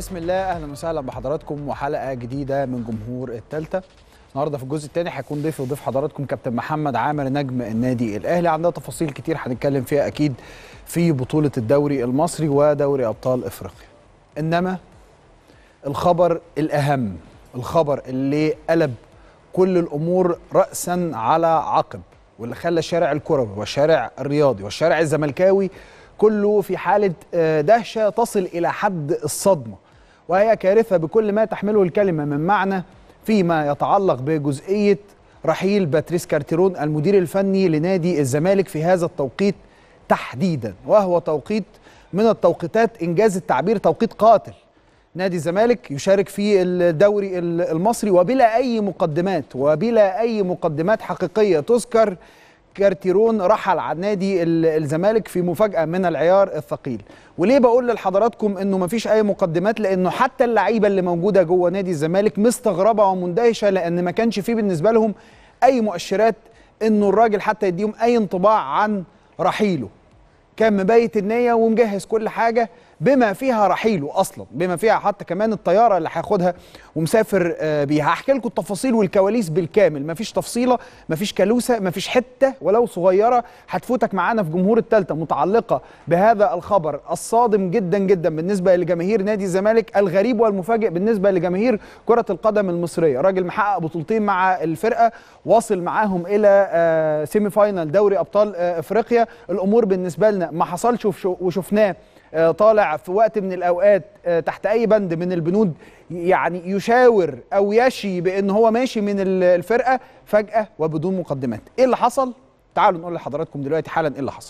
بسم الله اهلا وسهلا بحضراتكم وحلقه جديده من جمهور التالتة النهارده في الجزء الثاني هيكون ضيفي وضيف حضراتكم كابتن محمد عامر نجم النادي الاهلي عندنا تفاصيل كتير هنتكلم فيها اكيد في بطوله الدوري المصري ودوري ابطال افريقيا انما الخبر الاهم الخبر اللي قلب كل الامور راسا على عقب واللي خلى الشارع الكروي والشارع الرياضي والشارع الزملكاوي كله في حاله دهشه تصل الى حد الصدمه وهي كارثه بكل ما تحمله الكلمه من معنى فيما يتعلق بجزئيه رحيل باتريس كارتيرون المدير الفني لنادي الزمالك في هذا التوقيت تحديدا وهو توقيت من التوقيتات انجاز التعبير توقيت قاتل نادي الزمالك يشارك في الدوري المصري وبلا اي مقدمات وبلا اي مقدمات حقيقيه تذكر كارتيرون رحل عن نادي الزمالك في مفاجاه من العيار الثقيل وليه بقول لحضراتكم انه مفيش اي مقدمات لانه حتى اللعيبه اللي موجوده جوه نادي الزمالك مستغربه ومندهشه لان ما كانش فيه بالنسبه لهم اي مؤشرات انه الراجل حتى يديهم اي انطباع عن رحيله كان مبيت النيه ومجهز كل حاجه بما فيها رحيله اصلا بما فيها حتى كمان الطياره اللي هياخدها ومسافر بيها هحكي لكم التفاصيل والكواليس بالكامل مفيش تفصيله مفيش كلوسه مفيش حته ولو صغيره هتفوتك معانا في جمهور الثالثه متعلقه بهذا الخبر الصادم جدا جدا بالنسبه لجماهير نادي الزمالك الغريب والمفاجئ بالنسبه لجماهير كره القدم المصريه راجل محقق بطولتين مع الفرقه واصل معاهم الى سيمي فاينال دوري ابطال افريقيا الامور بالنسبه لنا ما حصلش وشفناه طالع في وقت من الاوقات تحت اي بند من البنود يعني يشاور او يشي بان هو ماشي من الفرقه فجاه وبدون مقدمات ايه اللي حصل تعالوا نقول لحضراتكم دلوقتي حالا ايه اللي حصل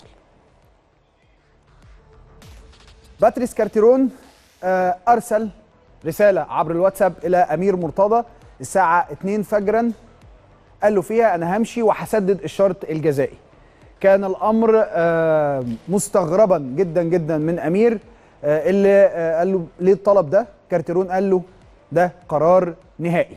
باتريس كارتيرون ارسل رساله عبر الواتساب الى امير مرتضى الساعه 2 فجرا قال له فيها انا همشي وهسدد الشرط الجزائي كان الامر مستغربا جدا جدا من امير اللي قال له ليه الطلب ده كارتيرون قال له ده قرار نهائي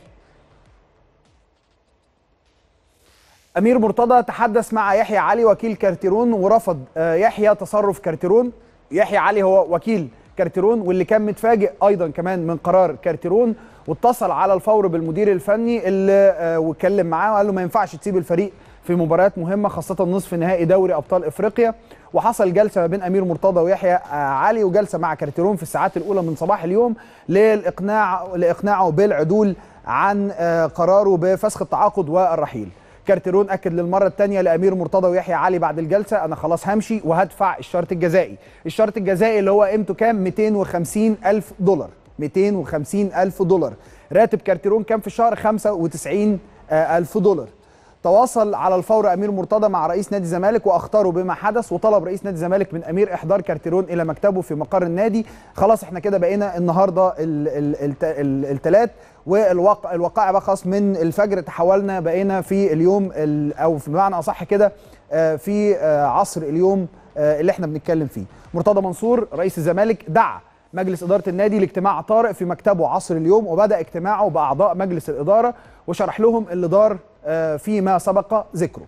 امير مرتضى تحدث مع يحيى علي وكيل كارتيرون ورفض يحيى تصرف كارتيرون يحيى علي هو وكيل كارتيرون واللي كان متفاجئ ايضا كمان من قرار كارتيرون واتصل على الفور بالمدير الفني اللي واتكلم معاه وقال له ما ينفعش تسيب الفريق في مباريات مهمه خاصه نصف نهائي دوري ابطال افريقيا وحصل جلسه ما بين امير مرتضى ويحيى علي وجلسه مع كارتيرون في الساعات الاولى من صباح اليوم للاقناع لاقناعه بالعدول عن قراره بفسخ التعاقد والرحيل كارتيرون اكد للمره الثانيه لامير مرتضى ويحيى علي بعد الجلسه انا خلاص همشي وهدفع الشرط الجزائي الشرط الجزائي اللي هو قيمته كام 250 الف دولار 250 الف دولار راتب كارتيرون كام في الشهر 95 الف دولار تواصل على الفور امير مرتضى مع رئيس نادي الزمالك واخطروا بما حدث وطلب رئيس نادي الزمالك من امير احضار كارتيرون الى مكتبه في مقر النادي خلاص احنا كده بقينا النهارده الثلاث والواقع الوقائع بقى خلاص من الفجر تحولنا بقينا في اليوم او في بمعنى اصح كده في عصر اليوم اللي احنا بنتكلم فيه مرتضى منصور رئيس الزمالك دعا مجلس إدارة النادي لاجتماع طارئ في مكتبه عصر اليوم وبدأ اجتماعه بأعضاء مجلس الإدارة وشرح لهم اللي دار فيما سبق ذكره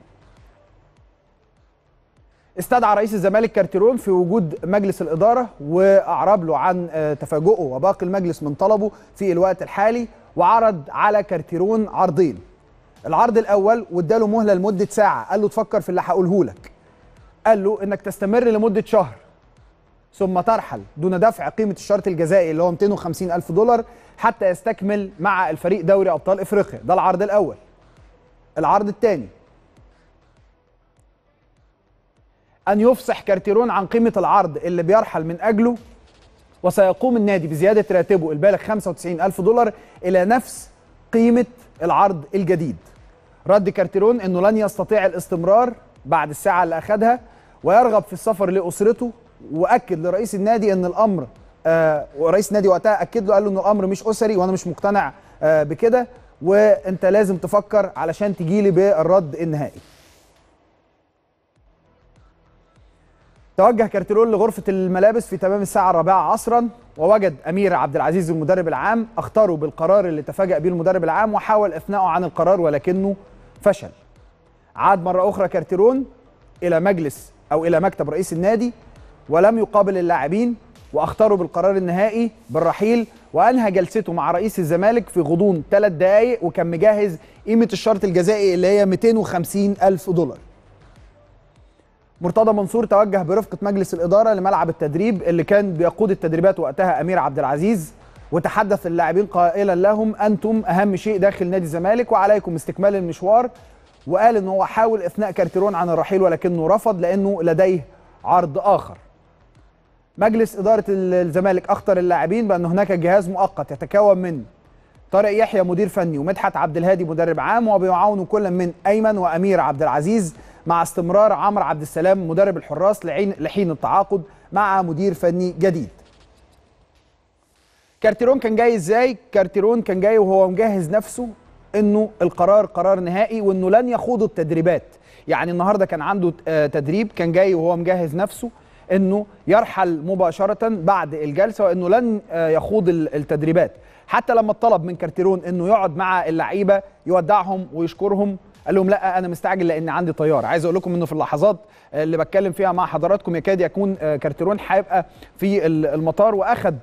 استدعى رئيس الزمالك كارتيرون في وجود مجلس الإدارة وأعرب له عن تفاجؤه وباقي المجلس من طلبه في الوقت الحالي وعرض على كارتيرون عرضين العرض الأول واداله مهلة لمدة ساعة قال له تفكر في اللي هقوله لك قال له إنك تستمر لمدة شهر ثم ترحل دون دفع قيمة الشرط الجزائي اللي هو 250 ألف دولار حتى يستكمل مع الفريق دوري أبطال إفريقيا ده العرض الأول العرض الثاني أن يفصح كارتيرون عن قيمة العرض اللي بيرحل من أجله وسيقوم النادي بزيادة راتبه البالغ 95 ألف دولار إلى نفس قيمة العرض الجديد رد كارتيرون أنه لن يستطيع الاستمرار بعد الساعة اللي أخدها ويرغب في السفر لأسرته واكد لرئيس النادي ان الامر آه ورئيس النادي وقتها اكد له قال له ان الامر مش اسري وانا مش مقتنع آه بكده وانت لازم تفكر علشان تجي لي بالرد النهائي. توجه كارتيرون لغرفة الملابس في تمام الساعة الرابعة عصرا ووجد أمير عبد العزيز المدرب العام أخطره بالقرار اللي تفاجأ به المدرب العام وحاول إثناءه عن القرار ولكنه فشل. عاد مرة أخرى كارتيرون إلى مجلس أو إلى مكتب رئيس النادي ولم يقابل اللاعبين واخطروا بالقرار النهائي بالرحيل وانهى جلسته مع رئيس الزمالك في غضون ثلاث دقائق وكان مجهز قيمه الشرط الجزائي اللي هي 250 الف دولار مرتضى منصور توجه برفقه مجلس الاداره لملعب التدريب اللي كان بيقود التدريبات وقتها امير عبد العزيز وتحدث اللاعبين قائلا لهم انتم اهم شيء داخل نادي الزمالك وعليكم استكمال المشوار وقال ان هو حاول اثناء كارتيرون عن الرحيل ولكنه رفض لانه لديه عرض اخر مجلس اداره الزمالك اخطر اللاعبين بان هناك جهاز مؤقت يتكون من طارق يحيى مدير فني ومدحت عبد الهادي مدرب عام وبيعاونوا كل من ايمن وامير عبد العزيز مع استمرار عمرو عبد السلام مدرب الحراس لحين التعاقد مع مدير فني جديد كارتيرون كان جاي ازاي كارتيرون كان جاي وهو مجهز نفسه انه القرار قرار نهائي وانه لن يخوض التدريبات يعني النهارده كان عنده تدريب كان جاي وهو مجهز نفسه انه يرحل مباشره بعد الجلسه وانه لن يخوض التدريبات حتى لما طلب من كارتيرون انه يقعد مع اللعيبه يودعهم ويشكرهم قال لهم لا انا مستعجل لان عندي طياره عايز اقول لكم انه في اللحظات اللي بتكلم فيها مع حضراتكم يكاد يكون كارتيرون هيبقى في المطار واخد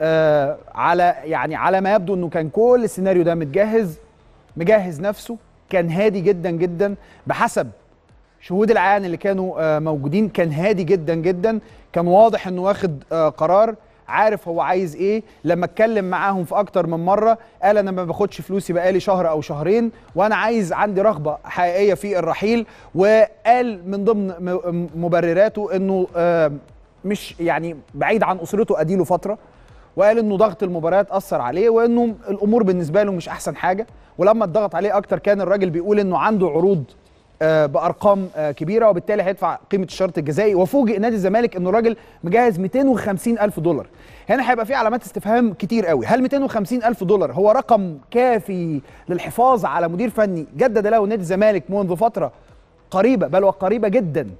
على يعني على ما يبدو انه كان كل السيناريو ده متجهز مجهز نفسه كان هادي جدا جدا بحسب شهود العيان اللي كانوا موجودين كان هادي جدا جدا كان واضح انه واخد قرار عارف هو عايز ايه لما اتكلم معاهم في اكتر من مره قال انا ما باخدش فلوسي بقالي شهر او شهرين وانا عايز عندي رغبه حقيقيه في الرحيل وقال من ضمن مبرراته انه مش يعني بعيد عن اسرته اديله فتره وقال انه ضغط المباريات اثر عليه وانه الامور بالنسبه له مش احسن حاجه ولما اتضغط عليه اكتر كان الراجل بيقول انه عنده عروض بارقام كبيره وبالتالي هيدفع قيمه الشرط الجزائي وفوجئ نادي الزمالك انه الراجل مجهز 250 الف دولار هنا هيبقى في علامات استفهام كتير قوي هل 250 الف دولار هو رقم كافي للحفاظ على مدير فني جدد له نادي الزمالك منذ فتره قريبه بل وقريبه جدا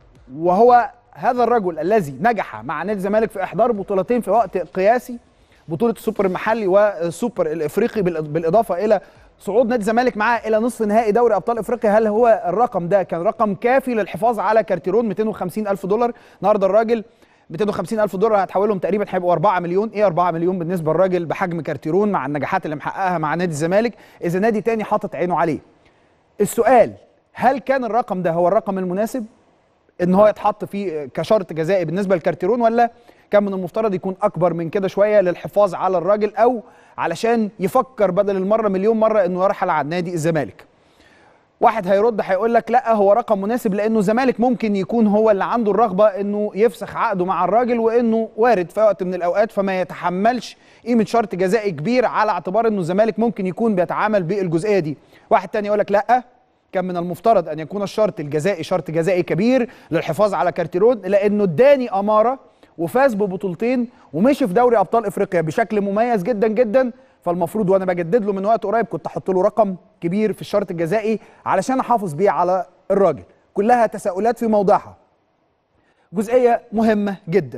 وهو هذا الرجل الذي نجح مع نادي الزمالك في احضار بطولتين في وقت قياسي بطوله السوبر المحلي والسوبر الافريقي بالاضافه الى صعود نادي الزمالك معاه الى نصف نهائي دوري ابطال افريقيا هل هو الرقم ده كان رقم كافي للحفاظ على كارتيرون 250 الف دولار النهارده الراجل 250 الف دولار هتحولهم تقريبا هيبقوا 4 مليون ايه 4 مليون بالنسبه للراجل بحجم كارتيرون مع النجاحات اللي محققها مع نادي الزمالك اذا نادي تاني حاطط عينه عليه السؤال هل كان الرقم ده هو الرقم المناسب ان هو يتحط فيه كشرط جزائي بالنسبه لكارتيرون ولا كان من المفترض يكون اكبر من كده شويه للحفاظ على الراجل او علشان يفكر بدل المره مليون مره انه يرحل عن نادي الزمالك واحد هيرد هيقول لك لا هو رقم مناسب لانه الزمالك ممكن يكون هو اللي عنده الرغبه انه يفسخ عقده مع الراجل وانه وارد في وقت من الاوقات فما يتحملش قيمه شرط جزائي كبير على اعتبار انه الزمالك ممكن يكون بيتعامل بالجزئيه دي واحد تاني يقول لك لا كان من المفترض ان يكون الشرط الجزائي شرط جزائي كبير للحفاظ على كارتيرون لانه اداني اماره وفاز ببطولتين ومشي في دوري ابطال افريقيا بشكل مميز جدا جدا فالمفروض وانا بجدد له من وقت قريب كنت احط له رقم كبير في الشرط الجزائي علشان احافظ بيه على الراجل كلها تساؤلات في موضعها جزئيه مهمه جدا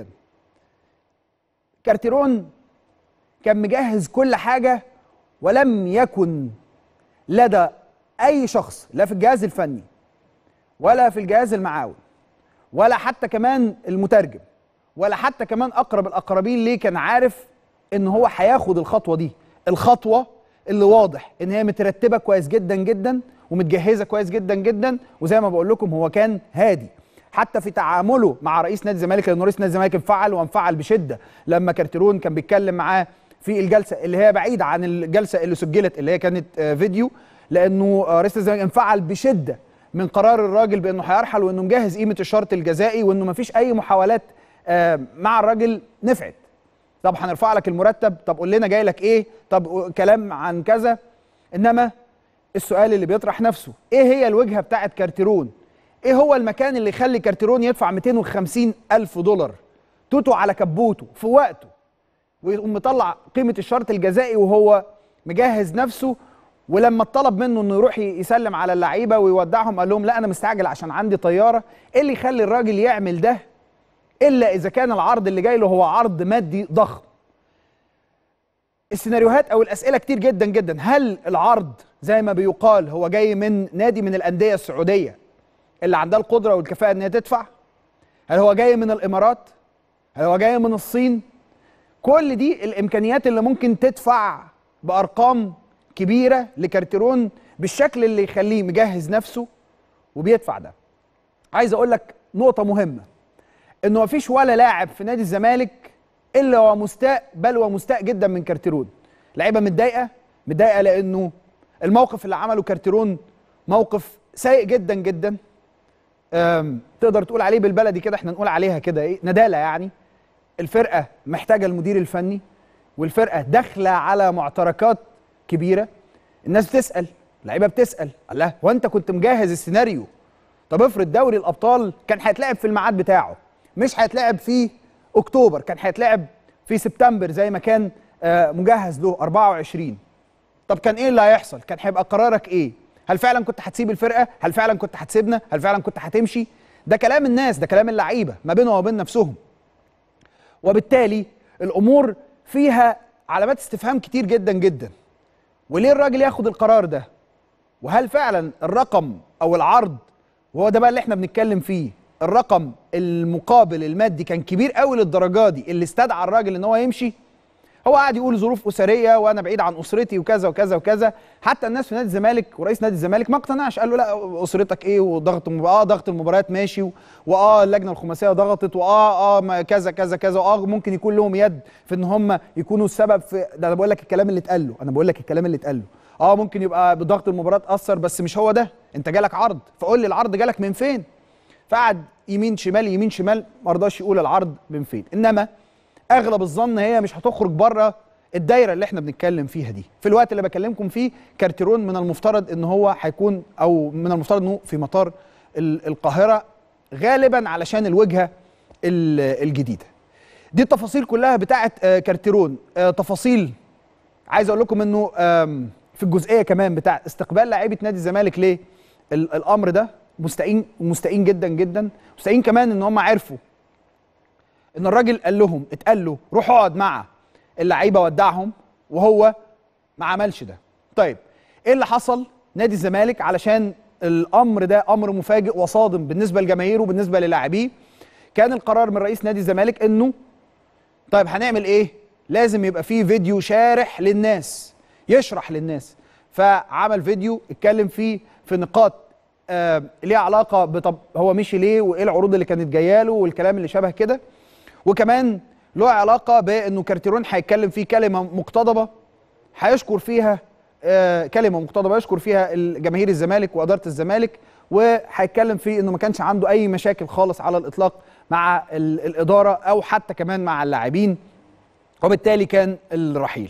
كارتيرون كان مجهز كل حاجه ولم يكن لدى اي شخص لا في الجهاز الفني ولا في الجهاز المعاون ولا حتى كمان المترجم ولا حتى كمان اقرب الاقربين ليه كان عارف ان هو هياخد الخطوه دي الخطوه اللي واضح ان هي مترتبه كويس جدا جدا ومتجهزه كويس جدا جدا وزي ما بقول لكم هو كان هادي حتى في تعامله مع رئيس نادي الزمالك لان رئيس نادي الزمالك انفعل وانفعل بشده لما كارتيرون كان بيتكلم معاه في الجلسه اللي هي بعيده عن الجلسه اللي سجلت اللي هي كانت فيديو لانه رئيس الزمالك انفعل بشده من قرار الراجل بانه هيرحل وانه مجهز قيمه الشرط الجزائي وانه ما فيش اي محاولات مع الراجل نفعت طب هنرفع لك المرتب طب قول لنا جاي لك ايه طب كلام عن كذا انما السؤال اللي بيطرح نفسه ايه هي الوجهه بتاعه كارتيرون ايه هو المكان اللي يخلي كارتيرون يدفع 250 الف دولار توتو على كبوته في وقته ويقوم مطلع قيمه الشرط الجزائي وهو مجهز نفسه ولما اتطلب منه انه يروح يسلم على اللعيبه ويودعهم قال لهم لا انا مستعجل عشان عندي طياره ايه اللي يخلي الراجل يعمل ده الا اذا كان العرض اللي جاي له هو عرض مادي ضخم السيناريوهات او الاسئله كتير جدا جدا هل العرض زي ما بيقال هو جاي من نادي من الانديه السعوديه اللي عندها القدره والكفاءه ان هي تدفع هل هو جاي من الامارات هل هو جاي من الصين كل دي الامكانيات اللي ممكن تدفع بارقام كبيره لكارتيرون بالشكل اللي يخليه مجهز نفسه وبيدفع ده عايز اقول لك نقطه مهمه انه مفيش ولا لاعب في نادي الزمالك الا هو مستاء بل ومستاء جدا من كارتيرون لعيبه متضايقه متضايقه لانه الموقف اللي عمله كارتيرون موقف سيء جدا جدا أم، تقدر تقول عليه بالبلدي كده احنا نقول عليها كده ايه ندالة يعني الفرقة محتاجة المدير الفني والفرقة داخلة على معتركات كبيرة الناس بتسأل اللعيبة بتسأل الله هو انت كنت مجهز السيناريو طب افرض دوري الابطال كان هيتلعب في الميعاد بتاعه مش هيتلعب في اكتوبر كان هيتلعب في سبتمبر زي ما كان آه، مجهز له 24 طب كان ايه اللي هيحصل كان هيبقى قرارك ايه هل فعلا كنت هتسيب الفرقه هل فعلا كنت هتسيبنا هل فعلا كنت هتمشي ده كلام الناس ده كلام اللعيبه ما بينهم وبين نفسهم وبالتالي الامور فيها علامات استفهام كتير جدا جدا وليه الراجل ياخد القرار ده وهل فعلا الرقم او العرض وهو ده بقى اللي احنا بنتكلم فيه الرقم المقابل المادي كان كبير قوي للدرجه دي اللي استدعى الراجل ان هو يمشي هو قاعد يقول ظروف اسريه وانا بعيد عن اسرتي وكذا وكذا وكذا حتى الناس في نادي الزمالك ورئيس نادي الزمالك ما اقتنعش قال له لا اسرتك ايه وضغط المب... اه ضغط المباريات ماشي و- واه اللجنه الخماسيه ضغطت واه اه ما كذا كذا كذا واه ممكن يكون لهم يد في ان هم يكونوا السبب في ده انا بقول لك الكلام اللي اتقال له انا بقول لك الكلام اللي اتقال له اه ممكن يبقى بضغط المباراه اثر بس مش هو ده انت جالك عرض فقول لي العرض جالك من فين فقعد يمين شمال يمين شمال ما رضاش يقول العرض من فين انما اغلب الظن هي مش هتخرج بره الدايره اللي احنا بنتكلم فيها دي في الوقت اللي بكلمكم فيه كارتيرون من المفترض ان هو هيكون او من المفترض انه في مطار ال- القاهره غالبا علشان الوجهه ال- الجديده دي التفاصيل كلها بتاعه آه، كارتيرون آه، تفاصيل عايز اقول لكم انه آم، في الجزئيه كمان بتاع استقبال لاعيبه نادي الزمالك ليه ال- الامر ده مستائين مستائين جدا جدا مستائين كمان ان هم عرفوا ان الراجل قال لهم اتقال له روح اقعد مع اللعيبه ودعهم وهو ما عملش ده طيب ايه اللي حصل نادي الزمالك علشان الامر ده امر مفاجئ وصادم بالنسبه لجماهيره وبالنسبه للاعبيه كان القرار من رئيس نادي الزمالك انه طيب هنعمل ايه لازم يبقى فيه فيديو شارح للناس يشرح للناس فعمل فيديو اتكلم فيه في نقاط آه ليها علاقه بطب هو مشي ليه وايه العروض اللي كانت جايه له والكلام اللي شبه كده وكمان له علاقه بانه كارتيرون هيتكلم فيه كلمه مقتضبه هيشكر فيها آه كلمه مقتضبه يشكر فيها جماهير الزمالك واداره الزمالك وهيتكلم فيه انه ما كانش عنده اي مشاكل خالص على الاطلاق مع ال- الاداره او حتى كمان مع اللاعبين وبالتالي كان الرحيل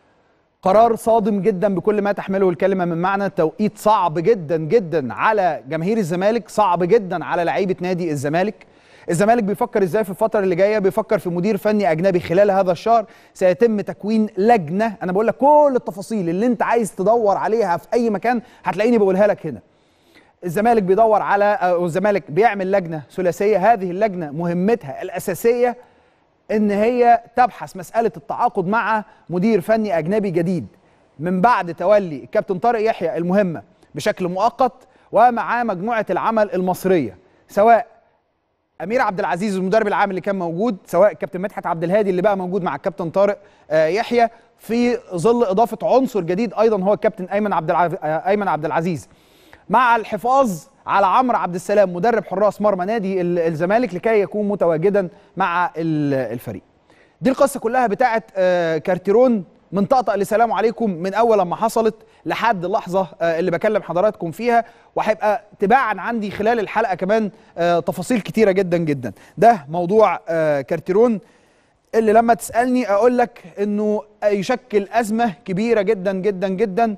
قرار صادم جدا بكل ما تحمله الكلمه من معنى توقيت صعب جدا جدا على جماهير الزمالك صعب جدا على لعيبه نادي الزمالك الزمالك بيفكر ازاي في الفتره اللي جايه بيفكر في مدير فني اجنبي خلال هذا الشهر سيتم تكوين لجنه انا بقول لك كل التفاصيل اللي انت عايز تدور عليها في اي مكان هتلاقيني بقولها لك هنا الزمالك بيدور على او الزمالك بيعمل لجنه ثلاثيه هذه اللجنه مهمتها الاساسيه ان هي تبحث مساله التعاقد مع مدير فني اجنبي جديد من بعد تولي الكابتن طارق يحيى المهمه بشكل مؤقت ومعاه مجموعه العمل المصريه سواء امير عبد العزيز المدرب العام اللي كان موجود سواء الكابتن مدحت عبد الهادي اللي بقى موجود مع الكابتن طارق آه، يحيى في ظل اضافه عنصر جديد ايضا هو الكابتن ايمن عبد الع... آه، ايمن عبد العزيز مع الحفاظ على عمرو عبد السلام مدرب حراس مرمى نادي ال- الزمالك لكي يكون متواجدا مع ال- الفريق دي القصه كلها بتاعت آه، كارتيرون من طقطق لسلام عليكم من اول لما حصلت لحد اللحظه آه، اللي بكلم حضراتكم فيها وهيبقى تباعا عندي خلال الحلقه كمان آه، تفاصيل كتيره جدا جدا ده موضوع آه، كارتيرون اللي لما تسالني اقول لك انه يشكل ازمه كبيره جدا جدا جدا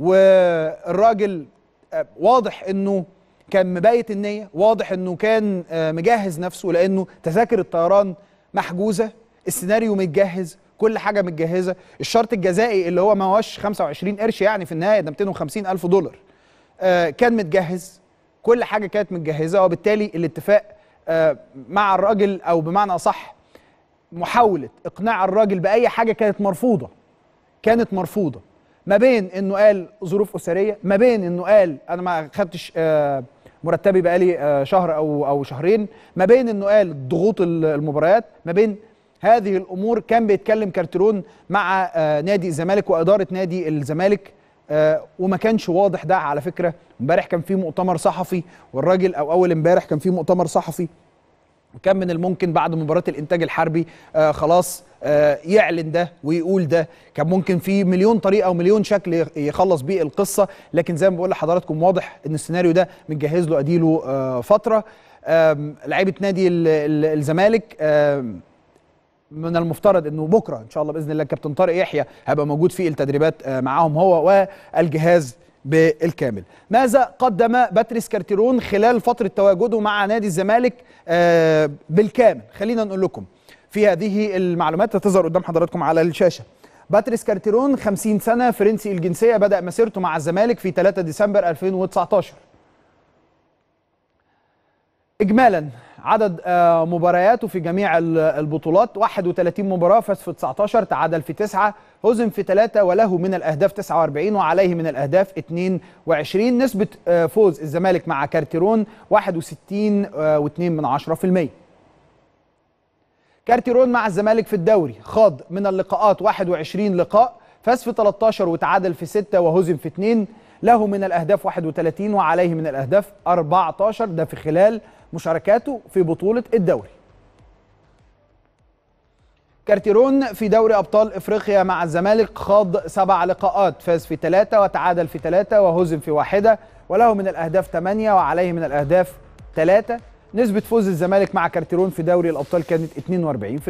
والراجل آه، واضح انه كان مبيت النيه واضح انه كان آه، مجهز نفسه لانه تذاكر الطيران محجوزه السيناريو متجهز كل حاجه متجهزه الشرط الجزائي اللي هو ما هوش 25 قرش يعني في النهايه ده 250 الف دولار آه، كان متجهز كل حاجه كانت متجهزه وبالتالي الاتفاق آه، مع الراجل او بمعنى اصح محاوله اقناع الراجل باي حاجه كانت مرفوضه كانت مرفوضه ما بين انه قال ظروف اسريه ما بين انه قال انا ما خدتش آه، مرتبي بقالي آه، شهر او او شهرين ما بين انه قال ضغوط ال- المباريات ما بين هذه الامور كان بيتكلم كارترون مع آه، نادي الزمالك واداره نادي الزمالك آه، وما كانش واضح ده على فكره امبارح كان في مؤتمر صحفي والراجل او اول امبارح كان في مؤتمر صحفي وكان من الممكن بعد مباراة الإنتاج الحربي آه خلاص آه يعلن ده ويقول ده كان ممكن في مليون طريقة ومليون شكل يخلص بيه القصة لكن زي ما بقول لحضراتكم واضح إن السيناريو ده متجهز له أديله آه فترة لعيبة نادي الزمالك من المفترض انه بكره ان شاء الله باذن الله الكابتن طارق يحيى هيبقى موجود في التدريبات آه، معاهم هو والجهاز بالكامل ماذا قدم باتريس كارتيرون خلال فترة تواجده مع نادي الزمالك آه، بالكامل خلينا نقول لكم في هذه المعلومات هتظهر قدام حضراتكم على الشاشة باتريس كارتيرون 50 سنة فرنسي الجنسية بدأ مسيرته مع الزمالك في 3 ديسمبر 2019 إجمالا عدد آه، مبارياته في جميع البطولات 31 مباراة فاز في 19 تعادل في 9 هزم في 3 وله من الأهداف 49 وعليه من الأهداف 22 نسبة آه، فوز الزمالك مع كارتيرون 61 و2 من 10% كارتيرون مع الزمالك في الدوري خاض من اللقاءات 21 لقاء فاز في 13 وتعادل في 6 وهزم في 2 له من الأهداف 31 وعليه من الأهداف 14 ده في خلال مشاركاته في بطولة الدوري كارتيرون في دوري أبطال إفريقيا مع الزمالك خاض سبع لقاءات فاز في ثلاثة وتعادل في ثلاثة وهزم في واحدة وله من الأهداف ثمانية وعليه من الأهداف ثلاثة نسبة فوز الزمالك مع كارتيرون في دوري الأبطال كانت 42%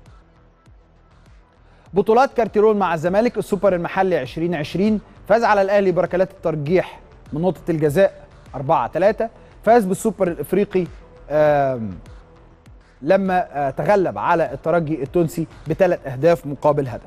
بطولات كارتيرون مع الزمالك السوبر المحلي 2020 فاز على الأهلي بركلات الترجيح من نقطة الجزاء 4 3 فاز بالسوبر الافريقي لما آه، تغلب على الترجي التونسي بثلاث اهداف مقابل هدف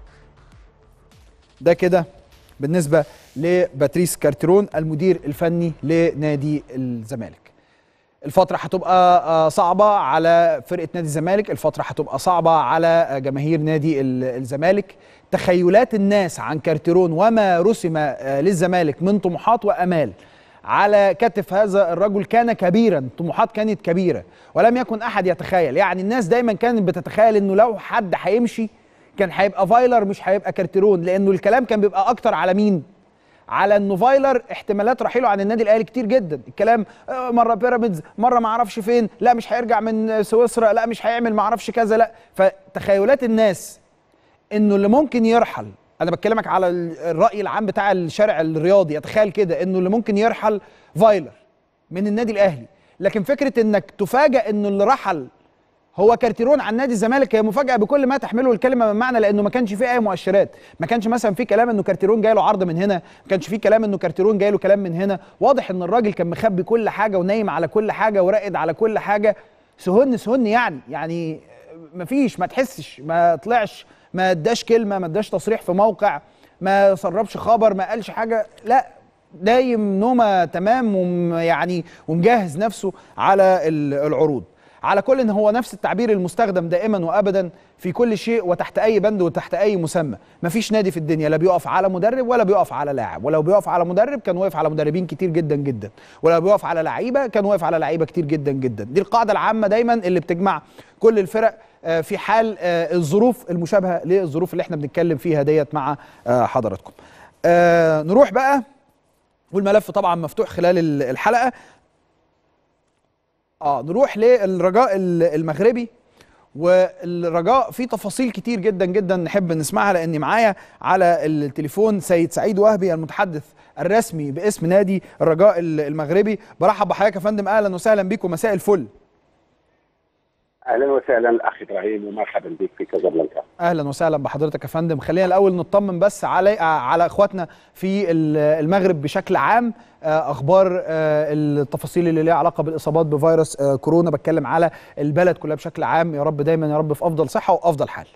ده كده بالنسبه لباتريس كارتيرون المدير الفني لنادي الزمالك الفترة هتبقى آه، صعبة على فرقة نادي الزمالك الفترة هتبقى صعبة على آه، جماهير نادي الزمالك تخيلات الناس عن كارتيرون وما رسم للزمالك من طموحات وأمال على كتف هذا الرجل كان كبيرا طموحات كانت كبيرة ولم يكن أحد يتخيل يعني الناس دايما كانت بتتخيل أنه لو حد هيمشي كان هيبقى فايلر مش هيبقى كارتيرون لأنه الكلام كان بيبقى أكتر على مين على انه فايلر احتمالات رحيله عن النادي الاهلي كتير جدا الكلام آه، مره بيراميدز مره ما اعرفش فين لا مش هيرجع من سويسرا لا مش هيعمل ما اعرفش كذا لا فتخيلات الناس انه اللي ممكن يرحل انا بكلمك على الراي العام بتاع الشارع الرياضي اتخيل كده انه اللي ممكن يرحل فايلر من النادي الاهلي لكن فكره انك تفاجئ انه اللي رحل هو كارتيرون عن نادي الزمالك هي مفاجاه بكل ما تحمله الكلمه من معنى لانه ما كانش فيه اي مؤشرات ما كانش مثلا في كلام انه كارتيرون جاي له عرض من هنا ما كانش في كلام انه كارتيرون جاي له كلام من هنا واضح ان الراجل كان مخبي كل حاجه ونايم على كل حاجه وراقد على كل حاجه سهن سهن يعني يعني ما فيش ما تحسش ما طلعش ما اداش كلمه ما اداش تصريح في موقع ما سربش خبر ما قالش حاجه لا دايم نومه تمام ويعني ومجهز نفسه على العروض على كل ان هو نفس التعبير المستخدم دائما وابدا في كل شيء وتحت اي بند وتحت اي مسمى مفيش نادي في الدنيا لا بيقف على مدرب ولا بيقف على لاعب ولو بيقف على مدرب كان واقف على مدربين كتير جدا جدا ولو بيقف على لعيبه كان واقف على لعيبه كتير جدا جدا دي القاعده العامه دايما اللي بتجمع كل الفرق آه، في حال آه، الظروف المشابهه للظروف اللي احنا بنتكلم فيها ديت مع آه، حضراتكم نروح بقى والملف طبعا مفتوح خلال الحلقه اه نروح للرجاء المغربي والرجاء في تفاصيل كتير جدا جدا نحب نسمعها لاني معايا على التليفون سيد سعيد وهبي المتحدث الرسمي باسم نادي الرجاء المغربي برحب بحضرتك يا فندم اهلا وسهلا بكم مساء الفل اهلا وسهلا اخي ابراهيم ومرحبا بك في كازابلانكا اهلا وسهلا بحضرتك يا فندم خلينا الاول نطمن بس على على اخواتنا في المغرب بشكل عام آه، اخبار آه، التفاصيل اللي ليها علاقه بالاصابات بفيروس آه، كورونا بتكلم على البلد كلها بشكل عام يا رب دايما يا رب في افضل صحه وافضل حال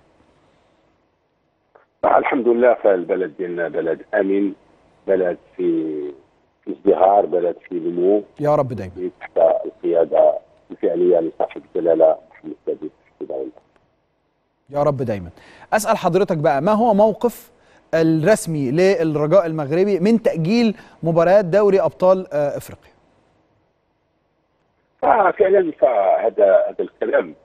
الحمد لله فالبلد ديالنا بلد امن بلد في في ازدهار بلد في نمو يا رب دايما تحت القياده الفعليه لصاحب الجلاله محمد سادس يا رب دايما اسال حضرتك بقى ما هو موقف الرسمي للرجاء المغربي من تاجيل مباريات دوري ابطال آه، افريقيا فعلا فهذا هذا الكلام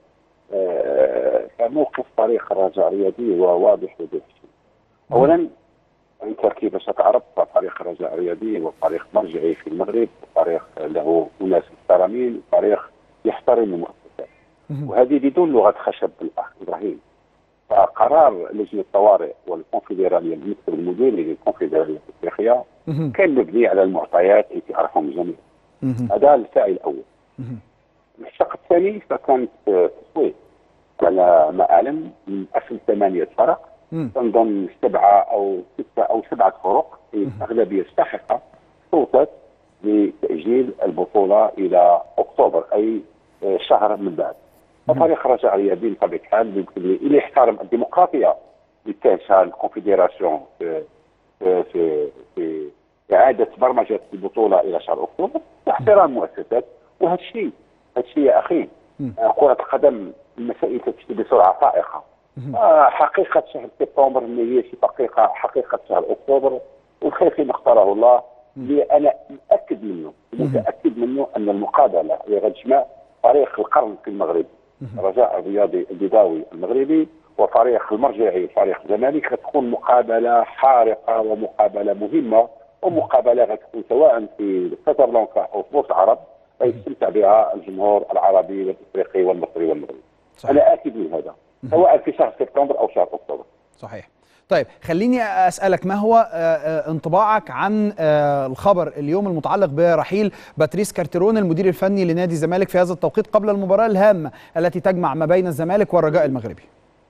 آه، فموقف فريق الرجاء الرياضي هو واضح وضوح اولا انت كيفاش تعرف فريق الرجاء الرياضي هو فريق مرجعي في المغرب فريق له اناس محترمين فريق يحترم المؤسسات وهذه بدون لغه خشب الاخ ابراهيم فقرار لجنه الطوارئ والكونفدراليه المكتب المديري للكونفدراليه الافريقيه كان مبني على المعطيات اللي تعرفهم الجميع هذا الفاعل الاول الشق الثاني فكانت تصويت على ما اعلم من اصل ثمانيه فرق تنضم سبعه او سته او سبعه فرق في اغلبيه الساحقه صوتت لتاجيل البطوله الى اكتوبر اي شهر من بعد ففريق الرجاء الرياضي بطبيعه الحال يمكن الى يحترم الديمقراطيه اللي كانتها الكونفدراسيون في في في اعاده برمجه البطوله الى شهر اكتوبر واحترام المؤسسات وهذا الشيء هذا الشيء يا اخي كره القدم المسائل تمشي بسرعه فائقه آه حقيقه شهر سبتمبر هي في حقيقه حقيقه شهر اكتوبر والخير فيما اختاره الله اللي انا متاكد منه متاكد منه ان المقابله اللي غتجمع فريق القرن في المغرب الرجاء الرياضي البيضاوي المغربي وفريق المرجعي فريق الزمالك غتكون مقابله حارقه ومقابله مهمه ومقابله غتكون سواء في كازابلانكا او في بورس العرب يستمتع بها الجمهور العربي والافريقي والمصري والمغربي صحيح. انا اكد من هذا سواء في شهر سبتمبر او شهر اكتوبر صحيح طيب خليني اسالك ما هو انطباعك عن الخبر اليوم المتعلق برحيل باتريس كارتيرون المدير الفني لنادي الزمالك في هذا التوقيت قبل المباراه الهامه التي تجمع ما بين الزمالك والرجاء المغربي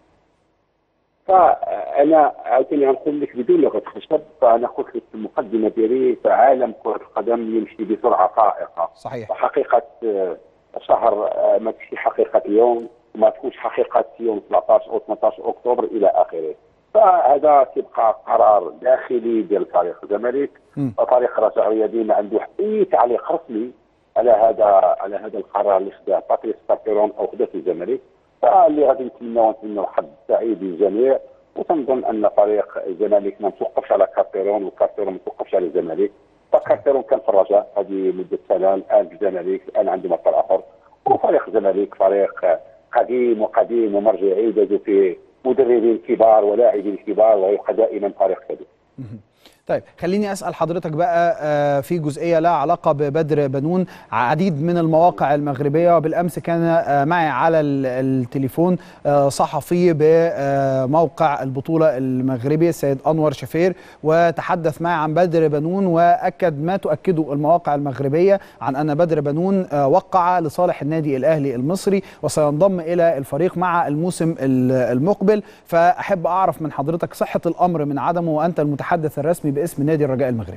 فانا عاوتاني غنقول لك بدون لغه خشب فانا قلت لك في المقدمه ديالي فعالم كره القدم يمشي بسرعه فائقه صحيح وحقيقه شهر ما تمشي حقيقه اليوم ما تكونش حقيقه يوم 17 او 18 اكتوبر الى اخره فهذا تبقى قرار داخلي ديال فريق الزمالك وفريق الرجاء الرياضي ما عنده اي تعليق رسمي على هذا على هذا القرار اللي خداه باتريس كارتيرون او خداه الزمالك فاللي غادي نتمناو نتمناو حظ سعيد للجميع وتنظن ان فريق الزمالك ما توقفش على كارتيرون وكارتيرون ما توقفش على الزمالك فكارتيرون كان في الرجاء هذه مده سنه الان في الزمالك الان عنده مسار اخر وفريق الزمالك فريق قديم وقديم ومرجعي دازوا فيه مدربين كبار ولاعبين كبار ويبقى دائما فريق كبير. طيب خليني اسال حضرتك بقى في جزئيه لها علاقه ببدر بنون عديد من المواقع المغربيه وبالامس كان معي على التليفون صحفي بموقع البطوله المغربي السيد انور شفير وتحدث معي عن بدر بنون واكد ما تؤكده المواقع المغربيه عن ان بدر بنون وقع لصالح النادي الاهلي المصري وسينضم الى الفريق مع الموسم المقبل فاحب اعرف من حضرتك صحه الامر من عدمه وانت المتحدث الرسمي باسم نادي الرجاء المغربي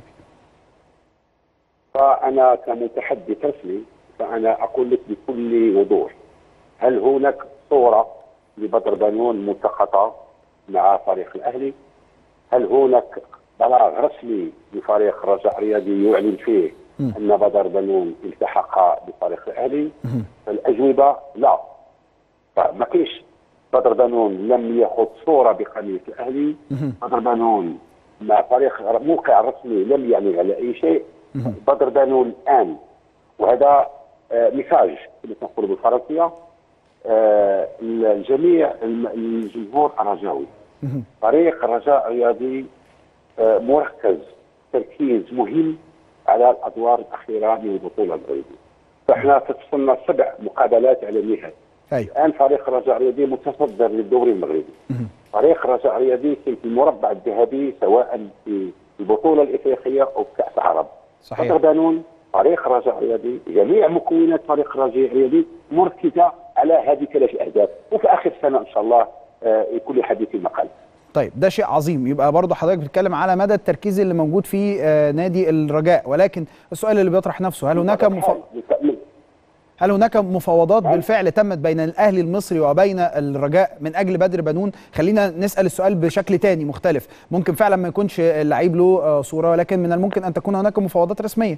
فأنا كمتحدث رسمي فأنا أقول لك بكل وضوح هل هناك صورة لبدر بنون ملتقطة مع فريق الأهلي هل هناك بلاغ رسمي لفريق الرجاء الرياضي يعلن فيه م. أن بدر بنون التحق بفريق الأهلي فالأجوبة لا فما كاينش بدر بنون لم ياخذ صورة بقميص الأهلي بدر بنون مع فريق موقع رسمي لم يعني على اي شيء بدر بانون الان وهذا آه ميساج كما تنقول بالفرنسيه آه الجميع الجمهور الرجاوي فريق الرجاء الرياضي آه مركز تركيز مهم على الادوار الاخيره من البطوله المغربيه فاحنا تفصلنا سبع مقابلات على النهائي الان فريق الرجاء الرياضي متصدر للدوري المغربي فريق الرجاء الرياضي في المربع الذهبي سواء في البطوله الافريقيه او في كاس العرب. صحيح. بدر بانون فريق الرجاء الرياضي جميع مكونات فريق الرجاء الرياضي مركزه على هذه ثلاث اهداف وفي اخر السنه ان شاء الله آه يكون لحديث مقال. طيب ده شيء عظيم يبقى برضه حضرتك بتتكلم على مدى التركيز اللي موجود في آه نادي الرجاء ولكن السؤال اللي بيطرح نفسه هل هناك مف... هل هناك مفاوضات بالفعل تمت بين الاهلي المصري وبين الرجاء من اجل بدر بنون خلينا نسال السؤال بشكل تاني مختلف ممكن فعلا ما يكونش اللعيب له صوره ولكن من الممكن ان تكون هناك مفاوضات رسميه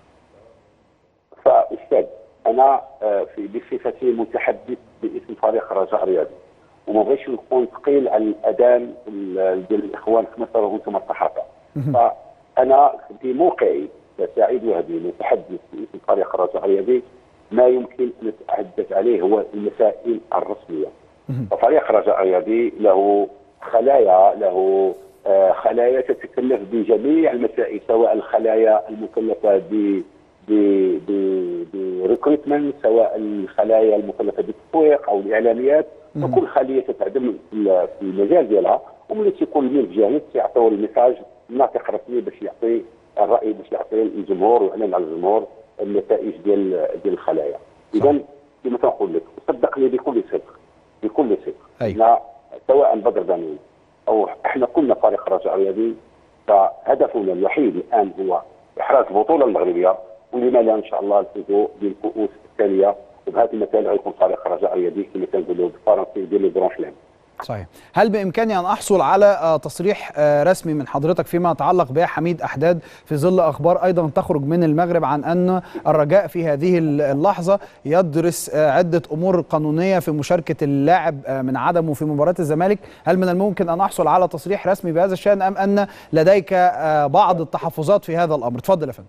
فاستاذ انا في بصفتي متحدث باسم فريق الرجاء الرياضي وما بغيتش نكون ثقيل على الاذان ديال الاخوان في مصر وانتم الصحافه فانا في موقعي كسعيد وهبي متحدث باسم فريق الرجاء الرياضي ما يمكن ان نتحدث عليه هو المسائل الرسميه فريق رجاء رياضي له خلايا له آه، خلايا تتكلف بجميع المسائل سواء الخلايا المكلفه ب بريكروتمنت سواء الخلايا المكلفه بالتسويق او الاعلانيات وكل خليه تتعدم في المجال ديالها وملي تيكون الملف جاهز تيعطيو الميساج الناطق الرسمي باش يعطي الراي باش يعطي الجمهور ويعلن على الجمهور النتائج ديال ديال الخلايا اذا كما تنقول لك صدقني بكل صدق بكل صدق أيوة. سواء بدر بنين او احنا كنا فريق رجاء رياضي فهدفنا الوحيد الان هو احراز البطوله المغربيه ولما لا ان شاء الله الفوز بالكؤوس الثانيه وبهذا المثال غيكون فريق رجاء رياضي كما كنقولوا بالفرنسي ديال لي برونش لام صحيح هل بامكاني ان احصل على تصريح رسمي من حضرتك فيما يتعلق بحميد احداد في ظل اخبار ايضا تخرج من المغرب عن ان الرجاء في هذه اللحظه يدرس عده امور قانونيه في مشاركه اللاعب من عدمه في مباراه الزمالك هل من الممكن ان احصل على تصريح رسمي بهذا الشان ام ان لديك بعض التحفظات في هذا الامر تفضل يا فندم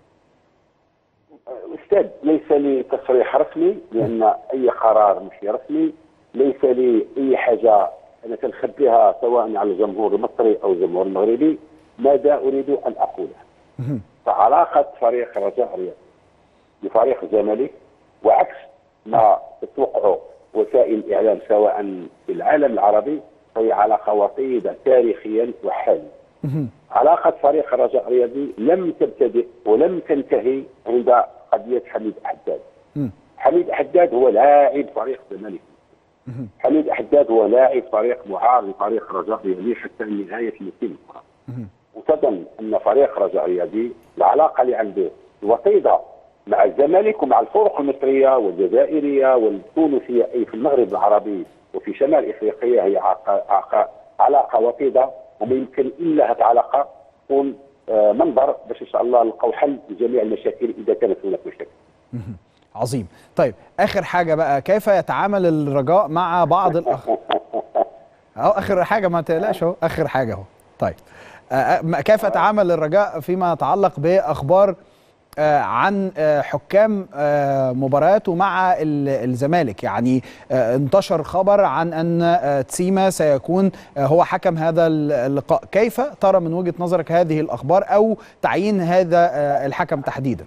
استاذ ليس لي تصريح رسمي لان اي قرار مش رسمي ليس لي اي حاجه انا كنخبيها سواء على الجمهور المصري او الجمهور المغربي ماذا اريد ان اقوله فعلاقه فريق رجاء رياض بفريق الزمالك وعكس ما تتوقعه وسائل الاعلام سواء في العالم العربي فهي علاقه وطيده تاريخيا وحاليا علاقه فريق الرجاء الرياضي لم تبتدئ ولم تنتهي عند قضيه حميد حداد حميد حداد هو لاعب فريق الزمالك حميد حداد هو لاعب فريق معار لفريق رجاء رياضي حتى نهايه الموسم وتظن ان فريق رجاء رياضي العلاقه اللي عنده وطيده مع الزمالك ومع الفرق المصريه والجزائريه والتونسيه اي في المغرب العربي وفي شمال افريقيا هي علاقه وطيده وما يمكن الا هذه العلاقه تكون منبر باش ان شاء الله نلقاو حل لجميع المشاكل اذا كانت هناك مشاكل. عظيم طيب اخر حاجه بقى كيف يتعامل الرجاء مع بعض الاخ اهو اخر حاجه ما تقلقش اهو اخر حاجه اهو طيب كيف يتعامل الرجاء فيما يتعلق باخبار عن حكام مبارياته مع الزمالك يعني انتشر خبر عن ان تسيما سيكون هو حكم هذا اللقاء كيف ترى من وجهه نظرك هذه الاخبار او تعيين هذا الحكم تحديدا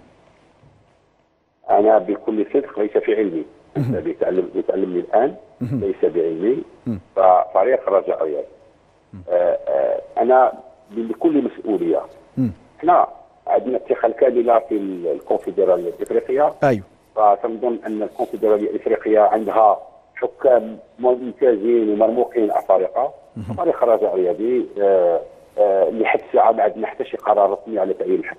انا بكل صدق ليس في علمي بيتعلم بيتعلمني الان ليس بعلمي ففريق رجاء رياض انا بكل مسؤوليه احنا عندنا الثقه الكامله في الكونفدراليه الافريقيه ايوه فتنظن ان الكونفدراليه الافريقيه عندها حكام ممتازين ومرموقين افارقه فريق رجاء رياضي لحد الساعه ما عندنا حتى شي قرار رسمي على تعيين الحكم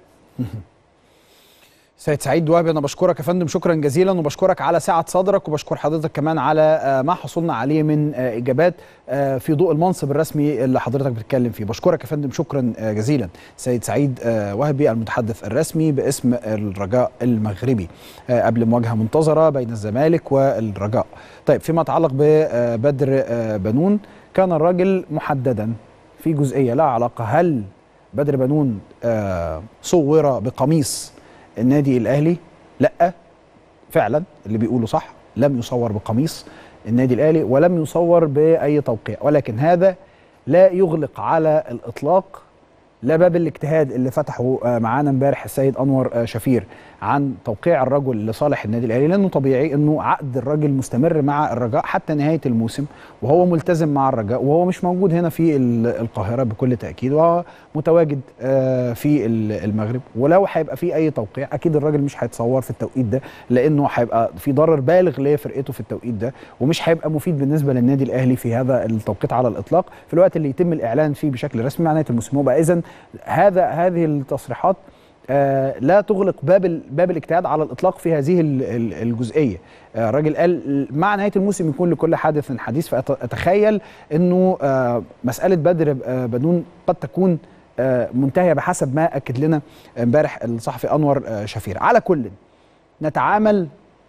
سيد سعيد وهبي انا بشكرك يا فندم شكرا جزيلا وبشكرك على سعه صدرك وبشكر حضرتك كمان على ما حصلنا عليه من اجابات في ضوء المنصب الرسمي اللي حضرتك بتتكلم فيه بشكرك يا فندم شكرا جزيلا سيد سعيد وهبي المتحدث الرسمي باسم الرجاء المغربي قبل مواجهه منتظره بين الزمالك والرجاء طيب فيما يتعلق ببدر بنون كان الراجل محددا في جزئيه لها علاقه هل بدر بنون صور بقميص النادي الاهلي لا فعلا اللي بيقوله صح لم يصور بقميص النادي الاهلي ولم يصور باي توقيع ولكن هذا لا يغلق على الاطلاق لا باب الاجتهاد اللي فتحه معانا امبارح السيد انور شفير عن توقيع الرجل لصالح النادي الاهلي لانه طبيعي انه عقد الراجل مستمر مع الرجاء حتى نهايه الموسم وهو ملتزم مع الرجاء وهو مش موجود هنا في القاهره بكل تاكيد وهو متواجد في المغرب ولو هيبقى في اي توقيع اكيد الراجل مش هيتصور في التوقيت ده لانه هيبقى في ضرر بالغ لفرقته في التوقيت ده ومش هيبقى مفيد بالنسبه للنادي الاهلي في هذا التوقيت على الاطلاق في الوقت اللي يتم الاعلان فيه بشكل رسمي مع نهايه الموسم يبقى اذا هذا هذه التصريحات آه لا تغلق باب باب الاجتهاد على الاطلاق في هذه الجزئيه آه الراجل قال مع نهايه الموسم يكون لكل حادث حديث فاتخيل انه آه مساله بدر بنون قد تكون منتهيه بحسب ما اكد لنا امبارح الصحفي انور شفير على كل نتعامل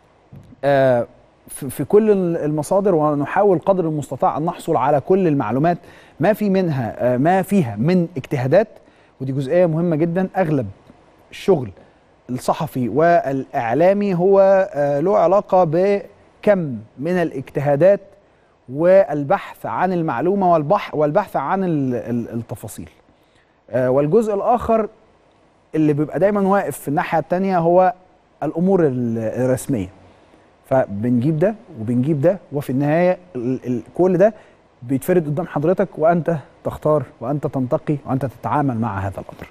في كل المصادر ونحاول قدر المستطاع ان نحصل على كل المعلومات ما في منها ما فيها من اجتهادات ودي جزئيه مهمه جدا اغلب الشغل الصحفي والاعلامي هو آه، له علاقه بكم من الاجتهادات والبحث عن المعلومه والبحث والبحث عن ال- ال- التفاصيل آه، والجزء الاخر اللي بيبقى دايما واقف في الناحيه الثانيه هو الامور ال- الرسميه فبنجيب ده وبنجيب ده وفي النهايه ال ال كل ده بيتفرد قدام حضرتك وانت تختار وانت تنتقي وانت تتعامل مع هذا الامر.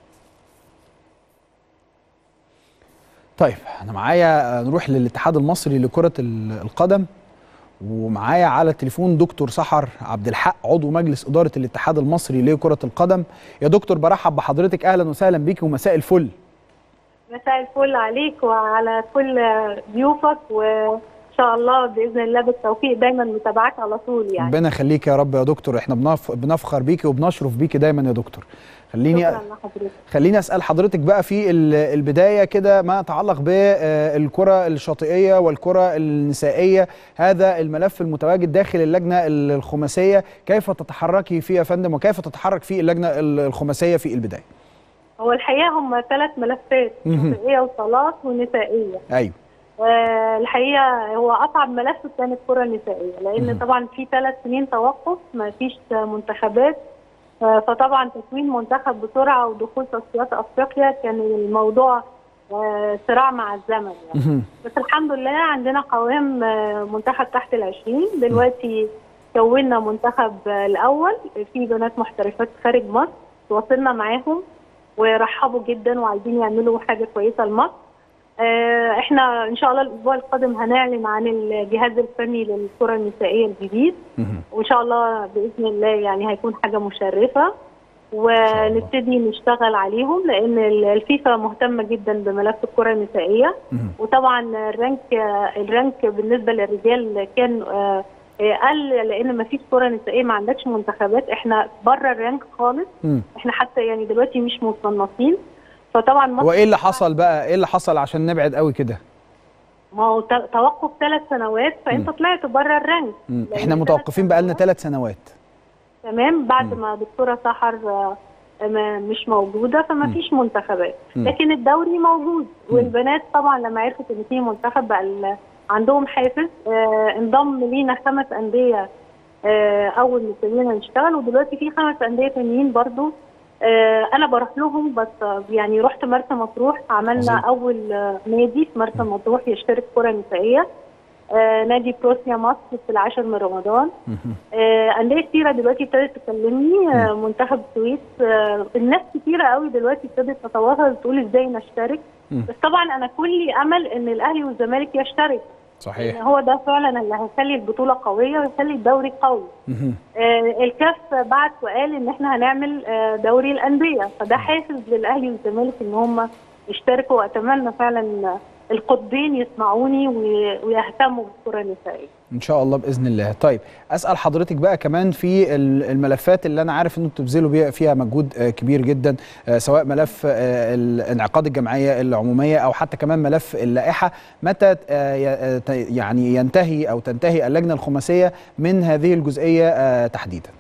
طيب انا معايا نروح للاتحاد المصري لكره ال- القدم ومعايا على التليفون دكتور سحر عبد الحق عضو مجلس اداره الاتحاد المصري لكره القدم يا دكتور برحب بحضرتك اهلا وسهلا بيكي ومساء الفل مساء الفل عليك وعلى كل ضيوفك وان شاء الله باذن الله بالتوفيق دايما متابعاك على طول يعني ربنا يخليك يا رب يا دكتور احنا بنف... بنفخر بيكي وبنشرف بيكي دايما يا دكتور خليني شكرا لحضرتك خليني اسال حضرتك بقى في ال- البدايه كده ما يتعلق بالكره الشاطئيه والكره النسائيه هذا الملف المتواجد داخل اللجنه ال- الخماسيه كيف تتحركي فيه يا فندم وكيف تتحرك فيه اللجنه ال- الخماسيه في البدايه هو الحقيقه هم ثلاث ملفات مهم. شاطئيه وصالات ونسائيه ايوه آه، الحقيقه هو اصعب ملف كان الكره النسائيه لان مهم. طبعا في ثلاث سنين توقف ما فيش منتخبات آه، فطبعا تكوين منتخب بسرعه ودخول تصفيات افريقيا كان الموضوع آه، صراع مع الزمن يعني. مهم. بس الحمد لله عندنا قوام آه، منتخب تحت العشرين دلوقتي كونا منتخب آه، الأول في بنات محترفات خارج مصر تواصلنا معاهم ورحبوا جدا وعايزين يعملوا حاجة كويسة لمصر آه، احنا ان شاء الله الاسبوع القادم هنعلن عن الجهاز الفني للكره النسائيه الجديد مهم. وان شاء الله باذن الله يعني هيكون حاجه مشرفه ونبتدي نشتغل عليهم لان الفيفا مهتمه جدا بملف الكره النسائيه مهم. وطبعا الرانك الرانك بالنسبه للرجال كان آه، آه، قل لان ما فيش كره نسائيه ما عندكش منتخبات احنا بره الرانك خالص مم. احنا حتى يعني دلوقتي مش مصنفين فطبعا مصر وايه اللي حصل بقى ايه اللي حصل عشان نبعد قوي كده ما هو ت- توقف ثلاث سنوات فانت مم. طلعت بره الرانك مم. لأن احنا ثلاث متوقفين بقالنا سنوات- ثلاث سنوات تمام بعد مم. ما دكتوره سحر آه، ما- مش موجوده فما مم. فيش منتخبات مم. لكن الدوري موجود مم. والبنات طبعا لما عرفت ان في منتخب بقى ال- عندهم حافز آه، انضم لينا خمس انديه آه، اول ما ابتدينا نشتغل ودلوقتي في خمس انديه تانيين برضو آه، انا بروح لهم بس آه، يعني رحت مرسى مطروح عملنا عظيم. اول آه، نادي في مرسى مطروح يشترك كره نسائيه آه، نادي بروسيا مصر في العاشر من رمضان مهم. آه، أندية كتيرة دلوقتي ابتدت تكلمني آه، منتخب السويس آه، الناس كتيرة قوي دلوقتي ابتدت تتواصل تقول ازاي نشترك مم. بس طبعا أنا كلي أمل إن الأهلي والزمالك يشترك لأن صحيح هو ده فعلا اللي هيخلي البطولة قوية ويخلي الدوري قوي مهم. آه، الكاف بعت وقال إن إحنا هنعمل آه، دوري الأندية فده حافز للأهلي والزمالك إن هم يشتركوا وأتمنى فعلا القطبين يسمعوني وي- ويهتموا بالكرة النسائية ان شاء الله باذن الله طيب اسال حضرتك بقى كمان في ال- الملفات اللي انا عارف ان انتوا بتبذلوا بيها- فيها مجهود آه، كبير جدا آه، سواء ملف آه، ال- انعقاد الجمعيه العموميه او حتى كمان ملف اللائحه متى آه، ي- آه، ت- يعني ينتهي او تنتهي اللجنه الخماسيه من هذه الجزئيه آه، تحديدا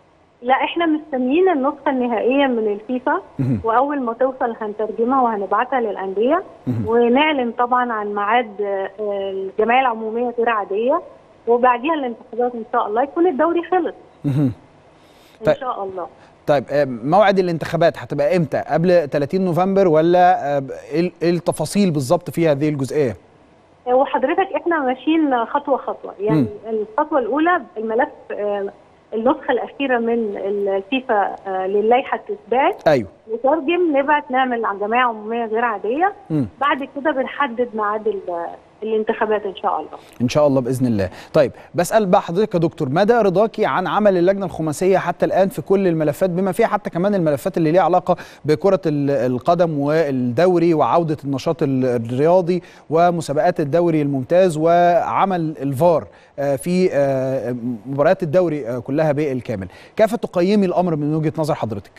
لا احنا مستنيين النسخه النهائيه من الفيفا مهم. واول ما توصل هنترجمها وهنبعتها للانديه مهم. ونعلن طبعا عن ميعاد آه، الجمعيه العموميه غير عاديه وبعديها الانتخابات ان شاء الله يكون الدوري خلص مهم. ان طيب. شاء الله طيب آه، موعد الانتخابات هتبقى امتى قبل 30 نوفمبر ولا آه، ايه إيه التفاصيل بالظبط في هذه الجزئيه آه، وحضرتك احنا ماشيين خطوه خطوه يعني مم. الخطوه الاولى الملف آه، النسخه الاخيره من الفيفا آه، للائحه تتبعت ايوه نترجم نبعت نعمل عن جمعيه عموميه غير عاديه مم. بعد كده بنحدد ميعاد ال- الانتخابات ان شاء الله ان شاء الله باذن الله طيب بسال بقى حضرتك يا دكتور مدى رضاكي عن عمل اللجنه الخماسيه حتى الان في كل الملفات بما فيها حتى كمان الملفات اللي ليها علاقه بكره ال- القدم والدوري وعوده النشاط ال- الرياضي ومسابقات الدوري الممتاز وعمل الفار آه، في آه، مباريات الدوري آه، كلها بالكامل كيف تقيمي الامر من وجهه نظر حضرتك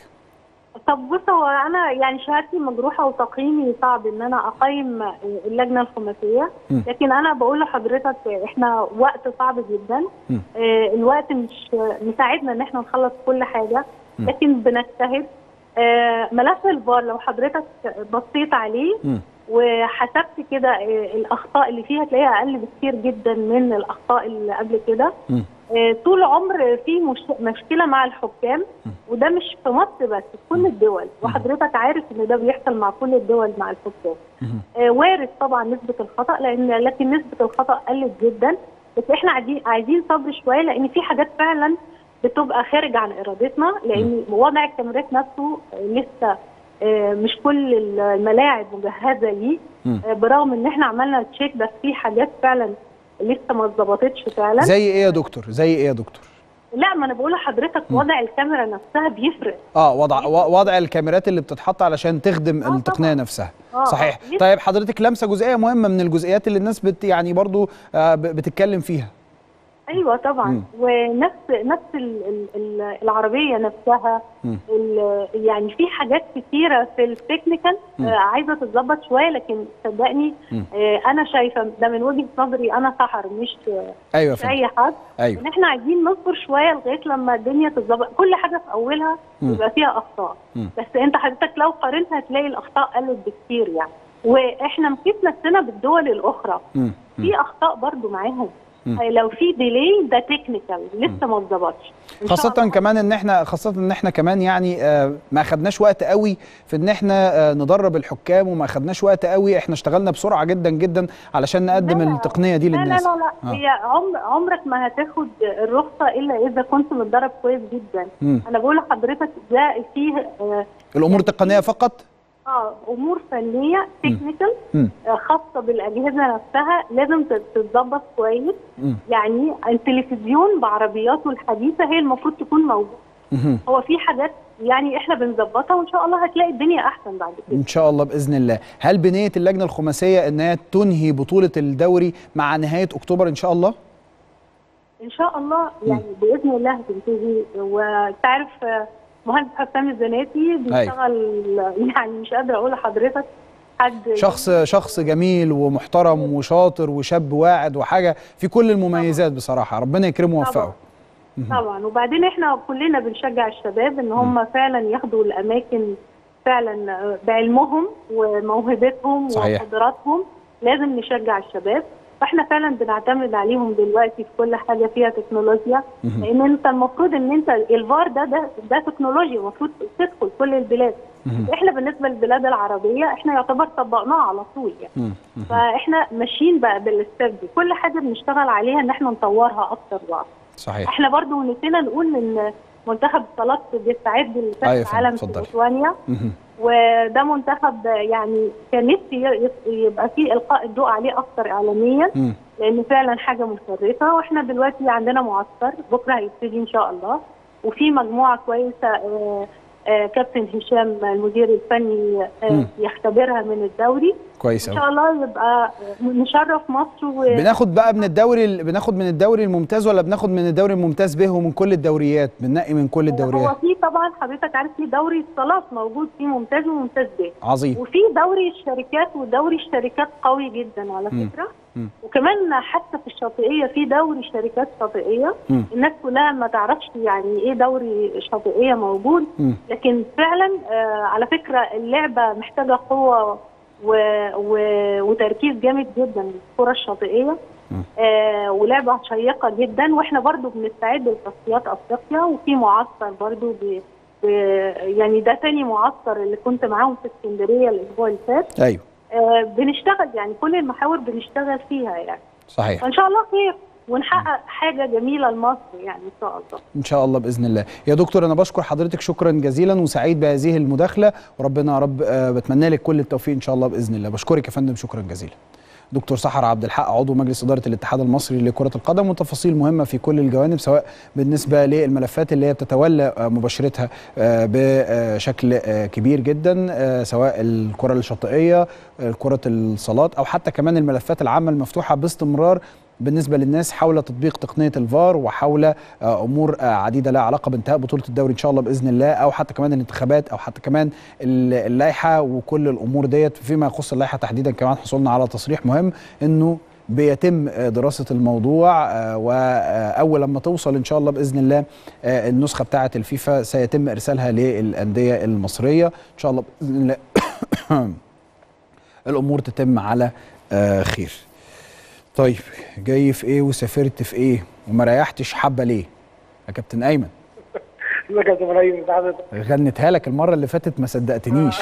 طب بص هو انا يعني شهادتي مجروحه وتقييمي صعب ان انا اقيم اللجنه الخماسيه م. لكن انا بقول لحضرتك احنا وقت صعب جدا م. آه، الوقت مش مساعدنا ان احنا نخلص كل حاجه م. لكن بنجتهد آه، ملف الفار لو حضرتك بصيت عليه مم. وحسبت كده آه، الاخطاء اللي فيها تلاقيها اقل بكتير جدا من الاخطاء اللي قبل كده مم. آه، طول عمر في مش مشكله مع الحكام وده مش في مصر بس في كل الدول وحضرتك عارف ان ده بيحصل مع كل الدول مع الحكام مم. آه، وارد طبعا نسبه الخطا لان لكن نسبه الخطا قلت جدا بس احنا عايزين عايزين صبر شويه لان في حاجات فعلا بتبقى خارج عن ارادتنا لان وضع الكاميرات نفسه آه، لسه آه، مش كل الملاعب مجهزه ليه مم. آه، برغم ان احنا عملنا تشيك بس في حاجات فعلا لسه ما اتظبطتش فعلا زي ايه يا دكتور زي ايه يا دكتور لا ما انا بقول لحضرتك وضع الكاميرا نفسها بيفرق اه وضع و- وضع الكاميرات اللي بتتحط علشان تخدم آه، التقنيه طبعاً. نفسها آه، صحيح آه. طيب حضرتك لمسه جزئيه مهمه من الجزئيات اللي الناس بت يعني برضو آه ب- بتتكلم فيها ايوه طبعا مم. ونفس نفس ال- ال- ال- العربيه نفسها مم. ال- يعني في حاجات كتيره في التكنيكال مم. آه عايزه تتظبط شويه لكن صدقني مم. آه انا شايفه ده من وجهه نظري انا سحر مش ايوه يا مش فندم اي حد ايوه ان احنا عايزين نصبر شويه لغايه لما الدنيا تتظبط كل حاجه في اولها مم. بيبقى فيها اخطاء مم. بس انت حضرتك لو قارنت هتلاقي الاخطاء قلت بكتير يعني واحنا مقيس نفسنا بالدول الاخرى مم. مم. في اخطاء برضو معاهم مم. آه، لو في ديلي ده تكنيكال لسه ما اتظبطش إن شاء خاصة الله. كمان ان احنا خاصة ان احنا كمان يعني آه، ما خدناش وقت قوي في ان احنا آه، ندرب الحكام وما خدناش وقت قوي احنا اشتغلنا بسرعة جدا جدا علشان نقدم لا، لا. التقنية دي لا للناس لا لا لا آه. هي عمر عمرك ما هتاخد الرخصه الا اذا كنت متدرب كويس جدا مم. انا بقول لحضرتك ده فيه آه، الامور التقنية فقط اه امور فنيه تكنيكال مم. آه، خاصه بالاجهزه نفسها لازم تت- تتظبط كويس مم. يعني التلفزيون بعربياته الحديثه هي المفروض تكون موجوده مهم. هو في حاجات يعني احنا بنظبطها وان شاء الله هتلاقي الدنيا احسن بعد كده ان شاء الله باذن الله هل بنيه اللجنه الخماسيه انها تنهي بطوله الدوري مع نهايه اكتوبر ان شاء الله ان شاء الله يعني باذن الله هتنتهي وتعرف آه، مهندس حسام الزناتي بيشتغل يعني مش قادره اقول لحضرتك حد شخص شخص جميل ومحترم وشاطر وشاب واعد وحاجه في كل المميزات بصراحه ربنا يكرمه ويوفقه طبعا وبعدين احنا كلنا بنشجع الشباب ان هم فعلا ياخدوا الاماكن فعلا آه، بعلمهم وموهبتهم صحيح. وقدراتهم لازم نشجع الشباب فاحنا فعلا بنعتمد عليهم دلوقتي في كل حاجه فيها تكنولوجيا مهم. لان انت المفروض ان انت الفار ده ده ده تكنولوجيا المفروض تدخل كل البلاد مهم. احنا بالنسبه للبلاد العربيه احنا يعتبر طبقناه على طول يعني مم. مم. فاحنا ماشيين بقى بالستيب دي كل حاجه بنشتغل عليها ان احنا نطورها اكتر واكتر صحيح احنا برضو نسينا نقول ان منتخب الصالات بيستعد أيوة لكاس يا فندم، العالم في اتفضلي. ليتوانيا مهم. وده منتخب يعني كان نفسي ي- يبقى فيه القاء الضوء عليه اكتر اعلاميا مم. لان فعلا حاجه مشرفه واحنا دلوقتي عندنا معسكر بكره هيبتدي ان شاء الله وفي مجموعه كويسه آه، آه، كابتن هشام المدير الفني آه، مم. يختبرها من الدوري كويس ان قوي شاء الله يبقى نشرف مصر و... بناخد بقى من الدوري ال- بناخد من الدوري الممتاز ولا بناخد من الدوري الممتاز به ومن كل الدوريات بننقي من كل هو الدوريات في طبعا حضرتك عارف في دوري الصالات موجود فيه ممتاز وممتاز ب عظيم وفي دوري الشركات ودوري الشركات قوي جدا على مم. فكره مم. وكمان حتى في الشاطئيه في دوري شركات شاطئيه مم. الناس كلها ما تعرفش يعني ايه دوري شاطئيه موجود مم. لكن فعلا آه على فكره اللعبه محتاجه قوه و... و... وتركيز جامد جدا الكره الشاطئيه مم. آه ولعبه شيقه جدا واحنا برضو بنستعد لتصفيات افريقيا وفي معسكر برضو ب... ب... يعني ده تاني معسكر اللي كنت معاهم في اسكندريه الاسبوع اللي فات ايوه آه بنشتغل يعني كل المحاور بنشتغل فيها يعني صحيح فان شاء الله خير ونحقق حاجه جميله لمصر يعني ان شاء الله ان شاء الله باذن الله يا دكتور انا بشكر حضرتك شكرا جزيلا وسعيد بهذه المداخله وربنا يا رب آه، بتمنى لك كل التوفيق ان شاء الله باذن الله بشكرك يا فندم شكرا جزيلا دكتور سحر عبد الحق عضو مجلس اداره الاتحاد المصري لكره القدم وتفاصيل مهمه في كل الجوانب سواء بالنسبه للملفات اللي هي بتتولى آه، مباشرتها آه، بشكل آه، كبير جدا آه، سواء الكره الشاطئيه آه، كره الصالات او حتى كمان الملفات العامه المفتوحه باستمرار بالنسبه للناس حول تطبيق تقنيه الفار وحول آه، امور آه، عديده لها علاقه بانتهاء بطوله الدوري ان شاء الله باذن الله او حتى كمان الانتخابات او حتى كمان ال- اللائحه وكل الامور ديت فيما يخص اللائحه تحديدا كمان حصلنا على تصريح مهم انه بيتم آه، دراسه الموضوع آه، واول لما توصل ان شاء الله باذن الله آه، النسخه بتاعه الفيفا سيتم ارسالها للانديه المصريه ان شاء الله باذن الله الامور تتم على آه، خير طيب جاي في ايه وسافرت في ايه وما ريحتش حبه ليه يا كابتن ايمن ازيك يا ابراهيم سعادة غنيتها لك المره اللي فاتت ما صدقتنيش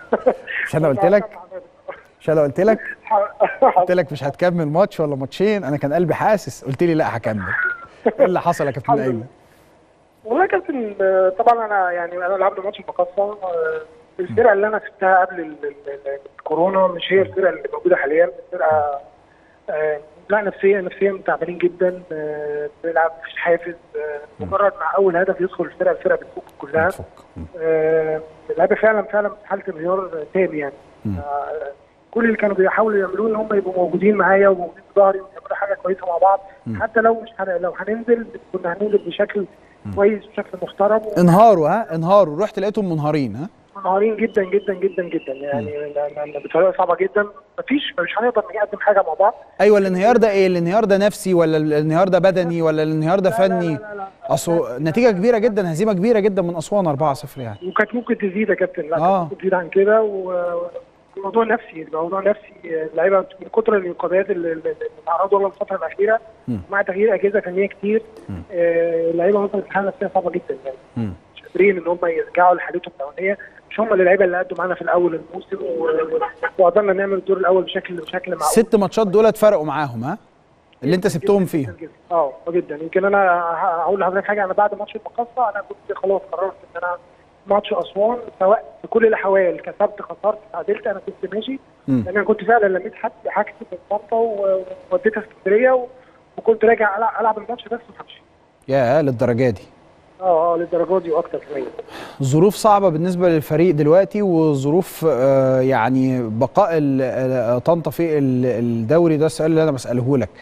مش انا قلت لك مش انا قلت لك قلت لك مش هتكمل ماتش ولا ماتشين انا كان قلبي حاسس قلت لي لا هكمل ايه اللي حصل يا كابتن الحمد ايمن والله يا كابتن آه، طبعا انا يعني انا لعبت ماتش المقصه آه، الفرقه اللي انا سبتها قبل ال- ال- ال- الكورونا مش هي الفرقه اللي موجوده حاليا الفرقه آه، لا نفسيا نفسيا تعبانين جدا آه، بنلعب مفيش حافز آه، مجرد مع اول هدف يدخل الفرقه الفرقه بتفك كلها بتفك. م. آه، اللعيبه فعلا فعلا في حاله انهيار تام يعني مم. آه، كل اللي كانوا بيحاولوا يعملوه ان هم يبقوا موجودين معايا وموجودين في ظهري ويعملوا حاجه كويسه مع بعض مم. حتى لو مش هن... لو هننزل كنا هننزل بشكل كويس بشكل محترم انهاروا ها انهاروا رحت لقيتهم منهارين ها ومنهارين جدا جدا جدا جدا يعني ل- ل- بطريقه صعبه جدا مفيش مش هنقدر نقدم حاجه مع بعض ايوه الانهيار ده ايه الانهيار ده نفسي ولا الانهيار ده بدني ولا الانهيار ده لا، لا، فني لا، لا، لا. اصل نتيجه كبيره جدا هزيمه كبيره جدا من اسوان 4-0 يعني وكانت ممكن تزيد يا كابتن لا آه. كانت ممكن تزيد عن كده و- الموضوع نفسي الموضوع نفسي اللعيبه من كتر الانقاذات اللي اللي تعرضوا لها الفتره الاخيره مم. مع تغيير اجهزه فنيه كتير مم. آه، اللعيبه وصلت لحاله نفسيه صعبه جدا يعني مم. مش قادرين ان هم يرجعوا لحالتهم الاولانيه مش هم اللعيبه اللي قدوا معانا في الاول الموسم و- وقدرنا نعمل الدور الاول بشكل بشكل معقول ست ماتشات دول اتفرقوا معاهم ها اللي انت سبتهم فيهم جداً جداً. اه جدا يمكن انا ه- هقول لحضرتك حاجه انا بعد ماتش المقصه انا كنت خلاص قررت ان انا ماتش اسوان سواء في كل الاحوال كسبت خسرت تعادلت انا كنت ماشي مم. لان انا كنت فعلا لميت حاجتي حاجتي من طنطا و- ووديتها اسكندريه و- وكنت راجع ألع- العب الماتش بس وهمشي يا للدرجه دي اه اه للدرجه دي واكتر كمان ظروف صعبة بالنسبة للفريق دلوقتي وظروف آه، يعني بقاء ال- آه، طنطا في ال- الدوري ده السؤال اللي أنا بسأله لك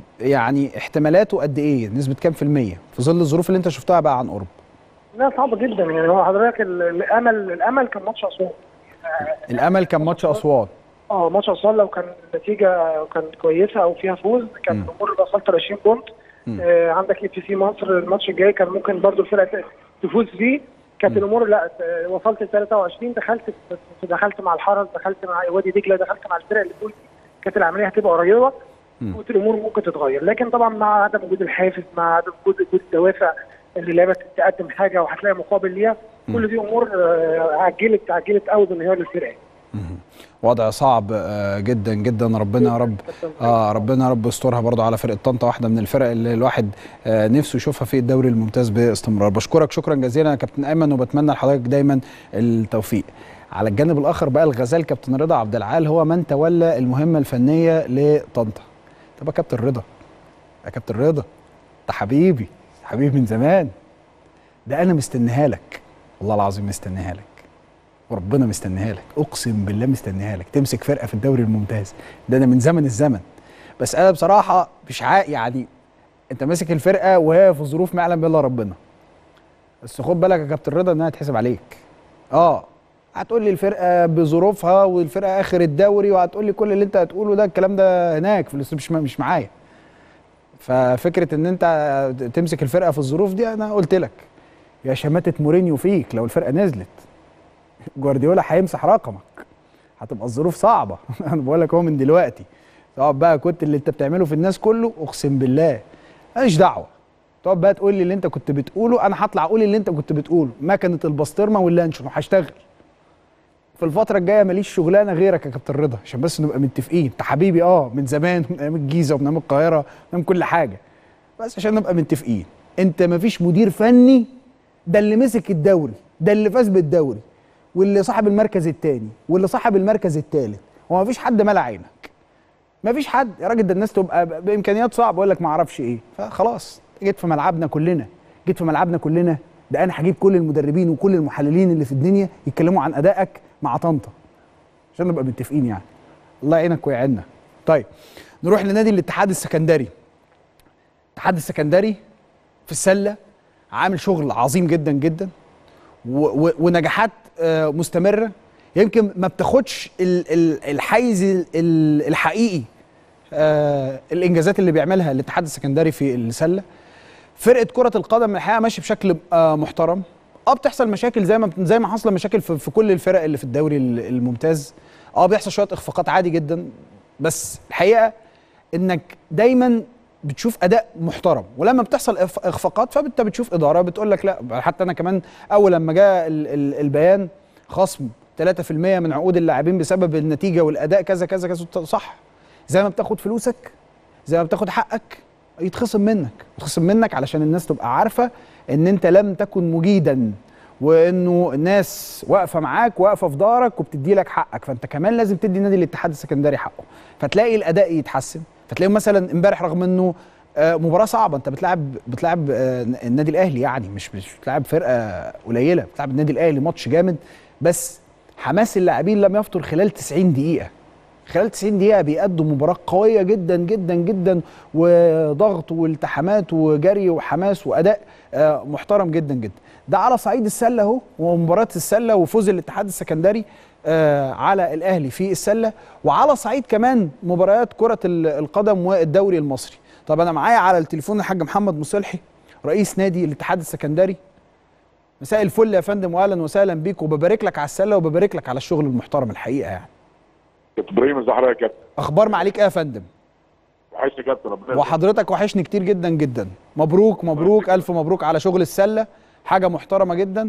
يعني احتمالاته قد إيه؟ نسبة كام في المية؟ في ظل الظروف اللي أنت شفتها بقى عن قرب. لا صعبه جدا يعني هو حضرتك ال- الامل الامل كان ماتش اسوان الأمل كان ماتش أسوان. اه ماتش اسوان لو كان النتيجه كانت كويسه او فيها فوز كان مم. الامور وصلت ل 20 بونت مم. آه عندك اي تي سي مصر الماتش الجاي كان ممكن برضو الفرقه تفوز فيه كانت الامور لا آه، وصلت ل 23 دخلت في- دخلت مع الحرس دخلت مع وادي دجله دخلت مع الفرق اللي فوق كانت العمليه هتبقى قريبه مم. قلت الامور ممكن تتغير لكن طبعا مع عدم وجود الحافز مع عدم وجود وجود الدوافع اللي اللعيبه تقدم حاجه وهتلاقي مقابل ليها كل دي امور آه، عجلت عجلت قوي بانهيار الفرقه وضع صعب آه، جدا جدا ربنا يا رب اه ربنا يا رب يسترها برضو على فرقه طنطا واحده من الفرق اللي الواحد آه نفسه يشوفها في الدوري الممتاز باستمرار بشكرك شكرا جزيلا يا كابتن ايمن وبتمنى لحضرتك دايما التوفيق على الجانب الاخر بقى الغزال كابتن رضا عبد العال هو من تولى المهمه الفنيه لطنطا طب يا كابتن رضا يا كابتن رضا ده حبيبي حبيبي من زمان ده انا مستنيها لك والله العظيم مستنيها لك وربنا مستنيها لك اقسم بالله مستنيها لك تمسك فرقه في الدوري الممتاز ده انا من زمن الزمن بس انا بصراحه مش عا يعني انت ماسك الفرقه وهي في ظروف ما يعلم بها الا ربنا بس خد بالك يا كابتن رضا انها تحسب عليك اه هتقول لي الفرقه بظروفها والفرقه اخر الدوري وهتقول لي كل اللي انت هتقوله ده الكلام ده هناك في الاستوديو مش مش معايا ففكره ان انت تمسك الفرقه في الظروف دي انا قلت لك يا شماتة مورينيو فيك لو الفرقه نزلت جوارديولا هيمسح رقمك هتبقى الظروف صعبه انا بقول لك هو من دلوقتي تقعد بقى كنت اللي انت بتعمله في الناس كله اقسم بالله ماليش دعوه تقعد بقى تقول لي اللي انت كنت بتقوله انا هطلع اقول اللي انت كنت بتقوله مكنه البسطرمه واللانشون وهشتغل في الفتره الجايه ماليش شغلانه غيرك يا كابتن رضا عشان بس نبقى متفقين انت حبيبي اه من زمان من ايام الجيزه ومن ايام القاهره ومن ايام كل حاجه بس عشان نبقى متفقين انت مفيش مدير فني ده اللي مسك الدوري ده اللي فاز بالدوري واللي صاحب المركز الثاني واللي صاحب المركز الثالث هو مفيش حد ملا عينك مفيش حد يا راجل ده الناس تبقى ب- بامكانيات صعبه يقول لك ما اعرفش ايه فخلاص جيت في ملعبنا كلنا جيت في ملعبنا كلنا ده انا هجيب كل المدربين وكل المحللين اللي في الدنيا يتكلموا عن ادائك مع طنطا عشان نبقى متفقين يعني الله يعينك ويعيننا طيب نروح لنادي الاتحاد السكندري الاتحاد السكندري في السله عامل شغل عظيم جدا جدا و- و- ونجاحات آه، مستمره يمكن ما بتاخدش ال- ال- الحيز ال- ال- الحقيقي آه الانجازات اللي بيعملها الاتحاد السكندري في السله فرقه كره القدم الحقيقه ماشيه بشكل آه محترم اه بتحصل مشاكل زي ما زي ما حصل مشاكل في, في كل الفرق اللي في الدوري ال- الممتاز اه بيحصل شويه اخفاقات عادي جدا بس الحقيقه انك دايما بتشوف اداء محترم ولما بتحصل إخف- اخفاقات فانت بتشوف اداره بتقول لك لا حتى انا كمان اول لما جاء ال- ال- البيان خصم 3% من عقود اللاعبين بسبب النتيجه والاداء كذا كذا كذا قلت صح زي ما بتاخد فلوسك زي ما بتاخد حقك يتخصم منك يتخصم منك علشان الناس تبقى عارفه ان انت لم تكن مجيدا وانه الناس واقفه معاك واقفه في دارك وبتدي لك حقك فانت كمان لازم تدي نادي الاتحاد السكندري حقه فتلاقي الاداء يتحسن فتلاقيهم مثلا امبارح رغم انه آه، مباراه صعبه انت بتلعب بتلعب آه، النادي الاهلي يعني مش مش بتلعب فرقه قليله بتلعب النادي الاهلي ماتش جامد بس حماس اللاعبين لم يفطر خلال 90 دقيقه خلال 90 دقيقة بيأدوا مباراة قوية جدا جدا جدا وضغط والتحامات وجري وحماس وأداء آه، محترم جدا جدا ده على صعيد السلة اهو ومباراة السلة وفوز الاتحاد السكندري آه، على الأهلي في السلة وعلى صعيد كمان مباريات كرة ال- القدم والدوري المصري طب أنا معايا على التليفون الحاج محمد مصلحي رئيس نادي الاتحاد السكندري مساء الفل يا فندم واهلا وسهلا بيك وببارك لك على السله وببارك لك على الشغل المحترم الحقيقه يعني كابتن ابراهيم ازي حضرتك يا كابتن اخبار معاليك ايه يا فندم وحشني يا كابتن ربنا يخليك. وحضرتك وحشني كتير جدا جدا مبروك مبروك الف مبروك على شغل السله حاجه محترمه جدا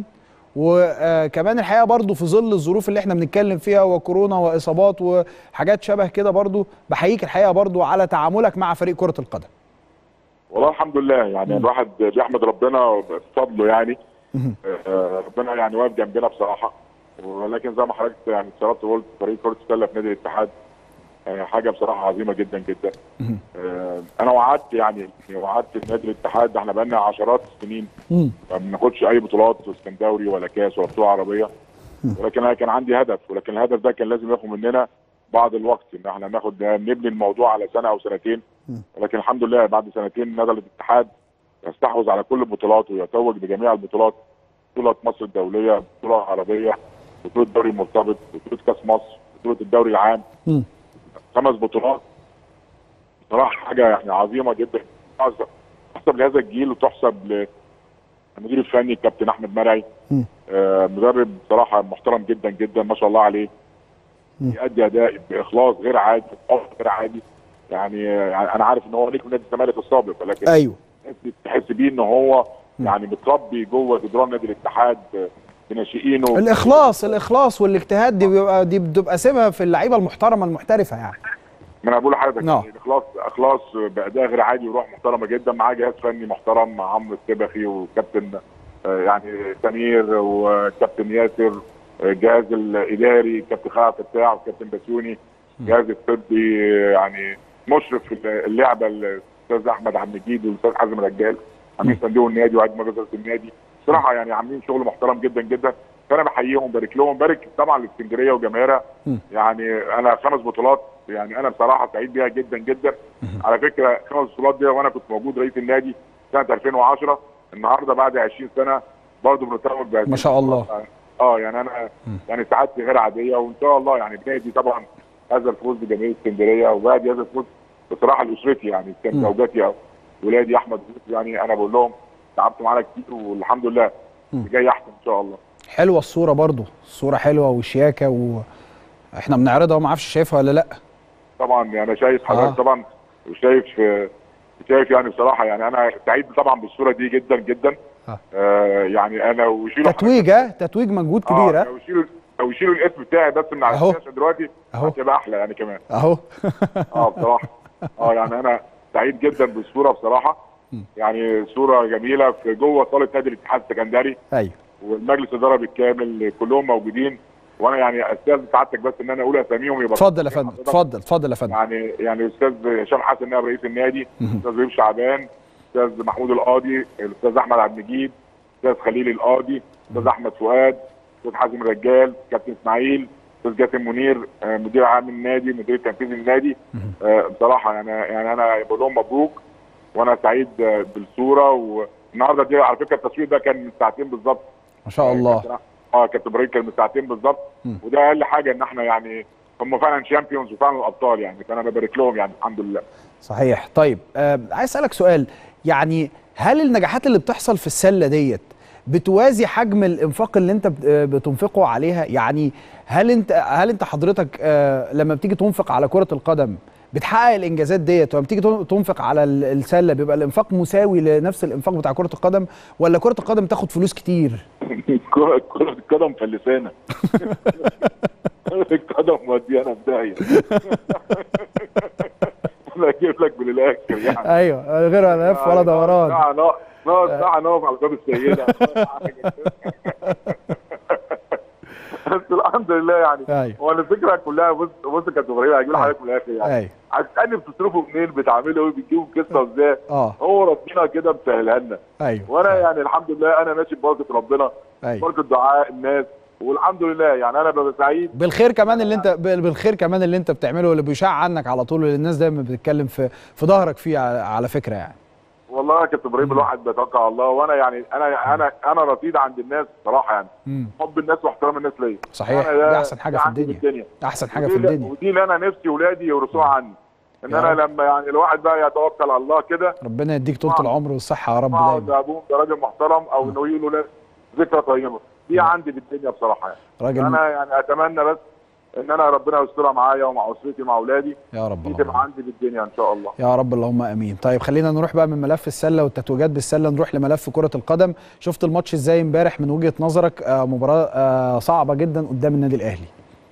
وكمان الحقيقه برضو في ظل الظروف اللي احنا بنتكلم فيها وكورونا واصابات وحاجات شبه كده برضو بحييك الحقيقه برضو على تعاملك مع فريق كره القدم والله الحمد لله يعني الواحد بيحمد ربنا بفضله يعني آه، ربنا يعني واقف جنبنا بصراحه ولكن زي ما حضرتك يعني اتشرفت وقلت فريق كره السله في نادي الاتحاد آه، حاجه بصراحه عظيمه جدا جدا آه، انا وعدت يعني وعدت نادي الاتحاد احنا بقالنا عشرات السنين مم. ما بناخدش اي بطولات اسكندري ولا كاس ولا بطوله عربيه ولكن انا كان عندي هدف ولكن الهدف ده كان لازم ياخد مننا بعض الوقت ان احنا ناخد نبني الموضوع على سنه او سنتين ولكن الحمد لله بعد سنتين نزل الاتحاد يستحوذ على كل البطولات ويتوج بجميع البطولات بطوله مصر الدوليه بطوله عربيه بطوله دوري مرتبط بطوله كاس مصر بطوله الدوري العام مم. خمس بطولات بصراحه حاجه يعني عظيمه جدا تحسب تحسب لهذا الجيل وتحسب للمدير الفني الكابتن احمد مرعي مم. آه مدرب بصراحه محترم جدا جدا ما شاء الله عليه يؤدي اداء باخلاص غير عادي بحب غير عادي يعني يعني انا عارف ان هو نجم نادي الزمالك السابق ولكن ايوه تحس- تحس بيه ان هو يعني متربي جوه جدران نادي الاتحاد آه، بناشئينه الاخلاص الاخلاص والاجتهاد دي بيبقى دي بتبقى سمه في اللعيبه المحترمه المحترفه يعني ما انا بقول لحضرتك نعم. يعني اخلاص اخلاص باداء غير عادي وروح محترمه جدا معاه جهاز فني محترم مع عمرو السبخي وكابتن آه، يعني سمير وكابتن ياسر آه، الجهاز الاداري كابتن خالد فتاح وكابتن بسيوني الجهاز الطبي آه، يعني مشرف في اللعبه الاستاذ احمد عبد المجيد والاستاذ حازم رجال عاملين صندوق النادي وعيد مجلس النادي بصراحه يعني عاملين شغل محترم جدا جدا فانا بحييهم بارك لهم بارك طبعا لاسكندريه وجماهيرها يعني انا خمس بطولات يعني انا بصراحه سعيد بيها جدا جدا على فكره خمس بطولات دي وانا كنت موجود رئيس النادي سنه 2010 النهارده بعد 20 سنه برضه بنتوج بهذه ما شاء الله. البطولات. اه يعني انا يعني سعادتي غير عاديه وان شاء الله يعني بنادي طبعا هذا الفوز بجماهير اسكندريه وبعد هذا الفوز بصراحه لاسرتي يعني كان زوجتي او ولادي احمد ويوسف يعني انا بقول لهم تعبتوا معانا كتير والحمد لله جاي احسن ان شاء الله حلوه الصوره برضو الصوره حلوه وشياكه و احنا بنعرضها وما اعرفش شايفها ولا لا طبعا يعني انا شايف حضرتك آه. طبعا وشايف شايف يعني بصراحه يعني انا سعيد طبعا بالصوره دي جدا جدا آه. آه يعني انا وشيلوا تتويج ها تتويج مجهود كبير اه ها لو يشيلوا لو يشيلوا الاسم بتاعي بس من على أهو. الشاشه دلوقتي أهو. هتبقى احلى يعني كمان اهو اه بصراحه اه يعني انا سعيد جدا بالصوره بصراحه يعني صوره جميله في جوه صاله نادي الاتحاد السكندري ايوه والمجلس الاداره بالكامل كلهم موجودين وانا يعني استاذ سعادتك بس ان انا اقول اساميهم يبقى اتفضل يا فندم اتفضل اتفضل يا فندم يعني يعني الاستاذ هشام حسن نائب رئيس النادي الاستاذ ريم شعبان الاستاذ محمود القاضي الاستاذ احمد عبد المجيد الاستاذ خليل القاضي الاستاذ احمد فؤاد الاستاذ حازم رجال كابتن اسماعيل الاستاذ جاسم منير آه، مدير عام النادي مدير التنفيذي النادي آه، بصراحه يعني يعني انا بقول لهم مبروك وانا سعيد آه، بالصوره والنهارده دي على فكره التصوير ده كان من ساعتين بالظبط ما شاء الله كابتن- اه كابتن ابراهيم كان من ساعتين بالظبط وده اقل حاجه ان احنا يعني هم فعلا شامبيونز وفعلا الابطال يعني فانا ببارك لهم يعني الحمد لله صحيح طيب آه عايز اسالك سؤال يعني هل النجاحات اللي بتحصل في السله ديت بتوازي حجم الانفاق اللي انت بت- آه، بتنفقه عليها يعني هل انت هل انت حضرتك آه لما بتيجي تنفق على كره القدم بتحقق الانجازات ديت ولما بتيجي تن- تنفق على ال- السله بيبقى الانفاق مساوي لنفس الانفاق بتاع كره القدم ولا كره القدم تاخد فلوس كتير كرة كرة القدم فلسانة كرة القدم موديانا في داهية انا اجيب لك من الاخر يعني ايوه غير ولا لف ولا دوران ساعة نقف نقعد ساعة نقف على باب السيدة بس الحمد لله يعني أيوة. هو الفكرة كلها بص بص يا كابتن ابراهيم هجيب لحضرتك من الاخر يعني ايوه هتسألني بتصرفوا منين بتعملوا ايه بتجيبوا قصة ازاي اه هو ربنا كده مسهلها لنا ايوه وانا يعني الحمد لله انا ماشي ببركة ربنا ايوه بركة دعاء الناس والحمد لله يعني انا ببقى سعيد بالخير كمان اللي انت بال- بالخير كمان اللي انت بتعمله واللي بيشاع عنك على طول واللي الناس دايما بتتكلم في في ظهرك فيه على, على فكره يعني والله يا كابتن ابراهيم الواحد بيتوكل على الله وانا يعني انا انا انا رصيد عند الناس صراحه يعني امم حب الناس واحترام الناس ليا صحيح أنا ده- دي احسن حاجه ده في عندي الدنيا احسن حاجه في ودي- الدنيا ودي اللي انا نفسي ولادي يورثوها عني ان يا انا رب. لما يعني الواحد بقى يتوكل على الله كده ربنا يديك طولة آه. العمر والصحه يا رب اقعد دايما ابوهم ده راجل محترم او انه يقولوا له ذكرى طيبه دي عندي في الدنيا بصراحه يعني راجل انا يعني اتمنى بس ان انا ربنا يسترها معايا ومع اسرتي مع اولادي يا رب دي اللهم تبقى عندي في الدنيا ان شاء الله يا رب اللهم امين طيب خلينا نروح بقى من ملف السله والتتويجات بالسله نروح لملف كره القدم شفت الماتش ازاي امبارح من وجهه نظرك آه مباراه آه صعبه جدا قدام النادي الاهلي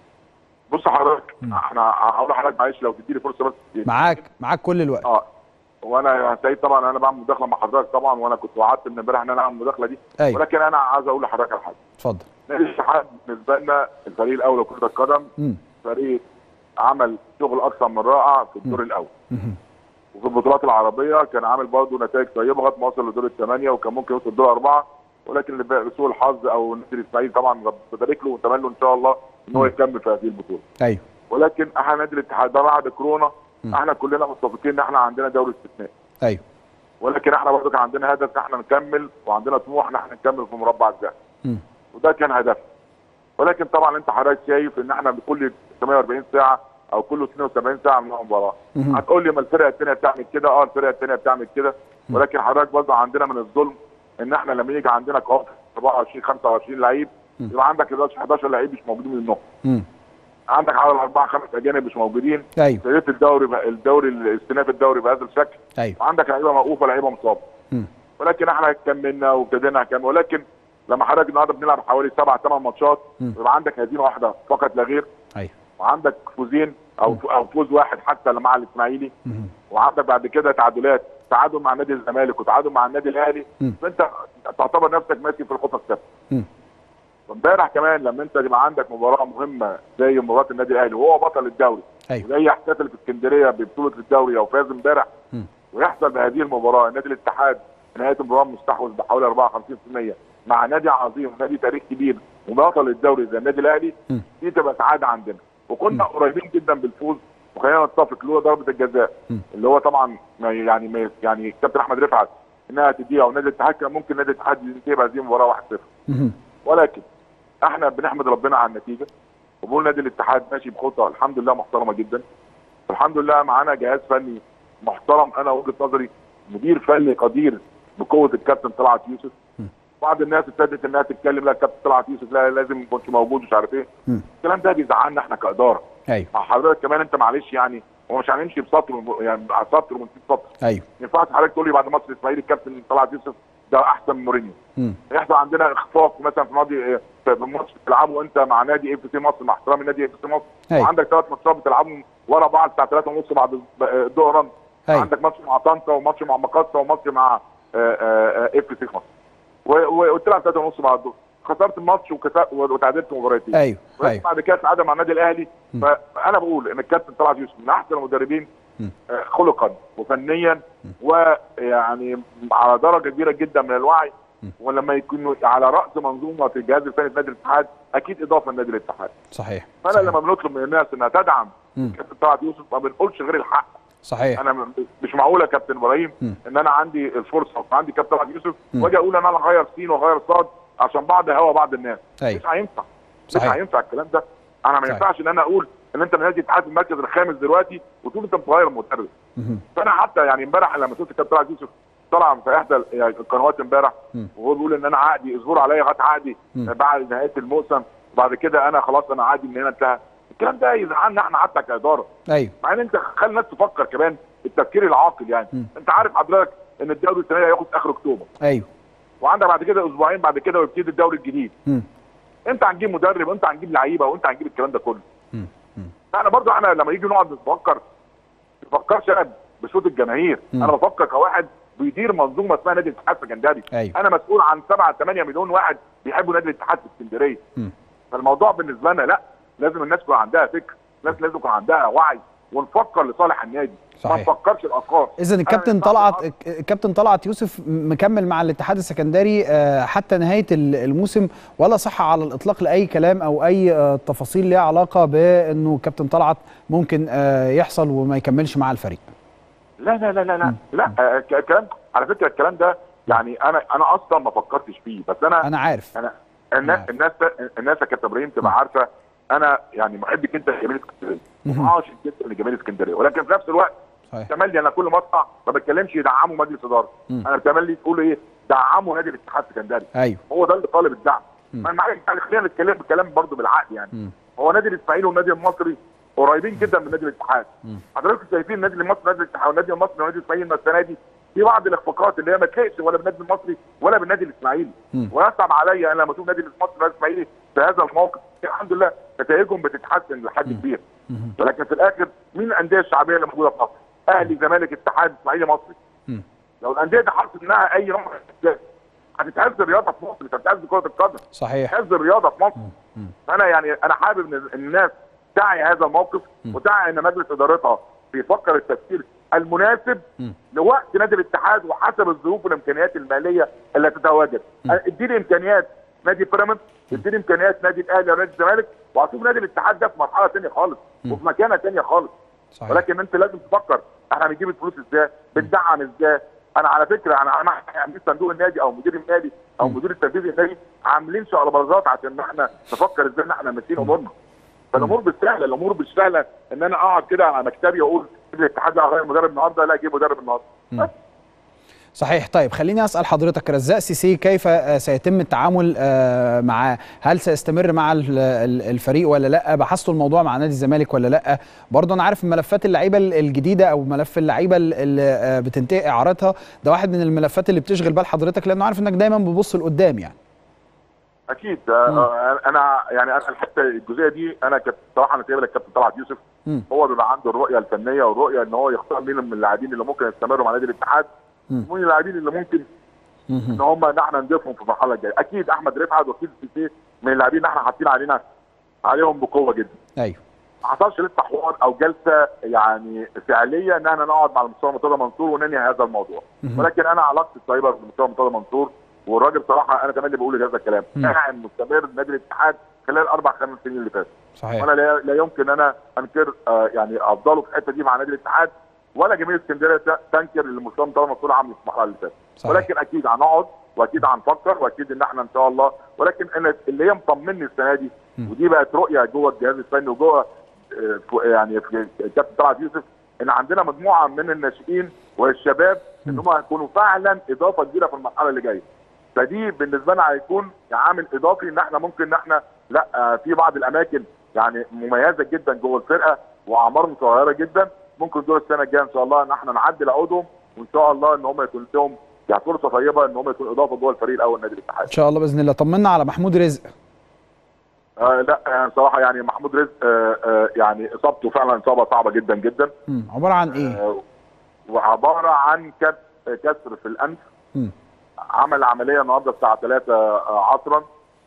بص حضرتك احنا هقول لحضرتك معلش لو تديني فرصه بس معاك معاك كل الوقت اه وانا سعيد طبعا انا بعمل مداخله مع حضرتك طبعا وانا كنت وعدت من امبارح ان انا اعمل المداخله دي ايوه ولكن انا عايز اقول لحضرتك على حاجه اتفضل نادي الاتحاد بالنسبه لنا الفريق الاول لكره القدم امم فريق عمل شغل اكثر من رائع في الدور الاول مهم. وفي البطولات العربيه كان عامل برضه نتائج طيبه لغايه ما وصل لدور الثمانيه وكان ممكن يوصل لدور اربعه ولكن لسوء الحظ او النادي الاسماعيلي طبعا ببارك له ونتمنى له ان شاء الله ان هو يكمل في هذه البطوله ايوه ولكن احنا نادي الاتحاد ده بعد كورونا مم. احنا كلنا متفقين ان احنا عندنا دوري استثنائي ايوه ولكن احنا برضه كان عندنا هدف ان احنا نكمل وعندنا طموح ان احنا نكمل في مربع الذهبي مم. وده كان هدفنا ولكن طبعا انت حضرتك شايف ان احنا بكل 48 ساعه او كل 72 ساعه من مباراه مهم. هتقول لي ما الفرقه الثانيه بتعمل كده اه الفرقه الثانيه بتعمل كده ولكن حضرتك برضه عندنا من الظلم ان احنا لما يجي عندنا قوافل 24 25 لعيب مم. يبقى عندك 11 11 لعيب مش موجودين منهم امم عندك حوالي اربعه خمس اجانب مش موجودين ايوه ابتديت الدوري بقى- الدوري الاستئناف الدوري بهذا الشكل ايوه وعندك لعيبه موقوفه لعيبه مصابه مم. ولكن احنا كملنا وابتدينا نكمل ولكن لما حضرتك النهارده بنلعب حوالي سبع ثمان ماتشات مم. يبقى عندك هزيمه واحده فقط لا غير ايوه وعندك فوزين او او فوز واحد حتى مع الاسماعيلي مهم. وعندك بعد كده تعادلات تعادل مع نادي الزمالك وتعادل مع النادي الاهلي مم. فانت تعتبر نفسك ماشي في الخطه الثابته مم. امبارح كمان لما انت يبقى عندك مباراه مهمه زي مباراه النادي الاهلي وهو بطل الدوري ايوه وزي احتفل في اسكندريه ببطوله الدوري او فاز امبارح مم. ويحصل بهذه المباراه نادي الاتحاد في نهايه المباراه مستحوذ بحوالي 54% مع نادي عظيم نادي تاريخ كبير وبطل الدوري زي النادي الاهلي مم. دي تبقى سعاده عندنا وكنا قريبين جدا بالفوز وخلينا نتفق اللي هو ضربه الجزاء مم. اللي هو طبعا ما يعني ما يعني كابتن احمد رفعت انها تديها ونادي الاتحاد كان ممكن نادي الاتحاد ينتهي بهذه المباراه 1-0 مهم. ولكن احنا بنحمد ربنا على النتيجه وبقول نادي الاتحاد ماشي بخطه الحمد لله محترمه جدا الحمد لله معانا جهاز فني محترم انا وجهه نظري مدير فني قدير بقوه الكابتن طلعت يوسف بعض الناس ابتدت انها تتكلم لا الكابتن طلعت يوسف لا لازم ما يكونش موجود مش عارف ايه مم. الكلام ده بيزعلنا احنا كاداره ايوه مع حضرتك كمان انت معلش يعني هو مش هنمشي بسطر يعني سطر ونسيب سطر ايوه ما ينفعش حضرتك تقول لي بعد ماتش الاسماعيلي الكابتن طلعت يوسف ده احسن من مورينيو مم. يحصل عندنا اخفاق مثلا في ماضي في ماتش بتلعبه انت مع نادي اف سي مصر مع احترامي نادي اف سي مصر أيوة. وعندك ثلاث ماتشات بتلعبهم ورا بعض الساعه 3 ونص بعد الظهر أيوة. عندك ماتش مع طنطا وماتش مع مقصه وماتش مع اف سي مصر و- و- وتلعب 3 ونص بعد الظهر خسرت الماتش وكسبت وتعادلت مباراتين ايوه ولكن ايوه بعد كده تعادل مع النادي الاهلي فانا بقول ان الكابتن طلعت يوسف من احسن المدربين مم. آه، خلقا وفنيا ويعني على درجه كبيره جدا من الوعي ولما يكون على راس منظومه الجهاز الفني في نادي الاتحاد اكيد اضافه لنادي الاتحاد صحيح فانا صحيح. لما بنطلب من الناس انها تدعم مم. كابتن طلعت يوسف ما بنقولش غير الحق صحيح انا م- مش معقول يا كابتن ابراهيم مم. ان انا عندي الفرصه وعندي كابتن طلعت يوسف مم. واجي اقول انا هغير سين واغير صاد عشان بعض هوا بعض الناس أيوة. مش هينفع مش صحيح. هينفع الكلام ده انا ما صحيح. ينفعش ان انا اقول ان انت نادي الاتحاد في المركز الخامس دلوقتي وتقول انت متغير مدرب مهم. فانا حتى يعني امبارح لما شفت كابتن طلعت يوسف طلع في احدى ال- يعني القنوات امبارح مم. وهو بيقول ان انا عقدي اصبروا عليا لغايه عقدي مم. بعد نهايه الموسم وبعد كده انا خلاص انا عقدي من هنا انتهى الكلام ده يزعلنا احنا حتى كاداره ايوه مع ان انت خلي الناس تفكر كمان التفكير العاقل يعني مم. انت عارف حضرتك ان الدوري السنه دي هياخد اخر اكتوبر ايوه وعندك بعد كده اسبوعين بعد كده ويبتدي الدوري الجديد مم. انت هنجيب مدرب وانت هنجيب لعيبه وانت هنجيب الكلام ده كله مم. مم. احنا برضو احنا لما يجي نقعد نفكر ما بفكرش انا بصوت الجماهير مم. انا بفكر كواحد بيدير منظومه اسمها نادي الاتحاد السكندري أيوة. انا مسؤول عن 7 8 مليون واحد بيحبوا نادي الاتحاد في اسكندريه مم. فالموضوع بالنسبه لنا لا لازم الناس يكون عندها فكر الناس لازم يكون عندها وعي ونفكر لصالح النادي ما صحيح. نفكرش الافكار اذا الكابتن أنا طلعت الكابتن طلعت يوسف مكمل مع الاتحاد السكندري آه، حتى نهايه ال- الموسم ولا صحه على الاطلاق لاي كلام او اي آه، تفاصيل ليها علاقه بانه كابتن طلعت ممكن آه، يحصل وما يكملش مع الفريق لا لا لا لا لا لا آه، ك- الكلام على فكره الكلام ده يعني انا انا اصلا ما فكرتش فيه بس انا انا عارف انا الناس عارف. الناس الناس يا كابتن ابراهيم تبقى عارفه انا يعني محب جدا لجماهير اسكندريه مهم. وعاشق جدا لجماهير اسكندريه ولكن في نفس الوقت صحيح تملي انا كل مقطع ما بتكلمش يدعموا مجلس اداره مم. انا تملي تقول ايه دعموا نادي الاتحاد السكندري ايوه هو ده اللي طالب الدعم مم. ما معلش يعني خلينا نتكلم بكلام برضه بالعقل يعني مم. هو نادي الاسماعيلي والنادي المصري قريبين جدا من نادي الاتحاد مم. حضراتكم شايفين النادي المصري نادي الاتحاد والنادي المصري ونادي الاسماعيلي السنه دي في بعض الاخفاقات اللي هي ما تليقش ولا بالنادي المصري ولا بالنادي الاسماعيلي مم. ويصعب عليا انا لما اشوف نادي المصري والنادي الاسماعيلي في هذا الموقف الحمد لله نتائجهم بتتحسن لحد كبير مم. ولكن في الاخر مين الانديه الشعبيه اللي موجوده في مصر؟ اهلي زمالك اتحاد اسماعيلي مصري مم. لو الانديه دي حصلت منها اي نوع من الاشكال هتتهز الرياضه في مصر مش هتتهز كره القدم صحيح هتتهز الرياضه في مصر مم. انا يعني انا حابب ان الناس تعي هذا الموقف وتعي ان مجلس ادارتها بيفكر التفكير المناسب مم. لوقت نادي الاتحاد وحسب الظروف والامكانيات الماليه اللي تتواجد اديني امكانيات نادي بيراميدز اديني امكانيات نادي الاهلي ونادي الزمالك وهشوف نادي الاتحاد ده في مرحله ثانيه خالص وفي مكانه ثانيه خالص صحيح ولكن انت لازم تفكر احنا بنجيب الفلوس ازاي بندعم ازاي انا على فكره انا انا عاملين صندوق النادي او مدير النادي او مدير التنفيذي النادي عاملين شقلباظات عشان احنا نفكر ازاي ان احنا ماشيين امورنا فالامور مش سهله الامور مش سهله ان انا اقعد كده على مكتبي واقول الاتحاد ده هغير مدرب النهارده لا اجيب مدرب النهارده بس صحيح طيب خليني اسال حضرتك رزاق سيسي كيف آه، سيتم التعامل آه، معاه هل سيستمر مع ال- ال- الفريق ولا لا بحثتوا الموضوع مع نادي الزمالك ولا لا برضه انا عارف ملفات اللعيبه ال- الجديده او ملف اللعيبه ال- اللي آه، بتنتهي اعارتها ده واحد من الملفات اللي بتشغل بال حضرتك لانه عارف انك دايما بتبص لقدام يعني اكيد آه، انا يعني انا الحته الجزئيه دي انا كنت صراحه انا سايبها للكابتن طلعت يوسف مم. هو بيبقى عنده الرؤيه الفنيه والرؤيه ان هو يختار مين من اللاعبين اللي ممكن يستمروا مع نادي الاتحاد مم. ومين اللاعبين اللي ممكن ان مهم. هم ان احنا نضيفهم في المرحله الجايه اكيد احمد رفعت واكيد سيسي من اللاعبين اللي احنا حاطين علينا عليهم بقوه جدا ايوه ما حصلش لسه حوار او جلسه يعني فعليه ان احنا نقعد مع المستشار مرتضى منصور وننهي هذا الموضوع مهم. ولكن انا علاقتي طيبه بالمستشار مرتضى منصور والراجل صراحه انا كمان اللي بقول هذا الكلام مم. قاعد مستمر نادي الاتحاد خلال الاربع خمس سنين اللي فاتوا صحيح وانا لا, لا يمكن انا انكر آه يعني افضله في الحته دي مع نادي الاتحاد ولا جماهير اسكندريه ت- تنكر اللي المستشار مرتضى منصور عامله في المرحله اللي فاتت صحيح. ولكن اكيد هنقعد واكيد هنفكر واكيد ان احنا ان شاء الله ولكن انا اللي هي مطمني السنه دي مم. ودي بقت رؤيه جوه الجهاز الفني وجوه آه، ف- يعني في الكابتن طلعت يوسف ان عندنا مجموعه من الناشئين والشباب ان هم هيكونوا فعلا اضافه كبيره في المرحله اللي جايه فدي بالنسبه لنا هيكون عامل اضافي ان احنا ممكن ان احنا لا آه، في بعض الاماكن يعني مميزه جدا جوه الفرقه واعمارهم صغيره جدا ممكن دول السنه الجايه ان شاء الله ان احنا نعدل عقودهم وان شاء الله ان هم يكون لهم يعني فرصه طيبه ان هم يكونوا اضافه جوه الفريق الاول نادي الاتحاد ان شاء الله باذن الله طمنا على محمود رزق آه لا يعني صراحه يعني محمود رزق آه آه يعني اصابته فعلا اصابه صعبه جدا جدا مم. عباره عن ايه آه وعباره عن كس- كسر في الانف مم. عمل عمليه النهارده الساعه 3 عصرا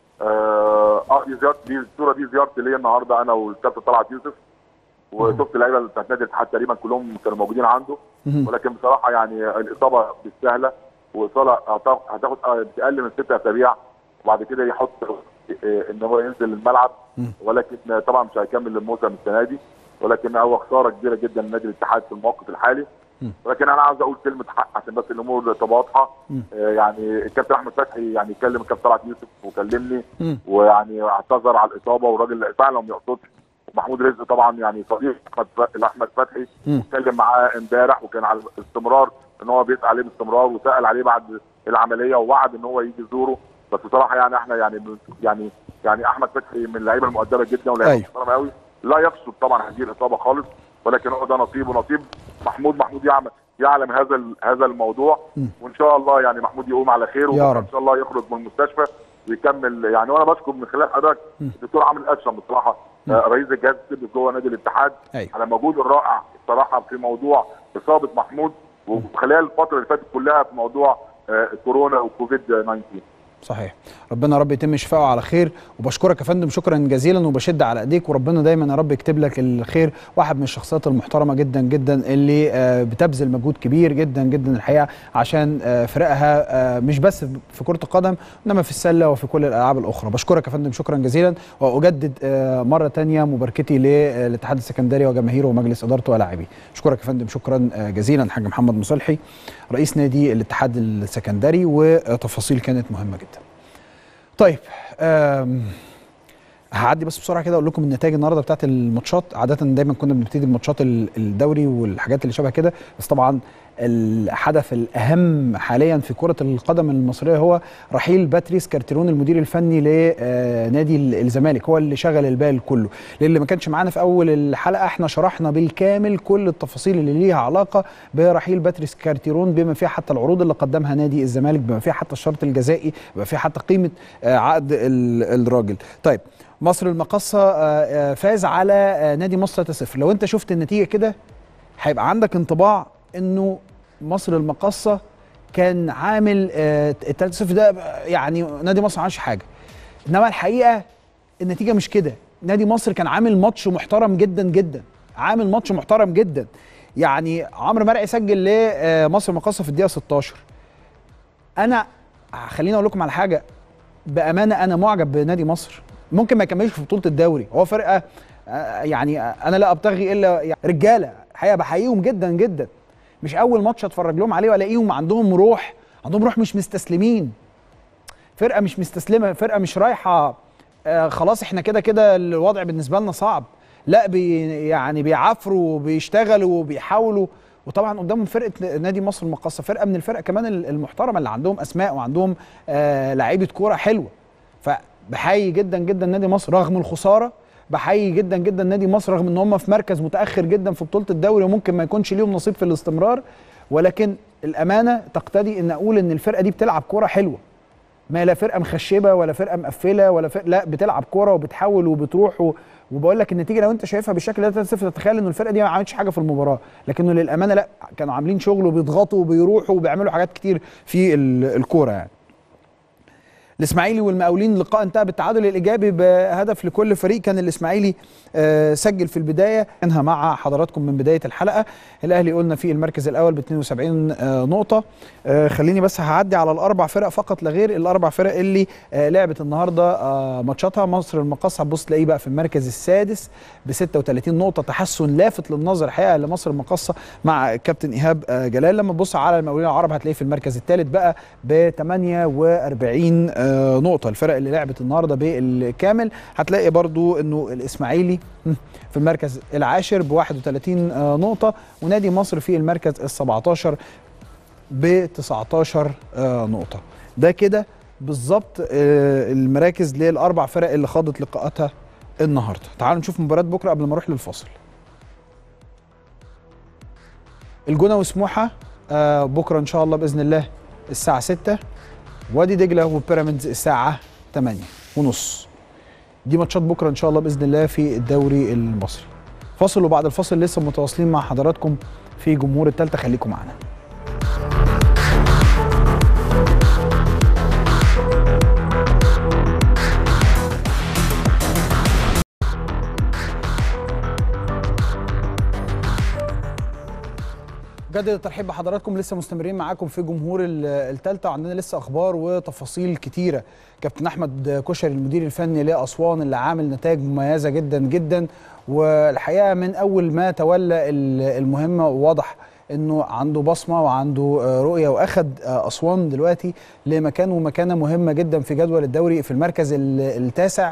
اه آه، دي زيارتي دي الصوره دي زيارتي ليا النهارده انا والكابتن طلعت يوسف وشفت اللعيبه بتاعت نادي الاتحاد تقريبا كلهم كانوا موجودين عنده مهم. ولكن بصراحه يعني الاصابه مش سهله واصابه هتاخد هتاخد آه، اقل من ست اسابيع وبعد كده يحط آه، ان هو ينزل الملعب مم. ولكن طبعا مش هيكمل الموسم السنه دي ولكن هو خساره كبيره جدا لنادي الاتحاد في الموقف الحالي مم. ولكن انا عاوز اقول كلمه حق عشان بس الامور تبقى واضحه مم. آه، يعني الكابتن احمد فتحي يعني كلم الكابتن طلعت يوسف وكلمني مم. ويعني اعتذر على الاصابه والراجل فعلا ما يقصدش محمود رزق طبعا يعني صديق احمد ف- احمد فتحي مم. اتكلم معاه امبارح وكان على استمرار ان هو بيسال عليه باستمرار وسال عليه بعد العمليه ووعد ان هو يجي يزوره بس بصراحه يعني احنا يعني يعني يعني احمد فتحي من اللعيبه المؤدبه جدا ولاعيبه أيوة. محترمه قوي لا يقصد طبعا هذه الاصابه خالص ولكن هو ده نصيب ونصيب محمود محمود يعلم يعلم هذا ال- هذا الموضوع مم. وان شاء الله يعني محمود يقوم على خير يا وبكرة رب. ان شاء الله يخرج من المستشفى ويكمل يعني وانا بشكر من خلال حضرتك الدكتور عامل اشرم بصراحه آه، رئيس الجهاز الطبي جوه نادي الاتحاد أيوة. على مجهوده الرائع بصراحه في موضوع اصابه محمود وخلال الفتره اللي فاتت كلها في موضوع آه، كورونا وكوفيد 19 صحيح ربنا يا رب يتم شفاعه على خير وبشكرك يا فندم شكرا جزيلا وبشد على ايديك وربنا دايما يا رب يكتب لك الخير واحد من الشخصيات المحترمه جدا جدا اللي آه، بتبذل مجهود كبير جدا جدا الحقيقه عشان آه، فرقها آه، مش بس في كره القدم انما في السله وفي كل الالعاب الاخرى بشكرك يا فندم شكرا جزيلا واجدد آه، مره تانية مباركتي للاتحاد السكندري وجماهيره ومجلس ادارته ولاعبيه اشكرك يا فندم شكرا آه، جزيلا الحاج محمد مصلحي رئيس نادي الاتحاد السكندري وتفاصيل كانت مهمه جدا طيب آم، هعدي بس بسرعه كده اقول لكم النتائج النهارده بتاعت الماتشات عاده دايما كنا بنبتدي بماتشات ال- الدوري والحاجات اللي شبه كده بس طبعا الحدث الاهم حاليا في كره القدم المصريه هو رحيل باتريس كارتيرون المدير الفني لنادي ال- الزمالك هو اللي شغل البال كله للي ما كانش معانا في اول الحلقه احنا شرحنا بالكامل كل التفاصيل اللي ليها علاقه برحيل باتريس كارتيرون بما فيها حتى العروض اللي قدمها نادي الزمالك بما فيها حتى الشرط الجزائي بما فيها حتى قيمه آه، عقد ال- الراجل طيب مصر المقصه آه، آه، فاز على آه، نادي مصر 3-0 لو انت شفت النتيجه كده هيبقى عندك انطباع انه مصر المقصه كان عامل آه، ال 3-0 ده يعني نادي مصر ما عملش حاجه انما الحقيقه النتيجه مش كده نادي مصر كان عامل ماتش محترم جدا جدا عامل ماتش محترم جدا يعني عمرو مرعي سجل لمصر المقصه في الدقيقه 16 انا خليني اقول لكم على حاجه بامانه انا معجب بنادي مصر ممكن ما يكملش في بطوله الدوري هو فرقه آه، يعني انا لا ابتغي الا يعني رجاله الحقيقه بحييهم جدا جدا مش اول ماتش اتفرج لهم عليه والاقيهم عندهم روح عندهم روح مش مستسلمين فرقه مش مستسلمه فرقه مش رايحه آه خلاص احنا كده كده الوضع بالنسبه لنا صعب لا بي يعني بيعافروا وبيشتغلوا وبيحاولوا وطبعا قدامهم فرقه نادي مصر المقاصه فرقه من الفرق كمان المحترمه اللي عندهم اسماء وعندهم آه لعيبه كوره حلوه فبحيي جدا جدا نادي مصر رغم الخساره بحيي جدا جدا نادي مصر رغم ان هم في مركز متاخر جدا في بطوله الدوري وممكن ما يكونش ليهم نصيب في الاستمرار ولكن الامانه تقتضي ان اقول ان الفرقه دي بتلعب كوره حلوه ما لا فرقه مخشبه ولا فرقه مقفله ولا فرقة لا بتلعب كوره وبتحاول وبتروح و... وبقول لك النتيجه لو انت شايفها بالشكل ده 3-0 تتخيل انه الفرقه دي ما عملتش حاجه في المباراه لكنه للامانه لا كانوا عاملين شغل وبيضغطوا وبيروحوا وبيعملوا حاجات كتير في ال- الكوره يعني الاسماعيلي والمقاولين لقاء انتهى بالتعادل الايجابي بهدف لكل فريق كان الاسماعيلي آه، سجل في البدايه انها مع حضراتكم من بدايه الحلقه الاهلي قلنا في المركز الاول ب 72 آه، نقطه آه، خليني بس هعدي على الاربع فرق فقط لا غير الاربع فرق اللي آه، لعبت النهارده آه، ماتشاتها مصر المقاصه هتبص تلاقيه بقى في المركز السادس ب 36 نقطه تحسن لافت للنظر الحقيقه لمصر المقاصه مع كابتن ايهاب آه، جلال لما تبص على المقاولين العرب هتلاقيه في المركز الثالث بقى ب 48 آه، نقطه الفرق اللي لعبت النهارده بالكامل هتلاقي برضو انه الاسماعيلي م، في المركز العاشر ب 31 آه، نقطه ونادي مصر في المركز ال 17 ب 19 آه، نقطه ده كده بالظبط آه، المراكز للاربع فرق اللي خاضت لقاءاتها النهارده تعالوا نشوف مباراه بكره قبل ما اروح للفاصل الجونه وسموحه آه، بكره ان شاء الله باذن الله الساعه 6 وادي دجله وبيراميدز الساعه 8 ونص دي ماتشات بكره ان شاء الله باذن الله في الدوري المصري فاصل وبعد الفاصل لسه متواصلين مع حضراتكم في جمهور التالتة خليكم معانا جدد الترحيب بحضراتكم لسه مستمرين معاكم في جمهور ال- التالتة وعندنا لسه اخبار وتفاصيل كتيره كابتن احمد كشري المدير الفني لاسوان اللي عامل نتائج مميزه جدا جدا والحقيقه من اول ما تولى ال- المهمه واضح انه عنده بصمه وعنده آه، رؤيه واخد آه، اسوان دلوقتي لمكان ومكانه مهمه جدا في جدول الدوري في المركز ال- التاسع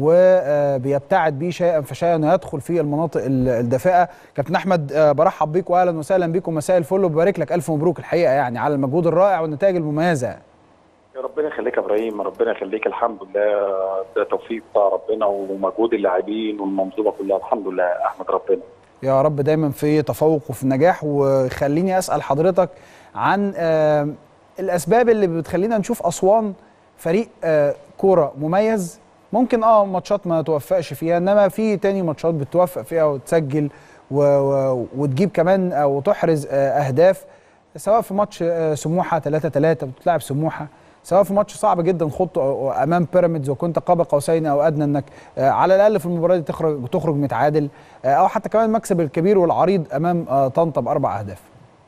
وبيبتعد بيه شيئا فشيئا ويدخل في المناطق ال- الدافئه كابتن احمد آه، برحب بيك واهلا وسهلا بيك ومساء الفل وببارك لك الف مبروك الحقيقه يعني على المجهود الرائع والنتائج المميزه يا ربنا يخليك يا ابراهيم ربنا يخليك الحمد لله ده توفيق بتاع ربنا ومجهود اللاعبين والمنظومه كلها الحمد لله احمد ربنا يا رب دايما في تفوق وفي نجاح وخليني اسال حضرتك عن آه، الاسباب اللي بتخلينا نشوف اسوان فريق آه، كوره مميز ممكن اه ماتشات ما توفقش فيها انما في تاني ماتشات بتوفق فيها وتسجل و و وتجيب كمان او تحرز آه، اهداف سواء في ماتش آه، سموحه 3 3 بتلعب سموحه سواء في ماتش صعب جدا خضته امام بيراميدز وكنت قاب قوسين او ادنى انك آه، على الاقل في المباراه دي تخرج تخرج متعادل آه، او حتى كمان المكسب الكبير والعريض امام آه، طنطا باربع اهداف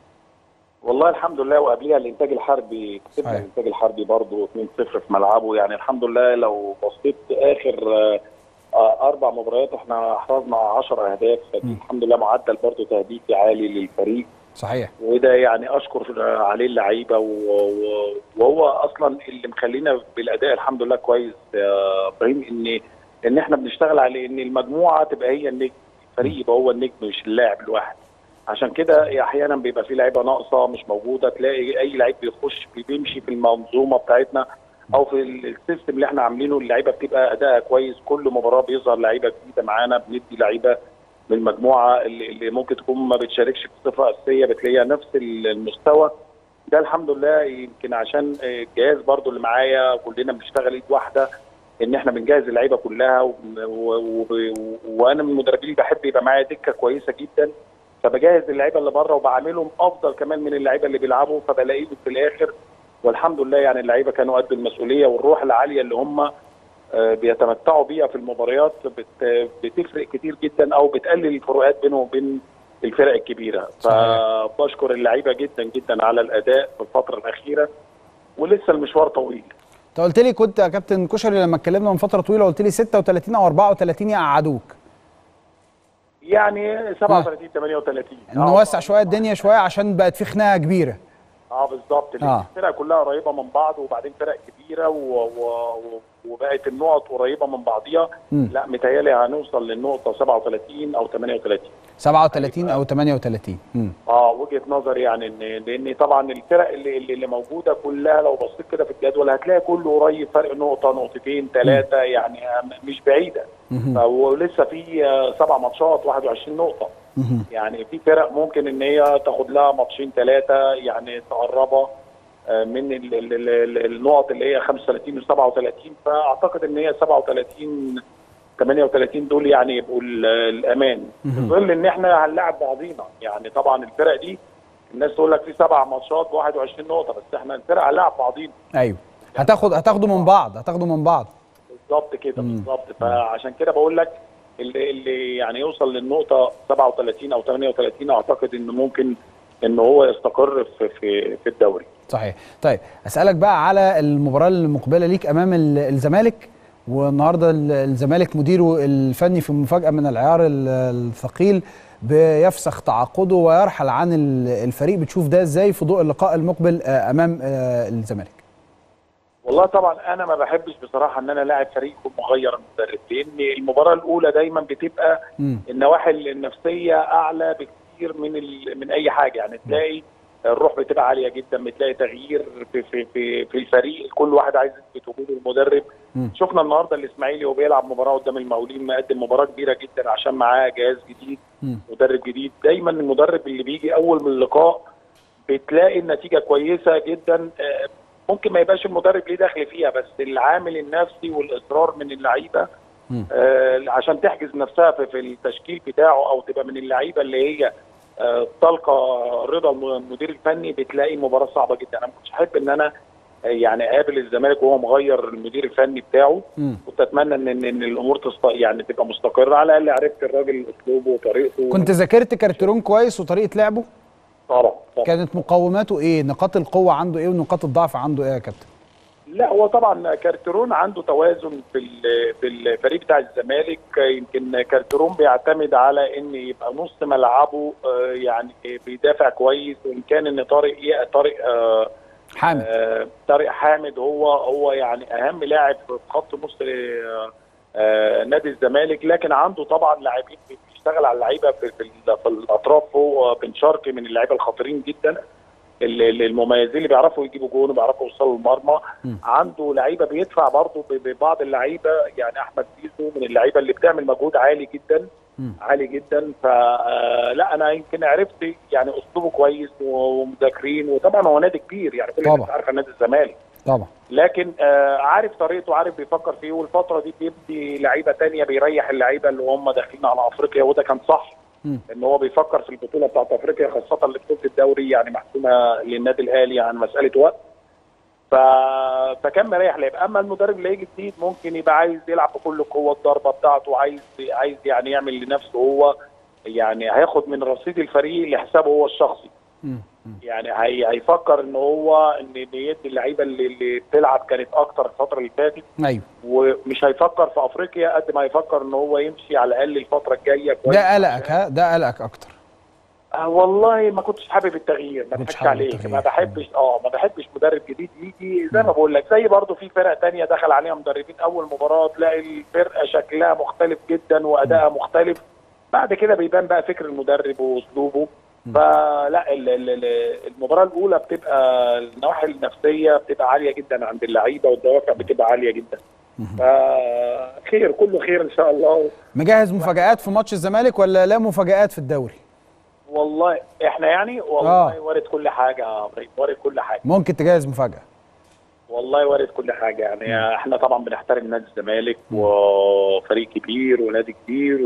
والله الحمد لله وقبليها الانتاج الحربي كسبنا صحيح. الانتاج الحربي برضه 2-0 في ملعبه يعني الحمد لله لو بصيت اخر آه، آه، اربع مباريات احنا احرزنا 10 اهداف فدي الحمد لله معدل برضه تهديفي عالي للفريق صحيح وده يعني اشكر عليه اللعيبه و- و- وهو اصلا اللي مخلينا بالاداء الحمد لله كويس يا ابراهيم ان ان احنا بنشتغل على ان المجموعه تبقى هي النجم الفريق يبقى هو النجم مش اللاعب الواحد عشان كده احيانا بيبقى في لعيبه ناقصه مش موجوده تلاقي اي لعيب بيخش بيمشي في المنظومه بتاعتنا او في السيستم اللي احنا عاملينه اللعيبه بتبقى ادائها كويس كل مباراه بيظهر لعيبه جديده معانا بندي لعيبه من المجموعه اللي, اللي ممكن تكون ما بتشاركش بصفه اساسيه بتلاقيها نفس المستوى ده الحمد لله يمكن عشان الجهاز برضو اللي معايا كلنا بنشتغل ايد واحده ان احنا بنجهز اللعيبه كلها و... و... و... وانا من المدربين اللي بحب يبقى معايا دكه كويسه جدا فبجهز اللعيبه اللي بره وبعاملهم افضل كمان من اللعيبه اللي بيلعبوا فبلاقيهم في الاخر والحمد لله يعني اللعيبه كانوا قد المسؤوليه والروح العاليه اللي هم آه، بيتمتعوا بيها في المباريات بت- بتفرق كتير جدا او بتقلل الفروقات بينهم وبين الفرق الكبيره فبشكر اللعيبه جدا جدا على الاداء في الفتره الاخيره ولسه المشوار طويل انت قلت لي كنت يا كابتن كشري لما اتكلمنا من فتره طويله قلت لي 36 او 34 يقعدوك يعني 37 38 نوسع شويه الدنيا شويه عشان بقت في خناقه كبيره اه بالظبط لان آه. الفرق كلها قريبه من بعض وبعدين فرق كبيره و... و... وبقت النقط قريبه من بعضيها مم. لا متهيألي هنوصل للنقطه 37 او 38 37 او 38 مم. اه وجهه نظري يعني ان لان طبعا الفرق اللي, اللي اللي موجوده كلها لو بصيت كده في الجدول هتلاقي كله قريب فرق نقطه نقطتين ثلاثه يعني مش بعيده مهم. ولسه في آه، سبع ماتشات 21 نقطه مهم. يعني في فرق ممكن ان هي تاخد لها ماتشين ثلاثه يعني تقربها آه، من ال- ال- ال- ال- النقط اللي هي 35 و 37 فاعتقد ان هي 37 38 دول يعني يبقوا ال- الامان في ظل ان احنا هنلاعب بعضينا يعني طبعا الفرق دي الناس تقول لك في سبع ماتشات ب 21 نقطه بس احنا الفرق هنلاعب بعضينا ايوه هتاخد هتاخدوا من بعض هتاخدوا من بعض بالظبط كده بالظبط فعشان كده بقول لك اللي, اللي يعني يوصل للنقطه 37 او 38 اعتقد انه ممكن ان هو يستقر في في, في الدوري صحيح طيب اسالك بقى على المباراه المقبله ليك امام ال- الزمالك والنهارده ال- الزمالك مديره الفني في مفاجاه من العيار ال- الثقيل بيفسخ تعاقده ويرحل عن ال- الفريق بتشوف ده ازاي في ضوء اللقاء المقبل آه، امام آه، الزمالك والله طبعا انا ما بحبش بصراحه ان انا لاعب فريق يكون مغير المدرب لان المباراه الاولى دايما بتبقى مم. النواحي النفسيه اعلى بكتير من ال... من اي حاجه يعني تلاقي الروح بتبقى عاليه جدا بتلاقي تغيير في في في, في الفريق كل واحد عايز يثبت وجوده المدرب مم. شفنا النهارده الاسماعيلي وهو بيلعب مباراه قدام المقاولين مقدم مباراه كبيره جدا عشان معاه جهاز جديد مم. مدرب جديد دايما المدرب اللي بيجي اول من اللقاء بتلاقي النتيجه كويسه جدا آه، ممكن ما يبقاش المدرب ليه دخل فيها بس العامل النفسي والاصرار من اللعيبه مم. آه، عشان تحجز نفسها في, في التشكيل بتاعه او تبقى من اللعيبه اللي هي آه، تلقى رضا المدير الفني بتلاقي مباراه صعبه جدا انا ما كنتش احب ان انا آه، يعني اقابل الزمالك وهو مغير المدير الفني بتاعه مم. كنت اتمنى ان ان, إن الامور تست... يعني تبقى مستقره على الاقل عرفت الراجل اسلوبه وطريقته كنت ذاكرت كارتيرون كويس وطريقه لعبه طبعا طبعا. كانت مقوماته ايه نقاط القوه عنده ايه ونقاط الضعف عنده ايه يا كابتن لا هو طبعا كارترون عنده توازن في ال- في الفريق بتاع الزمالك يمكن كارترون بيعتمد على ان يبقى نص ملعبه آه، يعني بيدافع كويس وان كان ان طارق إيه- طارق آه، حامد آه، طارق حامد هو هو يعني اهم لاعب في خط نص آه، آه، نادي الزمالك لكن عنده طبعا لاعبين بيشتغل على اللعيبه في, في, ال- في الاطراف هو بن شرقي من اللعيبه الخطيرين جدا ال- ال- المميزين اللي بيعرفوا يجيبوا جون وبيعرفوا يوصلوا المرمى م. عنده لعيبه بيدفع برضه ب- ببعض اللعيبه يعني احمد زيزو من اللعيبه اللي بتعمل مجهود عالي جدا م. عالي جدا فلا انا يمكن عرفت يعني اسلوبه كويس ومذاكرين وطبعا هو نادي كبير يعني كل طبعا. الناس عارفه نادي الزمالك طبعا لكن آه عارف طريقته عارف بيفكر فيه والفتره دي بيدي لعيبه تانية بيريح اللعيبه اللي هم داخلين على افريقيا وده كان صح مم. ان هو بيفكر في البطوله بتاعت افريقيا خاصه اللي بطوله الدوري يعني محسومه للنادي الاهلي عن مساله وقت ف... فكان مريح لعيب اما المدرب اللي هيجي جديد ممكن يبقى عايز يلعب بكل قوه الضربه بتاعته عايز عايز يعني يعمل لنفسه هو يعني هياخد من رصيد الفريق لحسابه هو الشخصي مم. مم. يعني هي هيفكر ان هو ان إن يدي اللعيبه اللي, اللي بتلعب كانت اكتر الفتره اللي فاتت ايوه ومش هيفكر في افريقيا قد ما هيفكر ان هو يمشي على الاقل الفتره الجايه كويس ده قلقك ها ده قلقك اكتر آه والله ما كنتش حابب التغيير ما كنتش اضحكش حابب عليك التغيير. ما بحبش اه ما بحبش مدرب جديد يجي زي ما بقول لك زي برضه في فرق تانية دخل عليها مدربين اول مباراه تلاقي الفرقه شكلها مختلف جدا وادائها مختلف بعد كده بيبان بقى فكر المدرب واسلوبه فلا ال- ال- ال- المباراه الاولى بتبقى النواحي النفسيه بتبقى عاليه جدا عند اللعيبه والدوافع بتبقى عاليه جدا فخير كله خير ان شاء الله مجهز مفاجآت في ماتش الزمالك ولا لا مفاجآت في الدوري والله احنا يعني والله آه. وارد كل حاجه يا ابراهيم وارد كل حاجه ممكن تجهز مفاجأة والله وارد كل حاجه يعني احنا طبعا بنحترم نادي الزمالك وفريق كبير ونادي كبير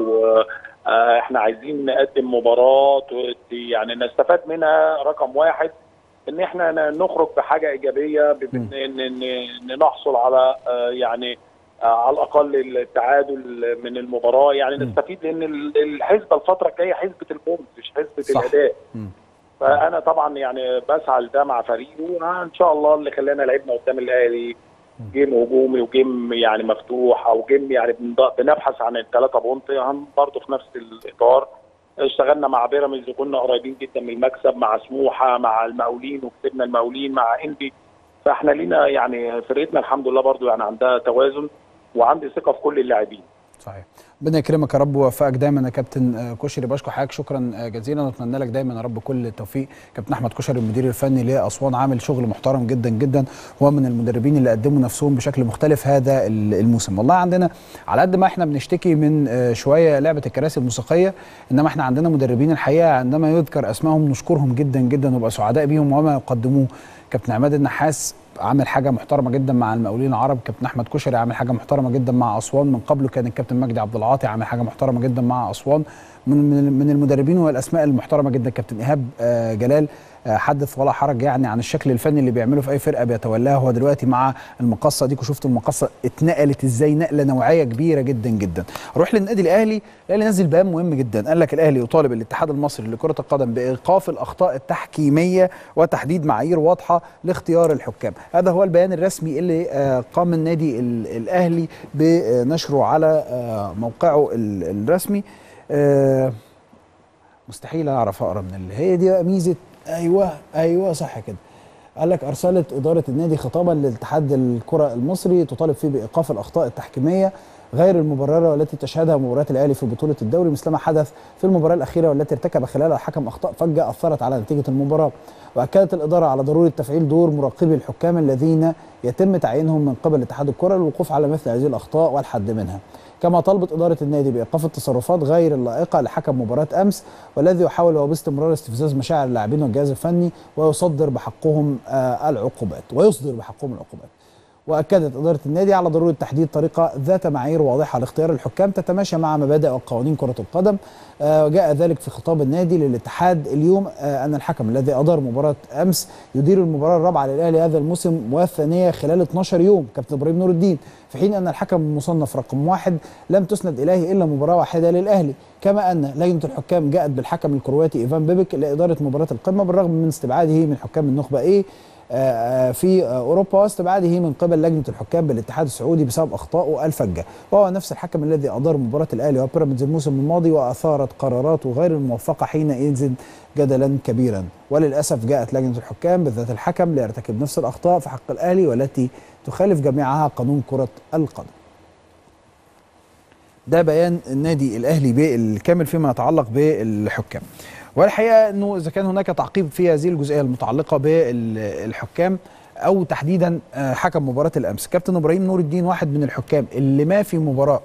واحنا عايزين نقدم مباراه ت- يعني نستفاد منها رقم واحد ان احنا ن- نخرج بحاجه ايجابيه ب- مم. ان ان إن نحصل على آه، يعني آه، على الاقل التعادل من المباراه يعني مم. نستفيد لان ال- الحسبه الفتره الجايه حسبه البونت مش حسبه صح. الاداء مم. فانا طبعا يعني بسعى لده مع فريقي وان شاء الله اللي خلانا لعبنا قدام الاهلي جيم هجومي وجيم يعني مفتوح او جيم يعني بنض- بنبحث عن الثلاثه بونت هم برضه في نفس الاطار اشتغلنا مع بيراميدز وكنا قريبين جدا من المكسب مع سموحه مع المقاولين وكسبنا المقاولين مع انبي فاحنا لينا يعني فرقتنا الحمد لله برضه يعني عندها توازن وعندي ثقه في كل اللاعبين صحيح ربنا يكرمك يا رب ويوفقك دايما يا كابتن آه، كشري بشكر حضرتك شكرا آه، جزيلا ونتمنى لك دايما يا رب كل التوفيق كابتن احمد كشري المدير الفني لاسوان عامل شغل محترم جدا جدا هو من المدربين اللي قدموا نفسهم بشكل مختلف هذا ال- الموسم والله عندنا على قد ما احنا بنشتكي من آه، شويه لعبه الكراسي الموسيقيه انما احنا عندنا مدربين الحقيقه عندما يذكر اسمائهم نشكرهم جدا جدا ونبقى سعداء بيهم وما يقدموه كابتن عماد النحاس عامل حاجه محترمه جدا مع المقاولين العرب كابتن احمد كشري عامل حاجه محترمه جدا مع اسوان من قبله كان الكابتن مجدي عبد العاطي عامل حاجه محترمه جدا مع اسوان من من من المدربين والاسماء المحترمه جدا كابتن ايهاب آه، جلال آه، حدث ولا حرج يعني عن الشكل الفني اللي بيعمله في اي فرقه بيتولاها هو دلوقتي مع المقصه ديكوا شفتوا المقصه اتنقلت ازاي نقله نوعيه كبيره جدا جدا اروح للنادي الاهلي الاهلي نزل بيان مهم جدا قال لك الاهلي يطالب الاتحاد المصري لكره القدم بايقاف الاخطاء التحكيميه وتحديد معايير واضحه لاختيار الحكام هذا هو البيان الرسمي اللي آه، قام النادي ال- الاهلي بنشره على آه، موقعه ال- الرسمي آه، مستحيل اعرف اقرا من اللي هي دي بقى ميزه ايوه ايوه صح كده قال لك ارسلت اداره النادي خطابا لاتحاد الكره المصري تطالب فيه بايقاف الاخطاء التحكيميه غير المبرره والتي تشهدها مباريات الاهلي في بطوله الدوري مثلما حدث في المباراه الاخيره والتي ارتكب خلالها الحكم اخطاء فجه اثرت على نتيجه المباراه واكدت الاداره على ضروره تفعيل دور مراقبي الحكام الذين يتم تعيينهم من قبل اتحاد الكره للوقوف على مثل هذه الاخطاء والحد منها كما طالبت إدارة النادي بإيقاف التصرفات غير اللائقة لحكم مباراة أمس والذي يحاول هو باستمرار استفزاز مشاعر اللاعبين والجهاز الفني ويصدر بحقهم آه، العقوبات ويصدر بحقهم العقوبات واكدت اداره النادي على ضروره تحديد طريقه ذات معايير واضحه لاختيار الحكام تتماشى مع مبادئ وقوانين كره القدم آه، وجاء ذلك في خطاب النادي للاتحاد اليوم آه، ان الحكم الذي ادار مباراه امس يدير المباراه الرابعه للاهلي هذا الموسم والثانيه خلال 12 يوم كابتن ابراهيم نور الدين في حين ان الحكم المصنف رقم واحد لم تسند اليه الا مباراه واحده للاهلي كما ان لجنه الحكام جاءت بالحكم الكرواتي ايفان بيبك لاداره مباراه القمه بالرغم من استبعاده من حكام النخبه ايه آه، في آه، اوروبا واستبعاده من قبل لجنه الحكام بالاتحاد السعودي بسبب اخطائه الفجه وهو نفس الحكم الذي ادار مباراه الاهلي وبيراميدز الموسم الماضي واثارت قراراته غير الموفقه حينئذ جدلا كبيرا وللاسف جاءت لجنه الحكام بذات الحكم ليرتكب نفس الاخطاء في حق الاهلي والتي تخالف جميعها قانون كره القدم ده بيان النادي الاهلي بالكامل فيما يتعلق بالحكام والحقيقه انه اذا كان هناك تعقيب في هذه الجزئيه المتعلقه بالحكام او تحديدا آه، حكم مباراه الامس كابتن ابراهيم نور الدين واحد من الحكام اللي ما في مباراه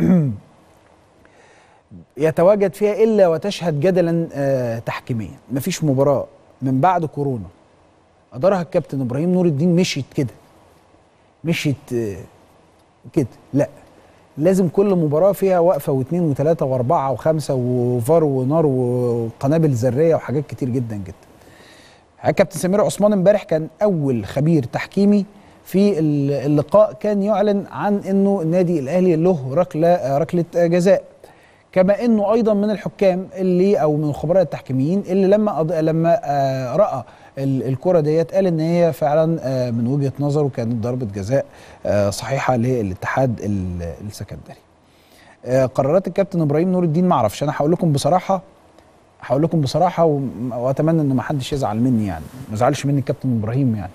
يتواجد فيها الا وتشهد جدلا آه، تحكيميا مفيش مباراه من بعد كورونا ادارها الكابتن ابراهيم نور الدين مشيت كده مشيت آه، كده لا لازم كل مباراه فيها وقفه واثنين وثلاثه واربعه وخمسه وفار ونار وقنابل ذريه وحاجات كتير جدا جدا. كابتن سمير عثمان امبارح كان اول خبير تحكيمي في اللقاء كان يعلن عن انه النادي الاهلي له ركله ركله جزاء كما انه ايضا من الحكام اللي او من الخبراء التحكيميين اللي لما أض... لما آه راى ال- الكره ديت قال ان هي فعلا آه من وجهه نظره كانت ضربه جزاء آه صحيحه للاتحاد ال- السكندري. آه قرارات الكابتن ابراهيم نور الدين ما اعرفش انا هقول لكم بصراحه هقول لكم بصراحه وم- واتمنى ان ما حدش يزعل مني يعني ما يزعلش مني الكابتن ابراهيم يعني.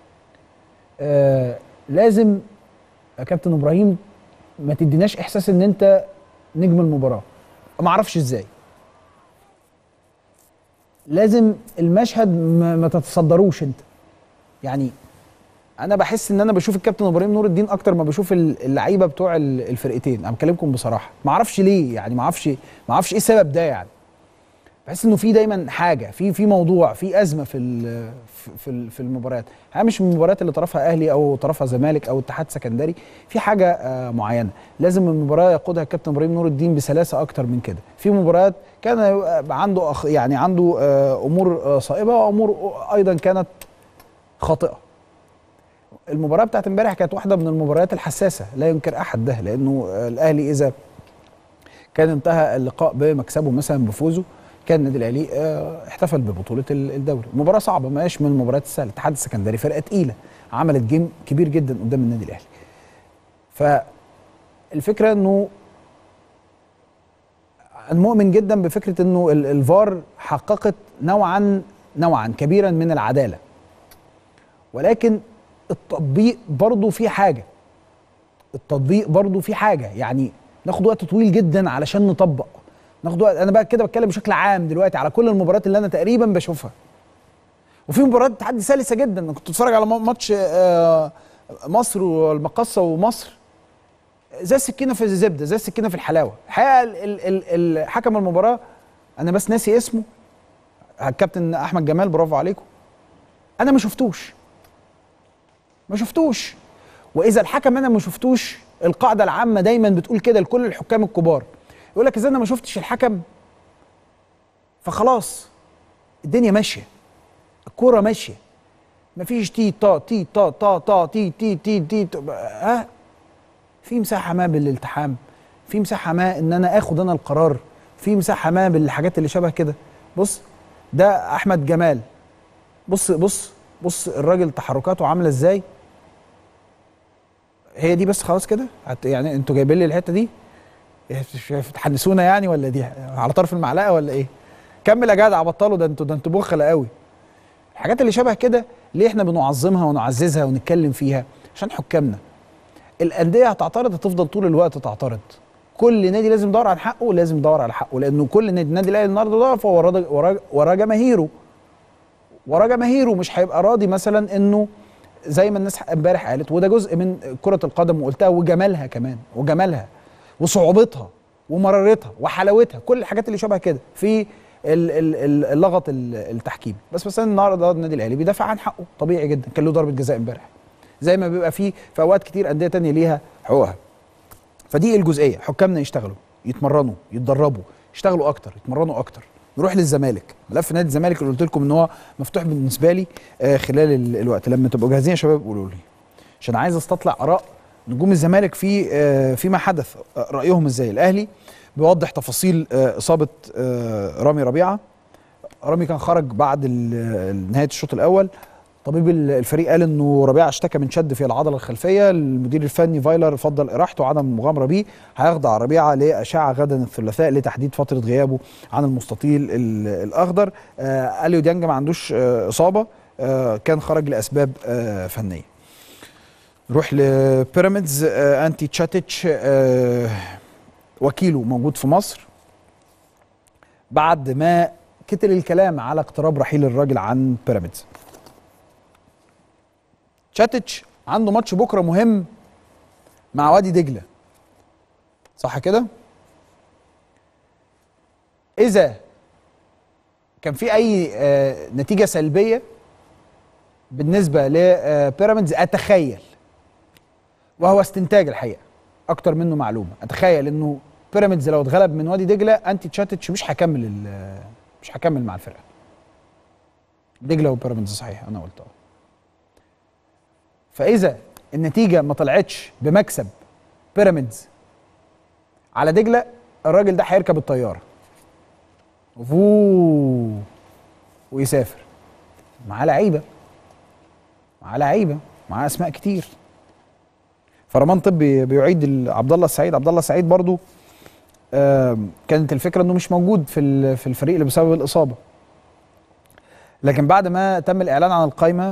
آه لازم يا كابتن ابراهيم ما تديناش احساس ان انت نجم المباراه ما اعرفش ازاي لازم المشهد ما, ما تتصدروش انت يعني انا بحس ان انا بشوف الكابتن ابراهيم نور الدين اكتر ما بشوف ال- اللعيبه بتوع ال- الفرقتين انا بكلمكم بصراحه ما اعرفش ليه يعني ما اعرفش ما اعرفش ايه السبب ده يعني بحس انه في دايما حاجه في في موضوع في ازمه في ال- في- في ال- في المباريات ها مش من المباريات اللي طرفها اهلي او طرفها زمالك او اتحاد سكندري في حاجه آه، معينه لازم المباراه يقودها الكابتن ابراهيم نور الدين بسلاسه اكتر من كده في مباريات كان آه، عنده أخ يعني عنده آه، امور آه، صائبه وامور ايضا كانت خاطئه المباراه بتاعت امبارح كانت واحده من المباريات الحساسه لا ينكر احد ده لانه آه، الاهلي اذا كان انتهى اللقاء بمكسبه مثلا بفوزه كان النادي الاهلي آه، احتفل ببطوله ال- الدوري مباراه صعبه ما هيش من المباريات السهله الاتحاد السكندري فرقه تقيله عملت جيم كبير جدا قدام النادي الاهلي فالفكره انه أنا مؤمن جدا بفكره انه ال- الفار حققت نوعا نوعا كبيرا من العداله ولكن التطبيق برضه في حاجه التطبيق برضه في حاجه يعني ناخد وقت طويل جدا علشان نطبق ناخد وقت انا بقى كده بتكلم بشكل عام دلوقتي على كل المباريات اللي انا تقريبا بشوفها وفي مباريات تحدي سلسه جدا انا كنت بتفرج على م- ماتش آه، مصر والمقصه ومصر زي السكينه في الزبده زي السكينه في الحلاوه الحقيقه ال- ال- ال- ال- حكم المباراه انا بس ناسي اسمه الكابتن احمد جمال برافو عليكم انا ما شفتوش ما شفتوش واذا الحكم انا ما شفتوش القاعده العامه دايما بتقول كده لكل الحكام الكبار يقول لك اذا انا ما شفتش الحكم فخلاص الدنيا ماشيه الكوره ماشيه مفيش تي تا تي تا تا تا تي تي تي تي, تي ها في مساحه ما بالالتحام في مساحه ما ان انا اخد انا القرار في مساحه ما بالحاجات اللي شبه كده بص ده احمد جمال بص بص بص الراجل تحركاته عامله ازاي هي دي بس خلاص كده هت- يعني انتوا جايبين لي الحته دي تحنسونا يعني ولا دي على طرف المعلقه ولا ايه كمل يا جدع بطلوا ده انتوا ده انتوا بخله قوي الحاجات اللي شبه كده ليه احنا بنعظمها ونعززها ونتكلم فيها عشان حكامنا الانديه هتعترض هتفضل طول الوقت تعترض كل نادي لازم يدور على حقه لازم يدور على حقه لانه كل نادي النادي الاهلي النهارده ضعف هو وراه وراه وراه جماهيره وراه جماهيره مش هيبقى راضي مثلا انه زي ما الناس امبارح قالت وده جزء من كره القدم وقلتها وجمالها كمان وجمالها وصعوبتها ومرارتها وحلاوتها كل الحاجات اللي شبه كده في ال- ال- ال- اللغط ال- التحكيمي بس مثلا النهارده النادي الاهلي بيدافع عن حقه طبيعي جدا كان له ضربه جزاء امبارح زي ما بيبقى فيه في اوقات كتير انديه تانية ليها حقوقها فدي الجزئيه حكامنا يشتغلوا يتمرنوا يتدربوا يشتغلوا اكتر يتمرنوا اكتر نروح للزمالك ملف نادي الزمالك اللي قلت لكم ان هو مفتوح بالنسبه لي آه خلال ال- الوقت لما تبقوا جاهزين يا شباب قولوا لي عشان عايز استطلع اراء نجوم الزمالك في آه فيما حدث آه رايهم ازاي الاهلي بيوضح تفاصيل آه اصابه آه رامي ربيعه رامي كان خرج بعد ال- نهايه الشوط الاول طبيب ال- الفريق قال انه ربيعه اشتكى من شد في العضله الخلفيه المدير الفني فايلر فضل اراحته وعدم المغامره بيه هيخضع ربيعه لاشعه غدا الثلاثاء لتحديد فتره غيابه عن المستطيل ال- الاخضر آه اليو ديانج ما عندوش آه اصابه آه كان خرج لاسباب آه فنيه نروح لبيراميدز آه انتي تشاتيتش آه وكيله موجود في مصر بعد ما كتر الكلام على اقتراب رحيل الراجل عن بيراميدز تشاتيتش عنده ماتش بكره مهم مع وادي دجله صح كده اذا كان في اي آه، نتيجه سلبيه بالنسبه لبيراميدز اتخيل وهو استنتاج الحقيقه اكتر منه معلومه اتخيل انه بيراميدز لو اتغلب من وادي دجله انتي تشاتيتش مش هكمل ال- مش هكمل مع الفرقه دجله وبيراميدز صحيح انا قلت اه فاذا النتيجه ما طلعتش بمكسب بيراميدز على دجله الراجل ده هيركب الطياره وفو ويسافر معاه لعيبه معاه لعيبه معاه اسماء كتير فرمان طبي بيعيد ال- عبد الله السعيد عبد الله السعيد برضو آم، كانت الفكره انه مش موجود في ال- في الفريق اللي بسبب الاصابه لكن بعد ما تم الاعلان عن القائمه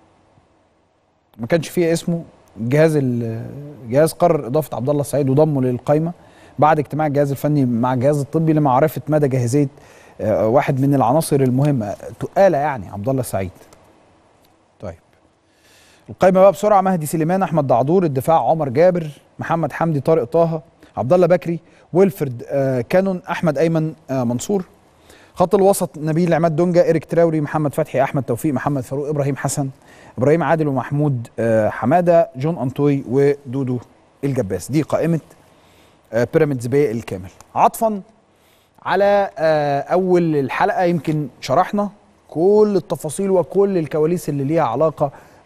ما كانش فيه اسمه الجهاز ال- الجهاز قرر اضافه عبد الله السعيد وضمه للقائمه بعد اجتماع الجهاز الفني مع الجهاز الطبي لمعرفه مدى جاهزيه آه، واحد من العناصر المهمه تقاله يعني عبد الله السعيد طيب القائمه بقى بسرعه مهدي سليمان احمد دعدور الدفاع عمر جابر محمد حمدي طارق طه عبد الله بكري ويلفرد آه كانون احمد ايمن آه منصور خط الوسط نبيل عماد دونجا ايريك تراوري محمد فتحي احمد توفيق محمد فاروق ابراهيم حسن ابراهيم عادل ومحمود آه حماده جون انطوي ودودو الجباس دي قائمه آه بيراميدز بالكامل عطفا على آه اول الحلقه يمكن شرحنا كل التفاصيل وكل الكواليس اللي ليها علاقه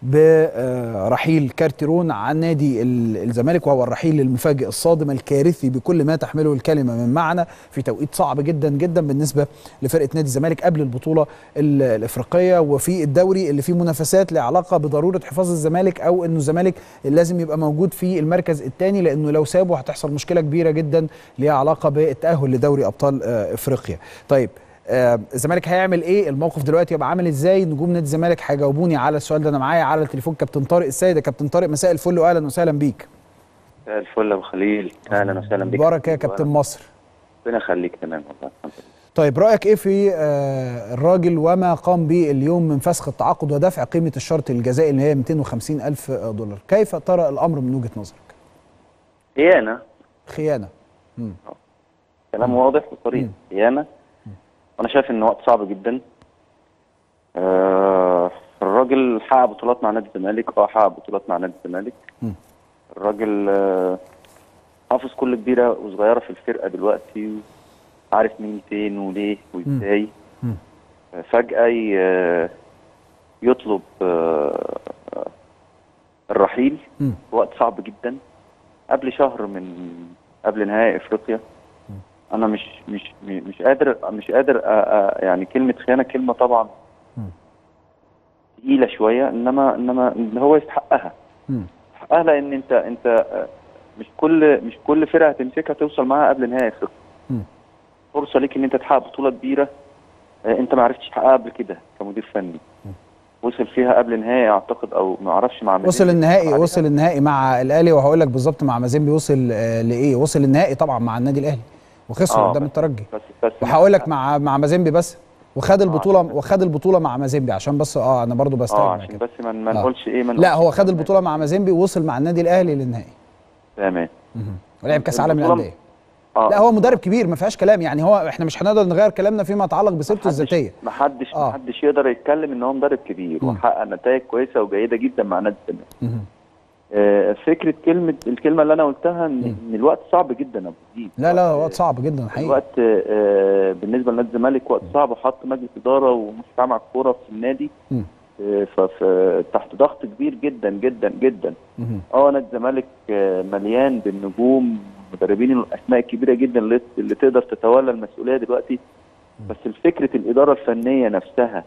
برحيل كارتيرون عن نادي ال- الزمالك وهو الرحيل المفاجئ الصادم الكارثي بكل ما تحمله الكلمه من معنى في توقيت صعب جدا جدا بالنسبه لفرقه نادي الزمالك قبل البطوله ال- الافريقيه وفي الدوري اللي فيه منافسات لها علاقه بضروره حفاظ الزمالك او انه الزمالك لازم يبقى موجود في المركز الثاني لانه لو سابه هتحصل مشكله كبيره جدا ليها علاقه بالتاهل لدوري ابطال آه، افريقيا طيب آه، الزمالك هيعمل ايه الموقف دلوقتي يبقى عامل ازاي نجوم نادي الزمالك هيجاوبوني على السؤال ده انا معايا على التليفون كابتن طارق السيد يا كابتن طارق مساء الفل واهلا وسهلا بيك مساء الفل يا ابو خليل اهلا وسهلا بك مبارك يا كابتن مصر ربنا يخليك تمام والله الحمد لله طيب رايك ايه في آه، الراجل وما قام به اليوم من فسخ التعاقد ودفع قيمه الشرط الجزائي اللي هي 250 الف دولار كيف ترى الامر من وجهه نظرك خيانه خيانه كلام واضح وصريح مم. خيانه وانا شايف ان وقت صعب جدا آه الراجل حقق بطولات مع نادي الزمالك اه حقق بطولات مع نادي الزمالك مم. الراجل آه حافظ كل كبيره وصغيره في الفرقه دلوقتي عارف مين فين وليه وازاي مم. آه، فجاه ي- آه، يطلب آه، آه، الرحيل مم. في وقت صعب جدا قبل شهر من قبل نهائي افريقيا انا مش مش مش قادر مش قادر أ- أ- يعني كلمه خيانه كلمه طبعا مم. تقيله شويه انما انما ان هو يستحقها مم. يستحقها لان انت انت آه، مش كل مش كل فرقه هتمسكها توصل معاها قبل نهائي افريقيا مم. فرصه ليك ان انت تحقق بطوله كبيره آه، انت ما عرفتش تحققها قبل كده كمدير فني وصل فيها قبل نهائي اعتقد او ما اعرفش مع وصل مازيمبي النهائي عليها. وصل النهائي مع الاهلي وهقول لك بالظبط مع مازيمبي وصل آه، لايه وصل النهائي طبعا مع النادي الاهلي وخسر آه، قدام بس- الترجي بس بس وهقول لك مع مع مازيمبي بس وخد البطوله وخد البطوله مع مازيمبي عشان بس اه انا برضو اه بستوعب عشان كده بس ما ما آه. نقولش ايه ما لا نقولش هو خد كلام البطوله مع مازيمبي ووصل مع النادي الاهلي للنهائي تمام ولعب كاس عالم البطولة- للانديه اه لا هو مدرب كبير ما فيهاش كلام يعني هو احنا مش هنقدر نغير كلامنا فيما يتعلق بسيرته الذاتيه ما حدش آه. ما حدش يقدر يتكلم ان هو مدرب كبير مم. وحقق نتائج كويسه وجيده جدا مع نادي الزمالك مهم. آه، فكره كلمه الكلمه اللي انا قلتها ان ان الوقت صعب جدا يا ابو جديد لا لا وقت صعب جدا حقيقي الوقت آه، بالنسبه لنادي الزمالك وقت صعب وحط مجلس اداره ومجتمع مع الكوره في النادي مم. آه، فف- تحت ضغط كبير جدا جدا جدا مهم. اه نادي الزمالك آه، مليان بالنجوم مدربين الاسماء الكبيره جدا اللي اللي تقدر تتولى المسؤوليه دلوقتي بس فكره الاداره الفنيه نفسها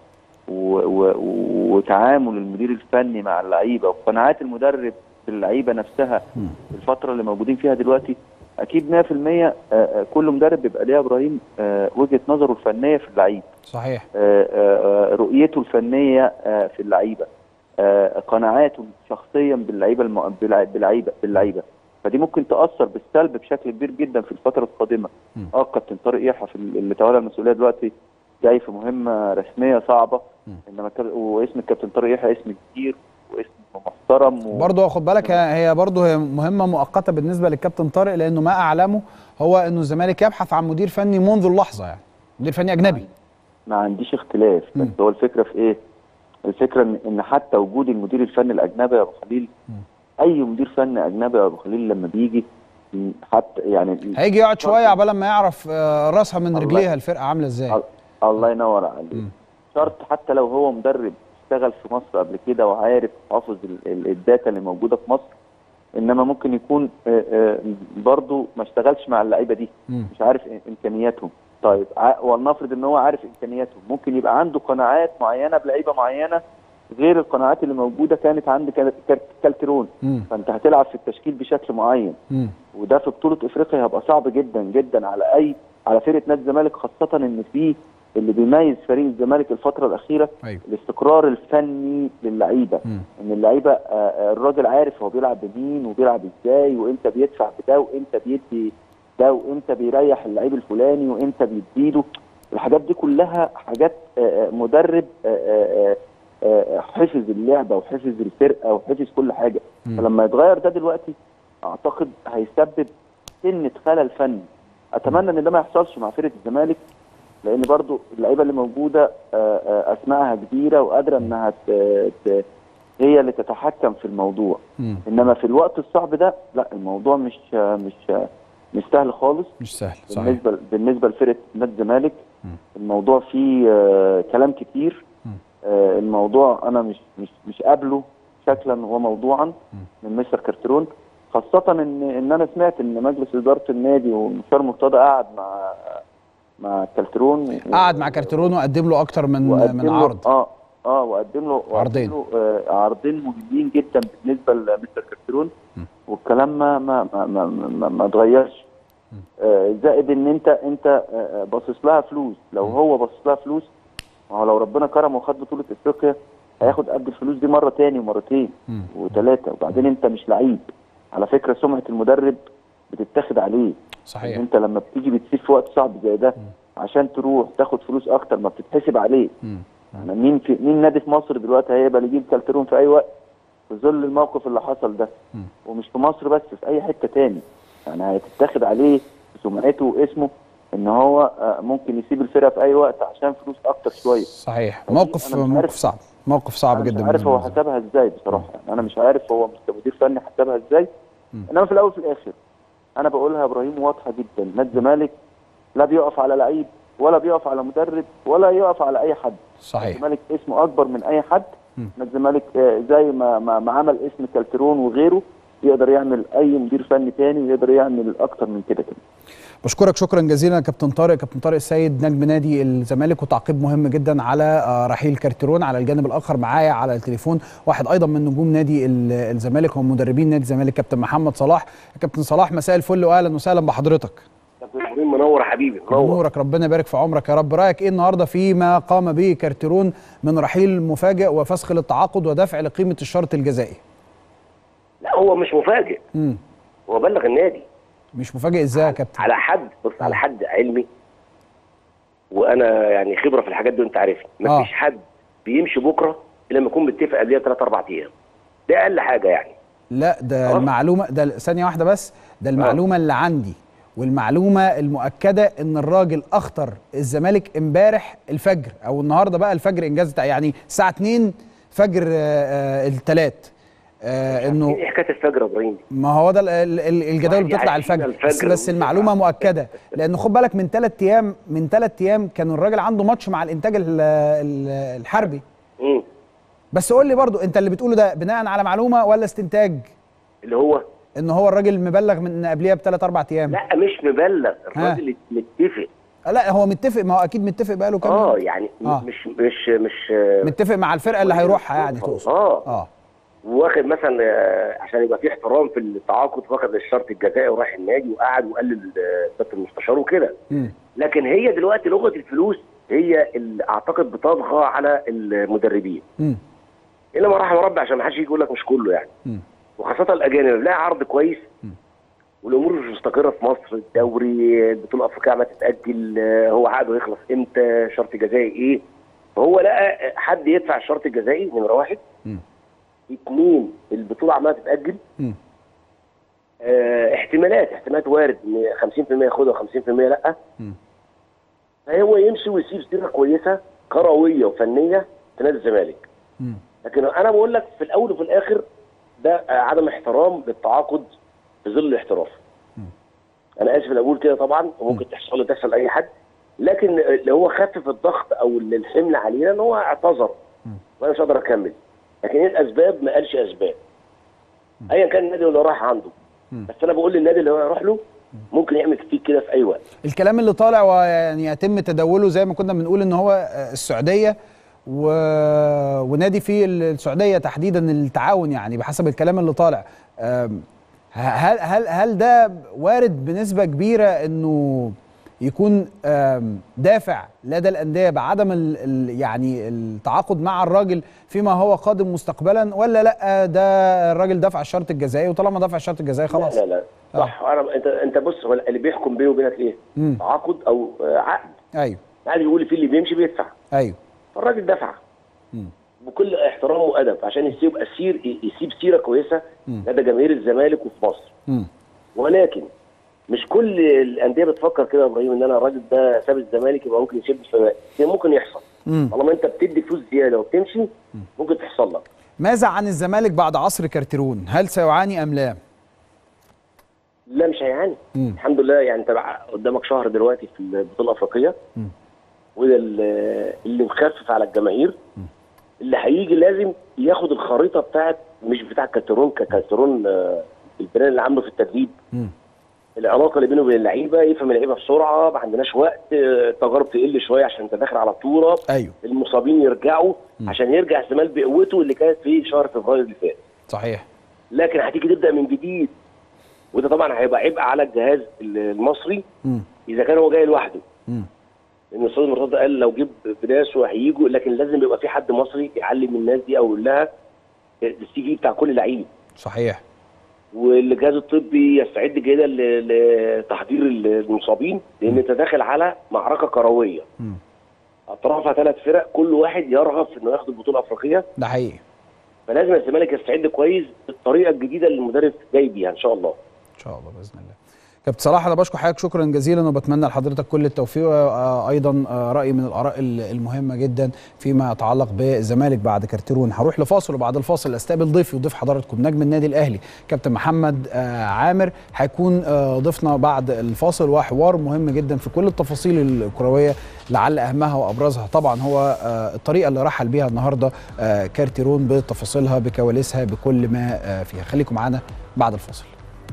و و وتعامل المدير الفني مع اللعيبه وقناعات المدرب باللعيبه نفسها مم. الفتره اللي موجودين فيها دلوقتي اكيد 100% آه، آه، كل مدرب بيبقى ليه يا ابراهيم آه، وجهه نظره الفنيه في اللعيب صحيح آه، آه، رؤيته الفنيه آه، في اللعيبه آه، قناعاته شخصيا باللعيبه الم... بالع- باللعيبه باللعيبه فدي ممكن تاثر بالسلب بشكل كبير جدا في الفتره القادمه م. اه كابتن طارق يحيى في ال- اللي تولى المسؤوليه دلوقتي جاي في مهمه رسميه صعبه م. انما الكاب- واسم الكابتن طارق يحيى اسم كبير واسم محترم و... برضه خد بالك هي برضه هي مهمه مؤقته بالنسبه للكابتن طارق لانه ما اعلمه هو انه الزمالك يبحث عن مدير فني منذ اللحظه يعني مدير فني اجنبي ما عنديش اختلاف بس مم. هو الفكره في ايه؟ الفكره ان ان حتى وجود المدير الفني الاجنبي يا ابو خليل مم. اي مدير فني اجنبي يا ابو خليل لما بيجي م، حتى يعني هيجي يقعد شويه عبال ما يعرف آه، راسها من الله. رجليها الفرقه عامله ازاي ال- الله ينور عليك مم. شرط حتى لو هو مدرب اشتغل في مصر قبل كده وعارف حافظ ال- ال- الداتا اللي موجوده في مصر انما ممكن يكون آه، آه، برضه ما اشتغلش مع اللعيبه دي مم. مش عارف إم- امكانياتهم طيب ع- ولنفرض ان هو عارف امكانياتهم ممكن يبقى عنده قناعات معينه بلعيبه معينه غير القناعات اللي موجوده كانت عند كال- كال- كالترون مم. فانت هتلعب في التشكيل بشكل معين مم. وده في بطوله افريقيا هيبقى صعب جدا جدا على اي على فرقه نادي الزمالك خاصه ان في اللي بيميز فريق الزمالك الفتره الاخيره ايوه الاستقرار الفني للعيبه مم. ان اللعيبه آه، آه، الراجل عارف هو بيلعب بمين وبيلعب ازاي وامتى بيدفع بده وامتى بيدي ده وامتى بيريح اللعيب الفلاني وامتى بيديله الحاجات دي كلها حاجات آه، آه، مدرب آه، آه، آه، حفظ اللعبه وحفظ الفرقه وحفظ كل حاجه مم. فلما يتغير ده دلوقتي اعتقد هيسبب سنه خلل فني اتمنى ان ده ما يحصلش مع فرقه الزمالك لان برضو اللعيبه اللي موجوده آه، آه، اسمائها كبيره وقادره انها ت- ت- هي اللي تتحكم في الموضوع مم. انما في الوقت الصعب ده لا الموضوع مش آه، مش آه، مش سهل خالص مش سهل صحيح بالنسبه بالنسبه لفرقه نادي الزمالك مم. الموضوع فيه آه، كلام كتير مم. آه، الموضوع انا مش مش مش قابله شكلا وموضوعا من مستر كارترون خاصة ان ان انا سمعت ان مجلس ادارة النادي ومستر مرتضى قعد مع مع كالترون قعد مع كارترون وقدم له اكتر من وقدم من له- عرض اه اه وقدم له وقدم عرضين. له آه عرضين مهمين جدا بالنسبه لمستر كارترون م. والكلام ما ما ما ما, ما, ما اتغيرش آه زائد ان انت انت آه باصص لها فلوس لو هو باصص لها فلوس ما هو لو ربنا كرمه وخد بطوله افريقيا هياخد قد الفلوس دي مره تاني ومرتين مم. وثلاثه وبعدين انت مش لعيب على فكره سمعه المدرب بتتاخد عليه صحيح انت لما بتيجي بتسيب في وقت صعب زي ده عشان تروح تاخد فلوس اكتر ما بتتحسب عليه مم. يعني مين في مين نادي في مصر دلوقتي هيقبل يجيب كالترون في اي وقت في ظل الموقف اللي حصل ده مم. ومش في مصر بس في اي حته تاني يعني هيتتاخد عليه سمعته واسمه ان هو آه، ممكن يسيب الفرقه في اي وقت عشان فلوس اكتر شويه صحيح فدي موقف أنا مش موقف عارف- صعب موقف صعب انا مش جدا عارف هو بالنسبة لي. حسبها ازاي بصراحه يعني انا مش عارف هو كمدير فني حسبها ازاي مم. انما في الاول وفي الاخر انا بقولها يا ابراهيم واضحه جدا نادي الزمالك لا بيقف على لعيب ولا بيقف على مدرب ولا يقف على اي حد صحيح الزمالك اسمه اكبر من اي حد مم. نادي الزمالك آه، زي ما, ما, ما عمل اسم كالترون وغيره يقدر يعمل اي مدير فني تاني ويقدر يعمل اكتر من كده كده بشكرك شكرا جزيلا يا كابتن طارق كابتن طارق السيد نجم نادي الزمالك وتعقيب مهم جدا على آه، رحيل كارتيرون على الجانب الاخر معايا على التليفون واحد ايضا من نجوم نادي ال- الزمالك ومدربين نادي الزمالك كابتن محمد صلاح يا كابتن صلاح مساء الفل واهلا وسهلا بحضرتك كابتن ابراهيم منور حبيبي منور نورك ربنا يبارك في عمرك يا رب رايك ايه النهارده فيما قام به كارتيرون من رحيل مفاجئ وفسخ للتعاقد ودفع لقيمه الشرط الجزائي لا هو مش مفاجئ امم هو بلغ النادي مش مفاجئ ازاي يا كابتن على حد بص على حد علمي وانا يعني خبره في الحاجات دي وانت عارفني آه. مفيش حد بيمشي بكره الا لما يكون متفق قبلها ثلاث اربع ايام ده اقل حاجه يعني لا ده آه. المعلومه ده ثانيه واحده بس ده المعلومه اللي عندي والمعلومه المؤكده ان الراجل اخطر الزمالك امبارح الفجر او النهارده بقى الفجر انجاز بتاع- يعني الساعه 2 فجر الثلاث آه انه ايه حكايه الفجر يا ابراهيم دي؟ ما هو ده ال- ال- ال- الجداول واحد بتطلع يعدينا الفجر بس, الفجر بس ويطلع. المعلومه مؤكده لان خد بالك من ثلاث ايام من ثلاث ايام كان الراجل عنده ماتش مع الانتاج ال- ال- الحربي مم. بس قول لي برضو انت اللي بتقوله ده بناء على معلومه ولا استنتاج اللي هو ان هو الراجل مبلغ من قبلها بثلاث اربع ايام لا مش مبلغ الراجل متفق لا هو متفق ما هو اكيد متفق بقاله كام اه يوم. يعني م- آه. مش مش مش متفق مع الفرقه اللي هيروحها يعني تقصد اه اه واخد مثلا آه، عشان يبقى في احترام في التعاقد واخد الشرط الجزائي وراح النادي وقعد وقلل الكابتن المستشار وكده مم. لكن هي دلوقتي لغه الفلوس هي اللي اعتقد بتطغى على المدربين مم. الا ما رحم ربي عشان ما حدش يجي يقول لك مش كله يعني مم. وخاصه الاجانب لا عرض كويس والامور مش مستقره في مصر الدوري البطوله الافريقيه عماله تتاجل آه، هو عقده يخلص امتى شرط جزائي ايه فهو لقى حد يدفع الشرط الجزائي نمره واحد مم. اثنين البطوله عماله تتاجل مم. آه احتمالات احتمالات وارد ان 50% ياخدها و50% لا مم. فهو يمشي ويسيب سيره كويسه كرويه وفنيه في نادي الزمالك مم. لكن انا بقول لك في الاول وفي الاخر ده آه، عدم احترام للتعاقد في ظل الاحتراف انا اسف اللي اقول كده طبعا وممكن تحصل له تحصل لاي حد لكن اللي هو خفف الضغط او الحمل علينا ان هو اعتذر وانا مش هقدر اكمل لكن ايه الاسباب ما قالش اسباب ايا كان النادي اللي راح عنده بس انا بقول للنادي اللي هو يروح له ممكن يعمل فيه كده في اي وقت الكلام اللي طالع ويعني يتم تداوله زي ما كنا بنقول ان هو آه، السعوديه و... ونادي في السعوديه تحديدا التعاون يعني بحسب الكلام اللي طالع آم، هل هل هل ده وارد بنسبه كبيره انه يكون آم، دافع لدى الانديه بعدم ال ال يعني التعاقد مع الراجل فيما هو قادم مستقبلا ولا لا ده الراجل دفع الشرط الجزائي وطالما دفع الشرط الجزائي خلاص لا لا لا صح انا انت انت بص هو اللي بيحكم بيني وبينك ايه؟ مم. تعاقد او آه، عقد ايوه عقد يقول في اللي بيمشي بيدفع ايوه فالراجل دفع مم. بكل احترام وادب عشان يسيب اسير يسيب سيره كويسه مم. لدى جماهير الزمالك وفي مصر مم. ولكن مش كل الانديه بتفكر كده يا ابراهيم ان انا الراجل ده ساب الزمالك يبقى ممكن يشد الفنان ده ممكن يحصل مم. طالما انت بتدي فلوس زياده وبتمشي ممكن تحصل لك ماذا عن الزمالك بعد عصر كارتيرون هل سيعاني ام لا لا مش هيعاني مم. الحمد لله يعني انت بقى قدامك شهر دلوقتي في البطوله الافريقيه مم. وده اللي اللي مخفف على الجماهير اللي هيجي لازم ياخد الخريطه بتاعت مش بتاع كاترون ككاترون آه، البلان اللي عامله في التدريب مم. العلاقه اللي بينه وبين اللعيبه يفهم اللعيبه بسرعه ما عندناش وقت آه، التجارب تقل شويه عشان انت داخل على بطوله ايوه المصابين يرجعوا عشان يرجع الزمالك بقوته اللي كانت في شهر فبراير اللي فات صحيح لكن هتيجي تبدا من جديد وده طبعا هيبقى عبء على الجهاز المصري مم. اذا كان هو جاي لوحده مم. لان الاستاذ مرتضى قال لو جيب بناس وهيجوا لكن لازم يبقى في حد مصري يعلم الناس دي او يقول لها السي في بتاع كل لعيب صحيح والجهاز الطبي يستعد جيدا ل- لتحضير المصابين لان انت داخل على معركه كرويه مم. اطرافها ثلاث فرق كل واحد يرغب في انه ياخد البطوله الافريقيه ده حقيقي فلازم الزمالك يستعد كويس بالطريقه الجديده اللي المدرب جاي بيها ان شاء الله ان شاء الله باذن الله كابتن صلاح انا بشكر حضرتك شكرا جزيلا وبتمنى لحضرتك كل التوفيق وايضا راي من الاراء المهمه جدا فيما يتعلق بالزمالك بعد كارتيرون هروح لفاصل وبعد الفاصل استقبل ضيفي وضيف حضراتكم نجم النادي الاهلي كابتن محمد آه، عامر هيكون آه، ضيفنا بعد الفاصل وحوار مهم جدا في كل التفاصيل الكرويه لعل اهمها وابرزها طبعا هو آه، الطريقه اللي رحل بيها النهارده آه، كارتيرون بتفاصيلها بكواليسها بكل ما آه، فيها خليكم معانا بعد الفاصل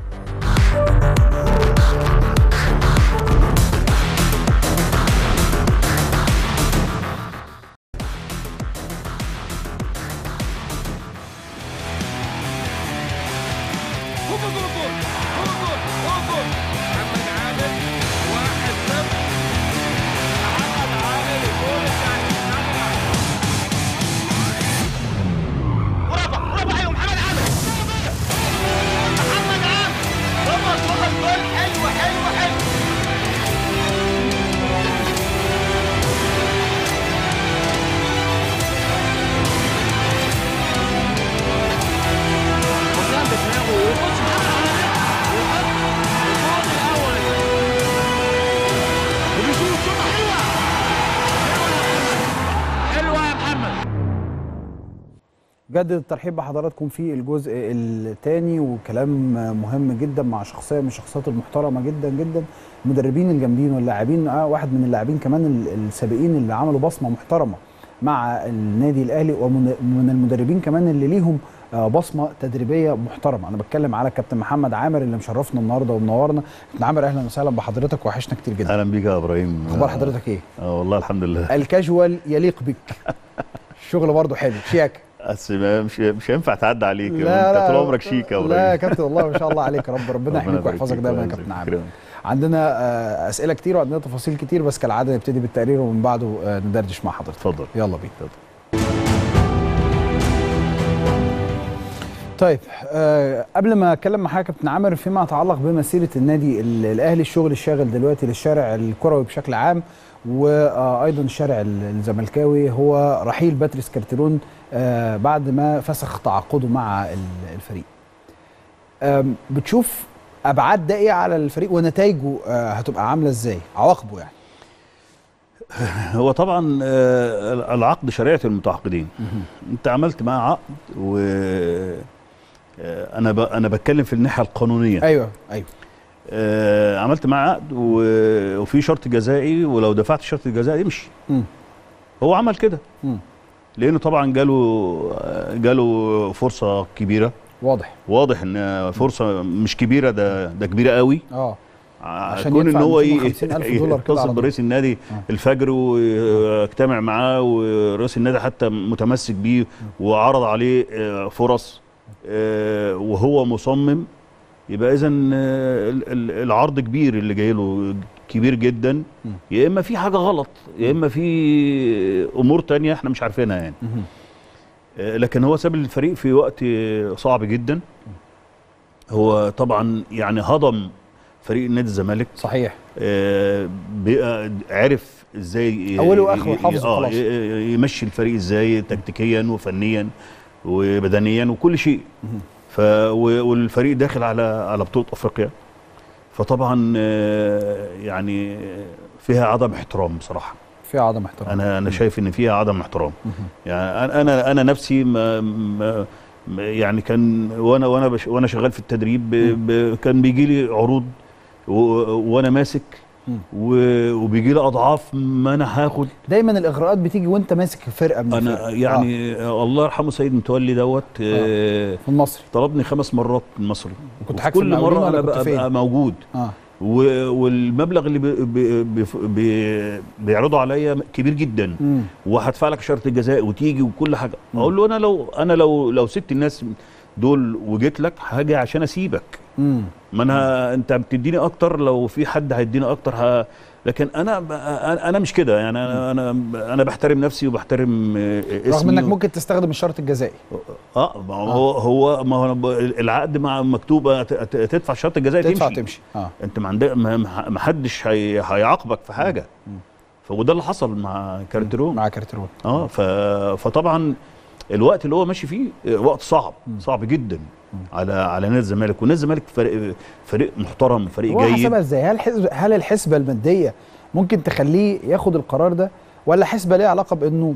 جدد الترحيب بحضراتكم في الجزء الثاني وكلام مهم جدا مع شخصيه من الشخصيات المحترمه جدا جدا المدربين الجامدين واللاعبين آه واحد من اللاعبين كمان ال- السابقين اللي عملوا بصمه محترمه مع النادي الاهلي ومن من المدربين كمان اللي ليهم آه، بصمه تدريبيه محترمه انا بتكلم على كابتن محمد عامر اللي مشرفنا النهارده ومنورنا كابتن عامر اهلا وسهلا بحضرتك وحشنا كتير جدا اهلا بيك يا ابراهيم اخبار حضرتك ايه اه والله الحمد لله الكاجوال يليق بك الشغل برضه حلو شياكه بس ما- مش مش هينفع تعدي عليك لا انت لا طول عمرك شيك يا ابراهيم لا يا كابتن والله ما شاء الله عليك يا رب ربنا يحميك يبارك ويحفظك فيك دايما يا ويعزك كابتن عامر ويكرمك. عندنا آه، اسئله كتير وعندنا تفاصيل كتير بس كالعاده نبتدي بالتقرير ومن بعده آه، ندردش مع حضرتك اتفضل يلا بينا اتفضل. طيب آه قبل ما اتكلم مع حضرتك يا كابتن عامر فيما يتعلق بمسيره النادي ال- الاهلي الشغل الشاغل دلوقتي للشارع الكروي بشكل عام وايضا الشارع ال- الزملكاوي هو رحيل باتريس كارتيرون آه بعد ما فسخ تعاقده مع ال- الفريق. آم، بتشوف ابعاد ده ايه على الفريق ونتائجه آه هتبقى عامله ازاي؟ عواقبه يعني. هو طبعا آه، العقد شريعه المتعاقدين انت عملت معاه عقد و آه، انا ب... انا بتكلم في الناحيه القانونيه ايوه ايوه آه، عملت معاه عقد و... وفي شرط جزائي ولو دفعت الشرط الجزائي يمشي مم. هو عمل كده مم. لانه طبعا جاله جاله فرصه كبيره واضح واضح ان فرصه مش كبيره ده ده كبيره قوي اه عشان كون ان يدفع هو 250,000 دولار كده على يتصل طول. برئيس النادي آه. الفجر ويجتمع معاه ورئيس النادي حتى متمسك بيه وعرض عليه آه، فرص آه، وهو مصمم يبقى اذا العرض كبير اللي جاي له كبير جدا يا اما في حاجه غلط يا اما في امور تانية احنا مش عارفينها يعني مهم. آه، لكن هو ساب الفريق في وقت صعب جدا هو طبعا يعني هضم فريق نادي الزمالك صحيح آه، بقى عرف ازاي ي- أوله وآخره ي- حافظه آه، خلاص. ي- يمشي الفريق ازاي تكتيكيا وفنيا وبدنيا وكل شيء ف و- والفريق داخل على على بطوله افريقيا فطبعا آه، يعني فيها عدم احترام بصراحه في عدم احترام انا انا شايف ان فيها عدم احترام يعني أنا- انا انا نفسي ما ما ما- يعني كان وانا وانا بش وانا شغال في التدريب ب ب كان بيجي لي عروض و- وانا ماسك مم. و- وبيجي لي اضعاف ما انا هاخد دايما الاغراءات بتيجي وانت ماسك فرقه من انا الفرق. يعني آه. الله يرحمه سيد متولي دوت آه في المصري طلبني خمس مرات من المصري كنت وفي حاجة في كل المقاولين مره ولا انا كنت فين؟ ببقى موجود اه و- والمبلغ اللي بي بي بي بيعرضوا عليا كبير جدا مم. وهدفع لك شرط الجزاء وتيجي وكل حاجه اقول له انا لو انا لو لو سبت الناس دول وجيت لك هاجي عشان اسيبك مم. ما انا انت بتديني اكتر لو في حد هيديني اكتر ه... لكن انا ب- انا أنا مش كده يعني انا انا انا بحترم نفسي وبحترم آه، اسمي رغم انك و- ممكن تستخدم الشرط الجزائي اه ما هو هو ما هو أنا ب- العقد مع مكتوب أت- أت- تدفع شرط الجزاء تدفع تمشي تمشي اه انت ما عندك ما ما حدش هي... هيعاقبك في حاجه فوده اللي حصل مع كارترون مع كارترون اه ف... فطبعا الوقت اللي هو ماشي فيه وقت صعب صعب جدا على على نادي الزمالك ونادي الزمالك فريق فريق محترم فريق هو جيد حسبها ازاي هل حسب هل الحسبه الماديه ممكن تخليه ياخد القرار ده ولا حسبه ليها علاقه بانه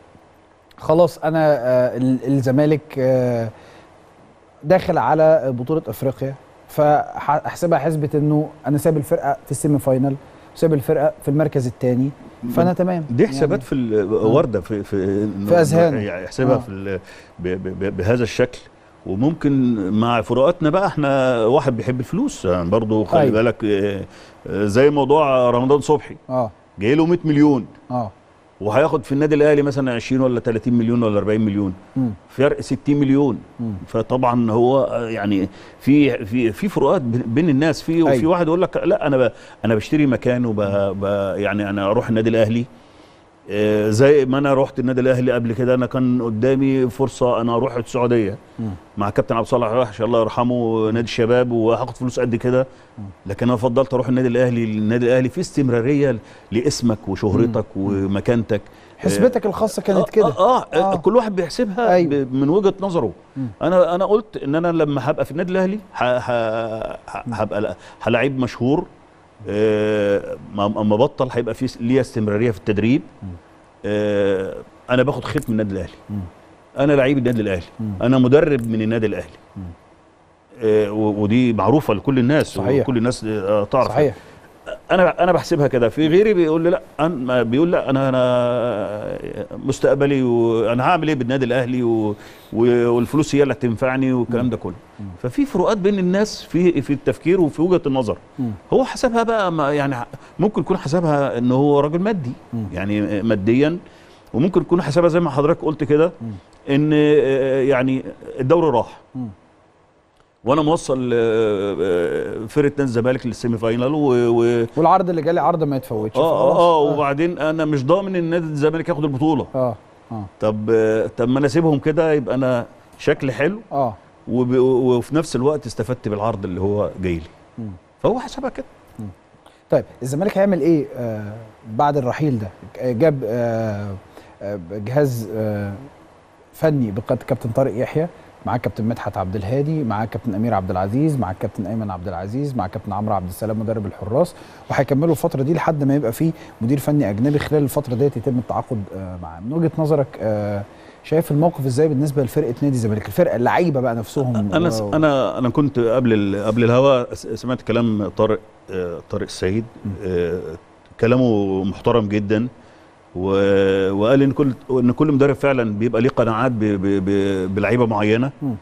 خلاص انا آه ال- الزمالك آه داخل على بطوله افريقيا فاحسبها حسبه انه انا ساب الفرقه في السيمي فاينال ساب الفرقه في المركز الثاني فانا تمام دي حسابات في ال- ورده في في في أذهانه. يعني يحسبها آه. في ال- ب- ب- ب- بهذا الشكل وممكن مع فروقاتنا بقى احنا واحد بيحب الفلوس يعني برضه خلي أيوة. بالك آه، آه، زي موضوع رمضان صبحي اه جاي له 100 مليون اه وهياخد في النادي الاهلي مثلا 20 ولا 30 مليون ولا 40 مليون مم. فرق 60 مليون مم. فطبعا هو آه، يعني في في في فروقات بين بين الناس في وفي أيوة. واحد يقول لك لا انا ب انا بشتري مكان وب ب يعني انا اروح النادي الاهلي آه، زي ما انا رحت النادي الاهلي قبل كده انا كان قدامي فرصه انا اروح السعوديه مم. مع كابتن عبد الصالح وحش الله يرحمه نادي الشباب وهاخد فلوس قد كده لكن انا فضلت اروح النادي الاهلي النادي الاهلي فيه استمراريه لاسمك وشهرتك ومكانتك حسبتك الخاصه كانت كده آه, آه, آه. آه كل واحد بيحسبها أيوة. أيوة. من وجهه نظره مم. انا انا قلت ان انا لما هبقى في النادي الاهلي ه- ه- ه- هبقى لا- هلاعب مشهور آه، ما- اما بطل هيبقى في ليا استمراريه في التدريب آه، انا باخد ختم من النادي الاهلي انا لعيب النادي الاهلي انا مدرب من النادي الاهلي آه، و- ودي معروفه لكل الناس صحيح. وكل الناس آه، تعرف صحيح انا انا بحسبها كده في غيري بيقول لي لا انا بيقول لا انا انا مستقبلي وانا هعمل ايه بالنادي الاهلي و و- والفلوس هي اللي هتنفعني والكلام ده كله ففي فروقات بين الناس في في التفكير وفي وجهه النظر مم. هو حسبها بقى ما يعني ممكن يكون حسبها ان هو راجل مادي يعني ماديا وممكن يكون حسبها زي ما حضرتك قلت كده ان آه، يعني الدوري راح مم. وانا موصل آه، آه، فرقه نادي الزمالك للسيمي فاينال و, و والعرض اللي جالي عرض ما يتفوتش اه فخلاص. اه اه وبعدين انا مش ضامن ان نادي الزمالك ياخد البطوله اه اه طب آه، طب ما انا اسيبهم كده يبقى انا شكلي حلو اه وب- وفي نفس الوقت استفدت بالعرض اللي هو جاي لي مم. فهو حسبها كده طيب الزمالك هيعمل ايه آه بعد الرحيل ده آه، جاب آه آه جهاز آه فني بقياده كابتن طارق يحيى معاه كابتن مدحت عبد الهادي معاه كابتن امير عبد العزيز مع كابتن ايمن عبد العزيز مع كابتن عمرو عبد السلام مدرب الحراس وهيكملوا الفتره دي لحد ما يبقى في مدير فني اجنبي خلال الفتره ديت يتم التعاقد آه معاه من وجهه نظرك آه شايف الموقف ازاي بالنسبه لفرقه نادي الزمالك الفرقه اللعيبه بقى نفسهم انا و- انا انا كنت قبل ال- قبل الهوا س- سمعت كلام طارق آه، طارق السيد آه، كلامه محترم جدا و- وقال ان كل ان كل مدرب فعلا بيبقى ليه قناعات ب- ب- ب- بلعيبه معينه مم.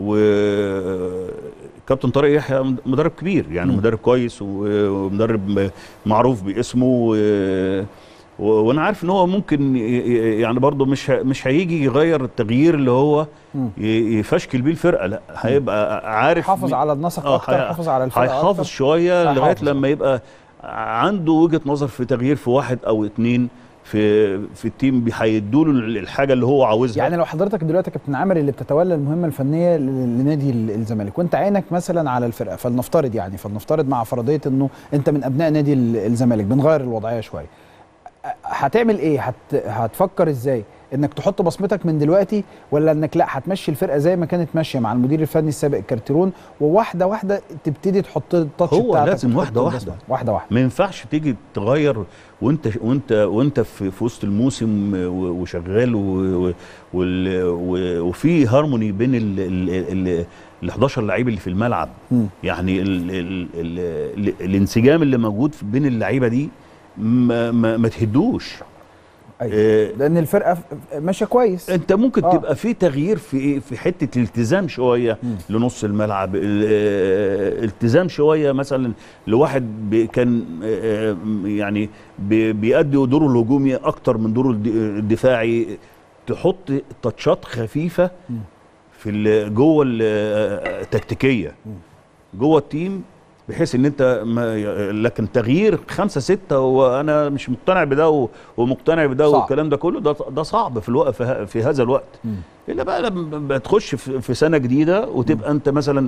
وكابتن طارق يحيى مدرب كبير يعني مم. مدرب كويس و- ومدرب معروف باسمه و- و- وانا عارف ان هو ممكن ي- ي- يعني برضه مش ه- مش هيجي يغير التغيير اللي هو مم. ي- يفشكل بيه الفرقه لا هيبقى عارف حافظ مين- على النسق آه، اكتر هي- حافظ على الفرقه هيحافظ أكتر. شويه لغايه هيحافظ، لما يبقى عنده وجهه نظر في تغيير في واحد او اتنين في في التيم هيدوا له الحاجه اللي هو عاوزها يعني لو حضرتك دلوقتي يا كابتن عامر اللي بتتولى المهمه الفنيه ل- لنادي ال- الزمالك وانت عينك مثلا على الفرقه فلنفترض يعني فلنفترض مع فرضيه انه انت من ابناء نادي ال- الزمالك بنغير الوضعيه شويه أ- هتعمل ايه هت... هتفكر ازاي انك تحط بصمتك من دلوقتي ولا انك لا هتمشي الفرقه زي ما كانت ماشيه مع المدير الفني السابق كارتيرون وواحده واحده تبتدي تحط التاتش هو بتاعتك لازم وتحط واحدة البصمة. واحدة. واحده واحده ما ينفعش تيجي تغير وانت وانت وانت في, في وسط الموسم و- وشغال و- و- وال- و- وفي هارموني بين ال ال ال ال 11 لعيب اللي في الملعب مم. يعني ال ال ال ال الانسجام اللي موجود في- بين اللعيبه دي ما, ما, ما تهدوش أيوة. آه، لان الفرقه ف- ماشيه كويس انت ممكن آه. آه. تبقى في تغيير في ايه في حته الالتزام شويه مم. لنص الملعب ال- آه، التزام شويه مثلا لواحد بي- كان آه، يعني بي- بيأدي دوره الهجومي اكتر من دوره الد- الدفاعي تحط تاتشات خفيفه مم. في ال- جوه ال- آه، التكتيكيه جوه التيم بحيث ان انت ما لكن تغيير خمسة ستة وانا مش مقتنع بده و- ومقتنع بده صعب. والكلام ده كله ده ده صعب في الوقت في, ه- في هذا الوقت مم. الا بقى لما بتخش في في سنه جديده وتبقى انت مثلا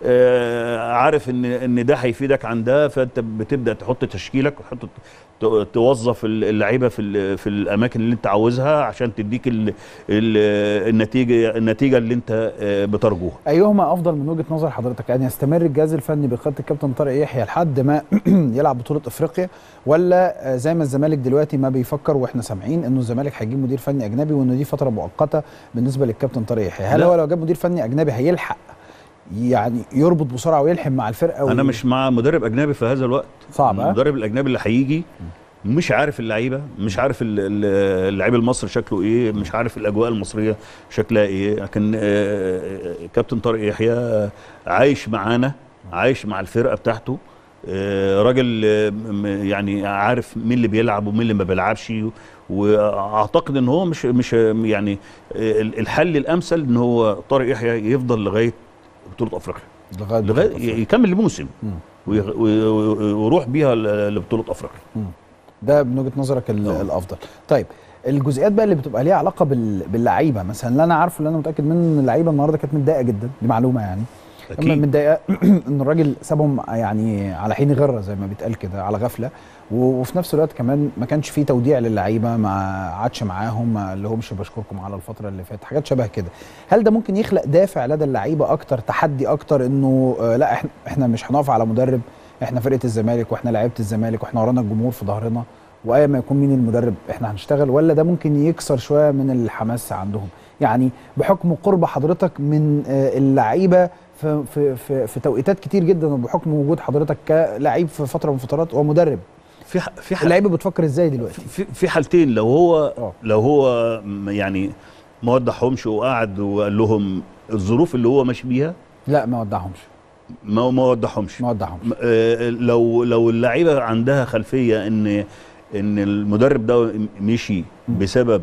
آه، عارف ان ان ده هيفيدك عن ده فانت بتبدا تحط تشكيلك وتحط ت- توظف اللعيبه في ال- في الاماكن اللي انت عاوزها عشان تديك ال ال النتيجه النتيجه اللي انت آه، بترجوها ايهما افضل من وجهه نظر حضرتك ان يستمر الجهاز الفني بقياده الكابتن طارق يحيى لحد ما يلعب بطوله افريقيا ولا آه، زي ما الزمالك دلوقتي ما بيفكر واحنا سامعين انه الزمالك هيجيب مدير فني اجنبي وان دي فتره مؤقته بالنسبه للكابتن طارق يحيى هل لا. هو لو جاب مدير فني اجنبي هيلحق يعني يربط بسرعه ويلحم مع الفرقه انا وي- مش مع مدرب اجنبي في هذا الوقت صعب ها المدرب الاجنبي اللي هيجي مش عارف اللعيبه مش عارف ال- ال- اللعيب المصري شكله ايه مش عارف الاجواء المصريه شكلها ايه لكن آه، كابتن طارق يحيى عايش معانا عايش مع الفرقه بتاعته آه، راجل آه، م- يعني عارف مين اللي بيلعب ومين اللي ما بيلعبش واعتقد ان هو مش مش يعني آه، الحل الامثل ان هو طارق يحيى يفضل لغايه بطوله افريقيا لغايه لغايه بطولة أفريقيا. يكمل الموسم مم. ويغ- وي- وي- ويروح بيها ل- لبطوله افريقيا ده من وجهه نظرك ال- آه. الافضل طيب الجزئيات بقى اللي بتبقى ليها علاقه بال- باللعيبه مثلا اللي انا عارفه اللي انا متاكد منه ان اللعيبه النهارده كانت متضايقه جدا دي معلومه يعني اما اكيد متضايقه ان الراجل سابهم يعني على حين غره زي ما بيتقال كده على غفله و- وفي نفس الوقت كمان ما كانش فيه توديع للعيبه ما عادش معاهم ما قال لهمش بشكركم على الفتره اللي فاتت حاجات شبه كده هل ده ممكن يخلق دافع لدى اللعيبه اكتر تحدي اكتر انه آه لا احنا احنا مش هنقف على مدرب احنا فرقه الزمالك واحنا لعيبه الزمالك واحنا ورانا الجمهور في ظهرنا وايا ما يكون مين المدرب احنا هنشتغل ولا ده ممكن يكسر شويه من الحماس عندهم يعني بحكم قرب حضرتك من آه، اللعيبه في في في, في توقيتات كتير جدا وبحكم وجود حضرتك كلاعب في فتره من الفترات ومدرب في ح- في ح- اللعيبه بتفكر ازاي دلوقتي في في حالتين لو هو آه. لو هو م- يعني ما وضحهمش وقعد وقال لهم الظروف اللي هو ماشي بيها لا ما ودعهمش ما ما وضحهمش ما ودعهمش م- آه، لو لو اللعيبه عندها خلفيه ان ان المدرب ده مشي بسبب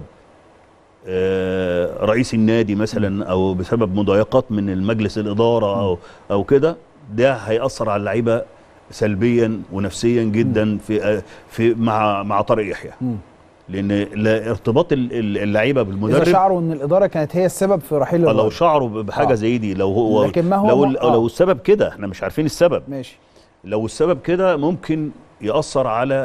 آه، رئيس النادي مثلا او بسبب مضايقات من المجلس الاداره او او كده ده هياثر على اللعيبه سلبيا ونفسيا جدا في آه، في مع مع طارق يحيى مم. لان لا- ارتباط ال- ال- اللعيبه اذا بالمدرب شعروا ان الاداره كانت هي السبب في رحيل لو الراجل. شعروا بحاجه آه. زي دي لو هو لكن ما هو لو ما- آه. لو السبب كده احنا مش عارفين السبب ماشي لو السبب كده ممكن يأثر على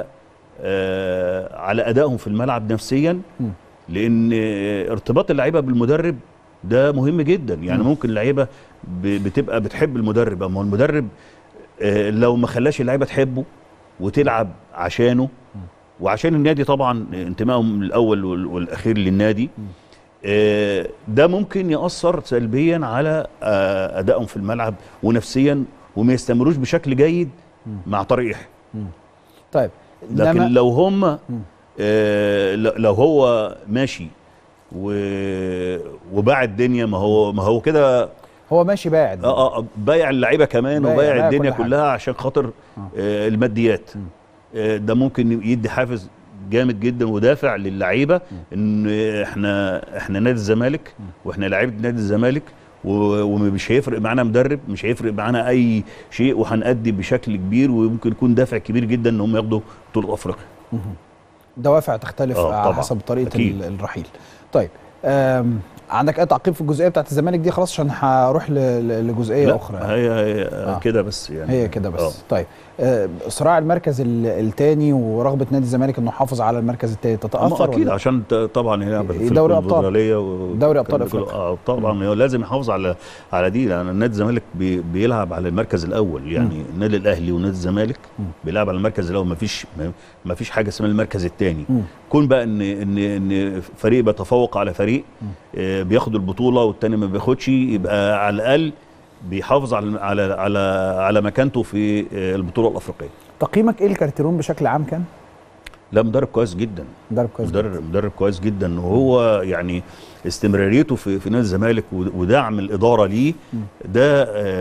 آه على أدائهم في الملعب نفسيا مم. لأن آه، ارتباط اللعيبة بالمدرب ده مهم جدا يعني مم. ممكن اللعيبة ب- بتبقى بتحب المدرب أما هو المدرب آه لو ما خلاش اللعيبة تحبه وتلعب عشانه وعشان النادي طبعا انتمائهم الأول وال- والأخير للنادي آه، ده ممكن يأثر سلبيا على آه، أدائهم في الملعب ونفسيا وما يستمروش بشكل جيد مع طارق يحيى طيب لكن إنما- لو هم آه، ل- لو هو ماشي و- وباع الدنيا ما هو ما هو كده هو ماشي باعد اه اه بايع اللعيبه كمان بايع- وبايع بايع الدنيا كل حاجة. كلها عشان خاطر آه الماديات آه ده ممكن يدي حافز جامد جدا ودافع للعيبه ان احنا احنا نادي الزمالك واحنا لعيبه نادي الزمالك و- ومش هيفرق معانا مدرب مش هيفرق معانا اي شيء وهنأدي بشكل كبير وممكن يكون دافع كبير جدا ان هم ياخدوا بطوله افريقيا دوافع تختلف آه، على طبعاً. حسب طريقه أكيد. ال- الرحيل طيب آم، عندك اي تعقيب في الجزئيه بتاعت الزمالك دي خلاص عشان هروح ل- ل- لجزئيه لا، اخرى هي, هي آه. كده بس يعني هي كده بس آه. طيب آه، صراع المركز الثاني ورغبه نادي الزمالك انه يحافظ على المركز الثاني أما تتاثر اكيد ولا؟ عشان ت- طبعا هي في دوري أبطال. الكونفدرالية و- دوري أبطال كان كله- أفريقيا. اه طبعا هو لازم يحافظ على على دي لان نادي الزمالك بي بيلعب على المركز الاول يعني النادي الاهلي ونادي الزمالك بيلعب على المركز الاول ما فيش ما فيش حاجه اسمها المركز الثاني مم. كون بقى ان ان ان فريق بيتفوق على فريق آه بياخد البطوله والتاني ما بياخدش يبقى على الاقل بيحافظ على على على على مكانته في آه، البطوله الافريقيه تقييمك ايه الكارتيرون بشكل عام كان؟ لا مدرب كويس جدا مدرب كويس مدرب مدرب كويس جدا وهو يعني استمراريته في في نادي الزمالك ود- ودعم الاداره ليه ده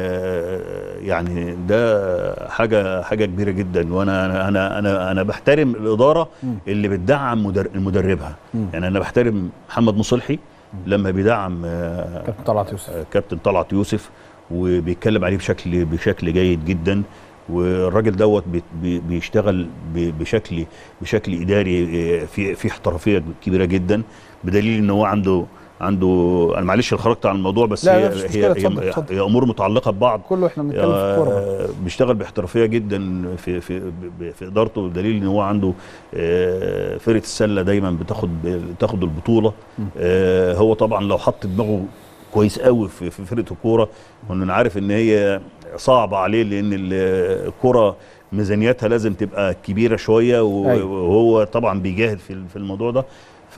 آه، يعني ده حاجه حاجه كبيره جدا وانا انا انا انا, أنا بحترم الاداره اللي بتدعم مدر- مدربها مم. يعني انا بحترم محمد مصلحي لما بيدعم آه، كابتن طلعت يوسف آه، كابتن طلعت يوسف وبيتكلم عليه بشكل بشكل جيد جدا والراجل دوت بي- بي- بيشتغل ب- بشكل بشكل اداري آه، في في احترافيه كبيره جدا بدليل ان هو عنده عنده انا معلش خرجت عن الموضوع بس لا، هي لا، مفيش مشكلة، هي, اتفضل، هي, اتفضل. هي امور متعلقه ببعض كله احنا بنتكلم في الكوره آه، بيشتغل باحترافيه جدا في في ب- في ادارته بدليل ان هو عنده آه، فرقه السله دايما بتاخد بتاخد البطوله آه، هو طبعا لو حط دماغه كويس قوي في في فرقه الكوره وانا عارف ان هي صعبه عليه لان ال- الكوره ميزانياتها لازم تبقى كبيره شويه و- أيوة. وهو طبعا بيجاهد في في الموضوع ده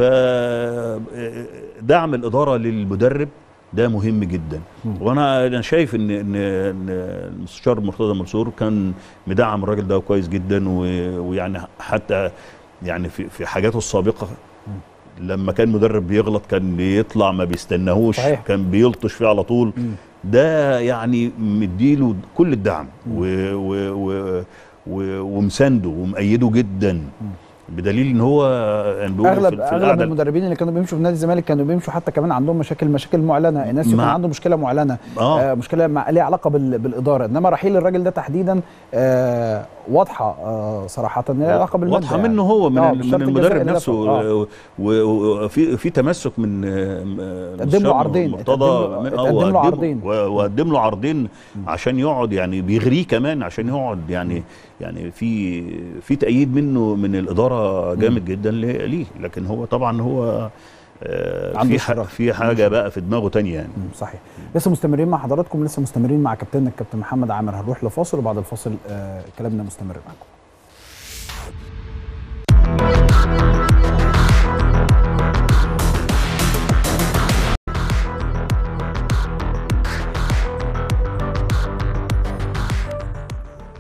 فدعم الاداره للمدرب ده مهم جدا وانا انا شايف ان ان إن المستشار مرتضى منصور كان مدعم الراجل ده كويس جدا و- ويعني حتى يعني في في حاجاته السابقه لما كان مدرب بيغلط كان بيطلع ما بيستناهوش صحيح. كان بيلطش فيه على طول ده يعني مديله كل الدعم و و و و ومسانده ومأيده جدا بدليل ان هو يعني بيقول اغلب في, في اغلب القعده المدربين اللي كانوا بيمشوا في نادي الزمالك كانوا بيمشوا حتى كمان عندهم مشاكل مشاكل معلنه الناس يكون مع- عنده مشكله معلنه آه. آه مشكله مع ليها علاقه بال... بالاداره انما رحيل الراجل ده تحديدا آه واضحه آه صراحه ان ليها علاقه بالماده واضحه يعني. منه هو من, آه، ال- بالشرط من الجزائي المدرب اللي نفسه دفعه. آه. و- و- وفي في تمسك من آه، له المستشار عرضين، مرتضى اتقدم له- من- اتقدم آه، له وقدم- عرضين. و- وقدم له عرضين عشان يقعد يعني بيغريه كمان عشان يقعد يعني يعني في في تأييد منه من الإدارة جامد جدا ل- ليه لكن هو طبعا هو آه، عنده في ح- إصرار. في حاجة بقى في دماغه تانية يعني مم، صحيح لسه مستمرين مع حضراتكم لسه مستمرين مع كابتننا الكابتن محمد عامر هنروح لفاصل وبعد الفاصل آه كلامنا مستمر معاكم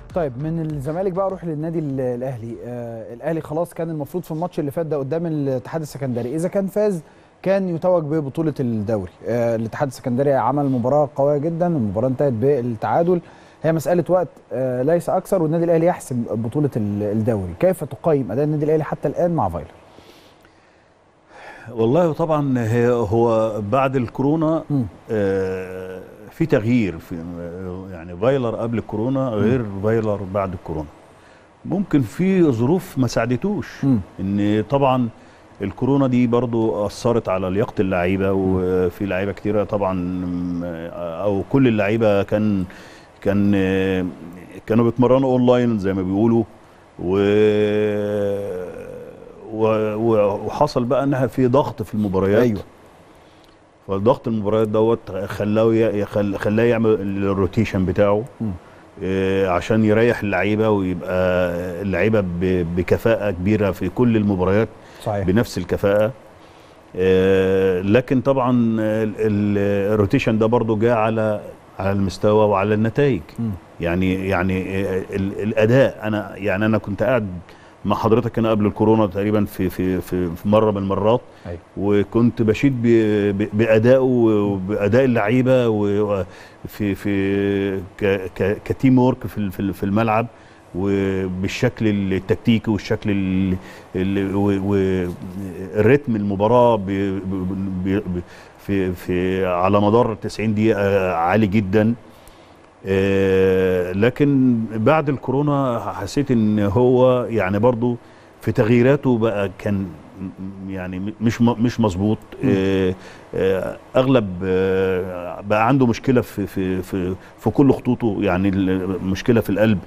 طيب من الزمالك بقى اروح للنادي ال- الاهلي آه الاهلي خلاص كان المفروض في الماتش اللي فات ده قدام الاتحاد السكندري اذا كان فاز كان يتوج ببطوله الدوري آه الاتحاد السكندري عمل مباراه قويه جدا المباراه انتهت بالتعادل هي مساله وقت آه ليس اكثر والنادي الاهلي يحسم بطوله ال- الدوري كيف تقيم اداء النادي الاهلي حتى الان مع فايلر والله طبعا هي هو بعد الكورونا مم. آه في تغيير في يعني فايلر قبل الكورونا غير فايلر بعد الكورونا ممكن في ظروف ما ساعدتوش مم. ان طبعا الكورونا دي برضو اثرت على لياقه اللعيبه وفي لعيبه كتيره طبعا م- او كل اللعيبه كان كان آه، كانوا بيتمرنوا اونلاين زي ما بيقولوا و و- و- وحصل بقى انها في ضغط في المباريات ايوه فضغط المباريات دوت خلاه ي- خل- خلاه يعمل الروتيشن بتاعه مم. آه، عشان يريح اللعيبه ويبقى اللعيبه ب- بكفاءه كبيره في كل المباريات صحيح بنفس الكفاءه آه، لكن طبعا ال- ال- الروتيشن ده برضو جاء على على المستوى وعلى النتائج مم. يعني يعني آه، ال- الاداء انا يعني انا كنت قاعد مع حضرتك هنا قبل الكورونا تقريبا في في في في مره من المرات أيوة. وكنت بشيد ب- ب- بادائه وباداء اللعيبه وفي في ك- ك- كتيم ورك في ال- في ال- في الملعب وبالشكل التكتيكي والشكل ال- ال- و- والريتم المباراه ب- ب- ب- ب- في في على مدار 90 دقيقه عالي جدا آه، لكن بعد الكورونا حسيت ان هو يعني برضو في تغييراته بقى كان م- يعني م- مش م- مش مظبوط آه، آه، اغلب آه، بقى عنده مشكله في في في في كل خطوطه يعني المشكله في القلب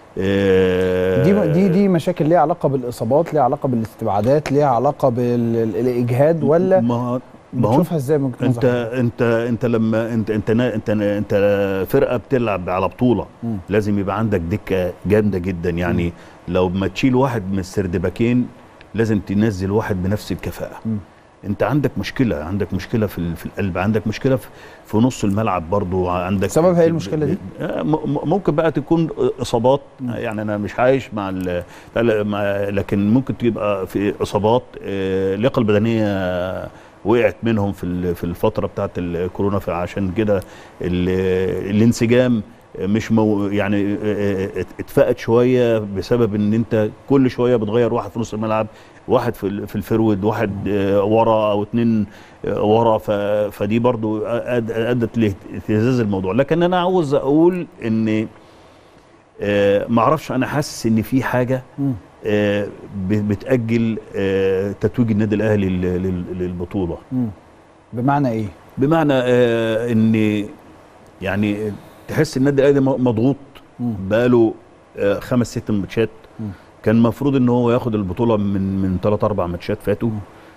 آه، دي دي دي مشاكل ليها علاقه بالاصابات ليها علاقه بالاستبعادات ليها علاقه بالاجهاد ولا ما ما هو بتشوفها ازاي ممكن انت انت انت لما انت انت نا- انت انت فرقه بتلعب على بطوله مم. لازم يبقى عندك دكه جامده جدا يعني لو ما تشيل واحد من السردباكين لازم تنزل واحد بنفس الكفاءه مم. انت عندك مشكله عندك مشكله في ال- في القلب عندك مشكله في, في نص الملعب برضو عندك سببها ايه المشكلة دي؟ آه، م- م- ممكن بقى تكون اصابات يعني انا مش عايش مع, ال- لا- مع لكن ممكن تبقى في اصابات آه، اللياقه البدنيه وقعت منهم في ال- في الفتره بتاعت الكورونا فعشان كده ال- الانسجام مش مو يعني ات- اتفقد شويه بسبب ان انت كل شويه بتغير واحد في نص الملعب واحد في ال- في الفرود واحد آه، ورا او اتنين آه، ورا ف- فدي برضو أد- ادت لاهتزاز الموضوع لكن انا عاوز اقول ان آه، معرفش انا حاسس ان في حاجه مم. آه، ب- بتاجل آه، تتويج النادي الاهلي لل- لل- للبطوله مم. بمعنى ايه بمعنى آه، ان يعني تحس النادي الاهلي م- مضغوط مم. بقاله آه، خمس ست ماتشات مم. كان المفروض ان هو ياخد البطوله من من ثلاث اربع ماتشات فاتوا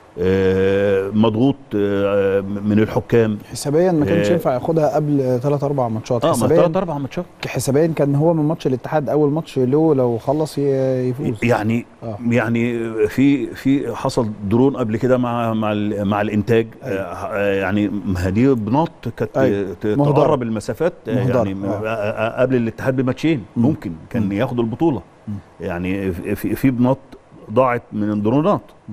آه، مضغوط آه، من الحكام حسابيا ما كانش آه. ينفع ياخدها قبل ثلاث اربع ماتشات اه ما حسابيا ثلاث اربع ماتشات حسابيا كان هو من ماتش الاتحاد اول ماتش له لو خلص ي- يفوز يعني آه. يعني في في حصل درون قبل كده مع مع ال- مع الانتاج أيوة. آه، يعني ما هي دي بنط كانت أيوة. ت- مهدرة. تقرب المسافات آه، مهدرة. يعني آه. آه، قبل الاتحاد بماتشين مم. ممكن كان مم. ياخد البطوله مم. يعني في في بنط ضاعت من الدرونات مم.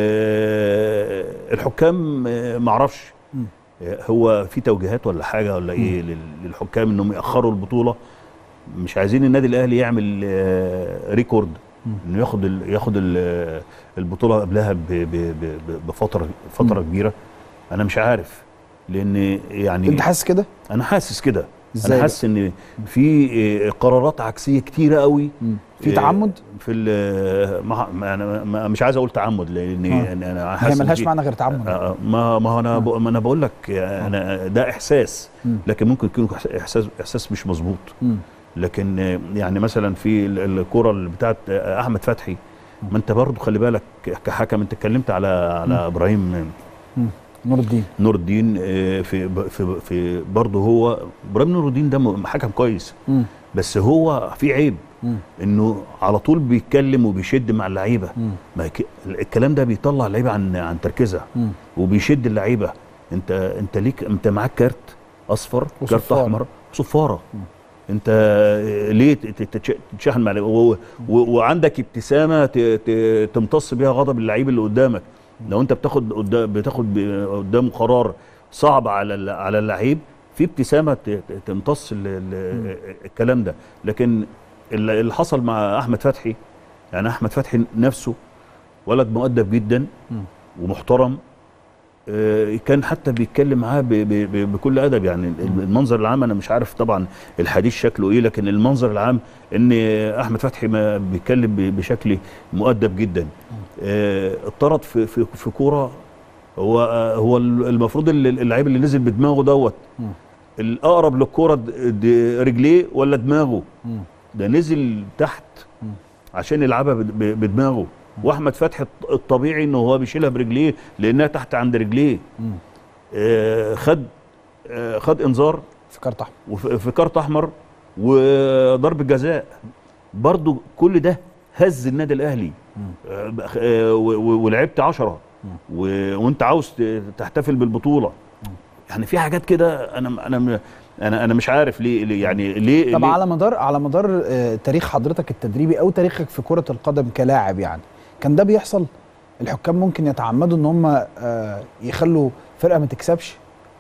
آه، الحكام آه، معرفش مم. آه، هو في توجيهات ولا حاجه ولا ايه لل- للحكام انهم ياخروا البطوله مش عايزين النادي الاهلي يعمل آه، ريكورد مم. انه ياخد ال ياخد ال البطوله قبلها ب- ب- ب- بفتره فتره مم. كبيره انا مش عارف لان يعني انت حاسس كده انا حاسس كده ازاي انا حاسس ان في آه، قرارات عكسيه كتيره قوي مم. في آه، تعمد في ال- ما ما انا ما- مش عايز اقول تعمد لان آه. انا انا هي حاسس إن ملهاش في- معنى غير تعمد آه، ما ما هو انا آه. بق- ما انا بقول لك انا ده احساس مم. لكن ممكن يكون احساس احساس مش مظبوط مم. لكن آه، يعني مثلا في ال- الكره اللي بتاعت آه، احمد فتحي ما انت برضه خلي بالك كحكم انت اتكلمت على على ابراهيم نور الدين نور الدين آه، في في في برضه هو ابراهيم نور الدين ده م- حكم كويس مم. بس هو في عيب مم. انه على طول بيتكلم وبيشد مع اللعيبه مم. ما ك- الكلام ده بيطلع اللعيبه عن عن تركيزها مم. وبيشد اللعيبه انت انت ليك انت معاك كارت اصفر كارت وصفارة. احمر صفاره انت ليه ت- ت- تتشحن مع و- و- وعندك ابتسامه ت- ت- تمتص بيها غضب اللعيب اللي قدامك لو انت بتاخد قدام بتاخد ب- قدامه قرار صعب على ال- على اللعيب في ابتسامه ت- ت- تمتص ال- ال- الكلام ده لكن اللي اللي حصل مع احمد فتحي يعني احمد فتحي نفسه ولد مؤدب جدا ومحترم آه، كان حتى بيتكلم معاه ب- ب- ب- بكل ادب يعني المنظر العام انا مش عارف طبعا الحديث شكله ايه لكن المنظر العام ان احمد فتحي ما بيتكلم ب- بشكل مؤدب جدا آه، اتطرد في في في كوره هو آه، هو المفروض ال- اللعيب اللي نزل بدماغه دوت الاقرب للكوره د- د- رجليه ولا دماغه ده نزل تحت عشان يلعبها بد- ب- بدماغه واحمد فتحي الط- الطبيعي انه هو بيشيلها برجليه لانها تحت عند رجليه آه خد آه خد انذار في كارت احمر وفي في كارت احمر وضرب جزاء برضو كل ده هز النادي الاهلي آه، بخ- آه، و- و- ولعبت عشرة و- وانت عاوز ت- تحتفل بالبطوله يعني في حاجات كده انا انا انا انا مش عارف ليه ليه- يعني ليه طب ليه على مدار على مدار آه، تاريخ حضرتك التدريبي او تاريخك في كره القدم كلاعب يعني كان ده بيحصل الحكام ممكن يتعمدوا ان هم آه، يخلوا فرقه ما تكسبش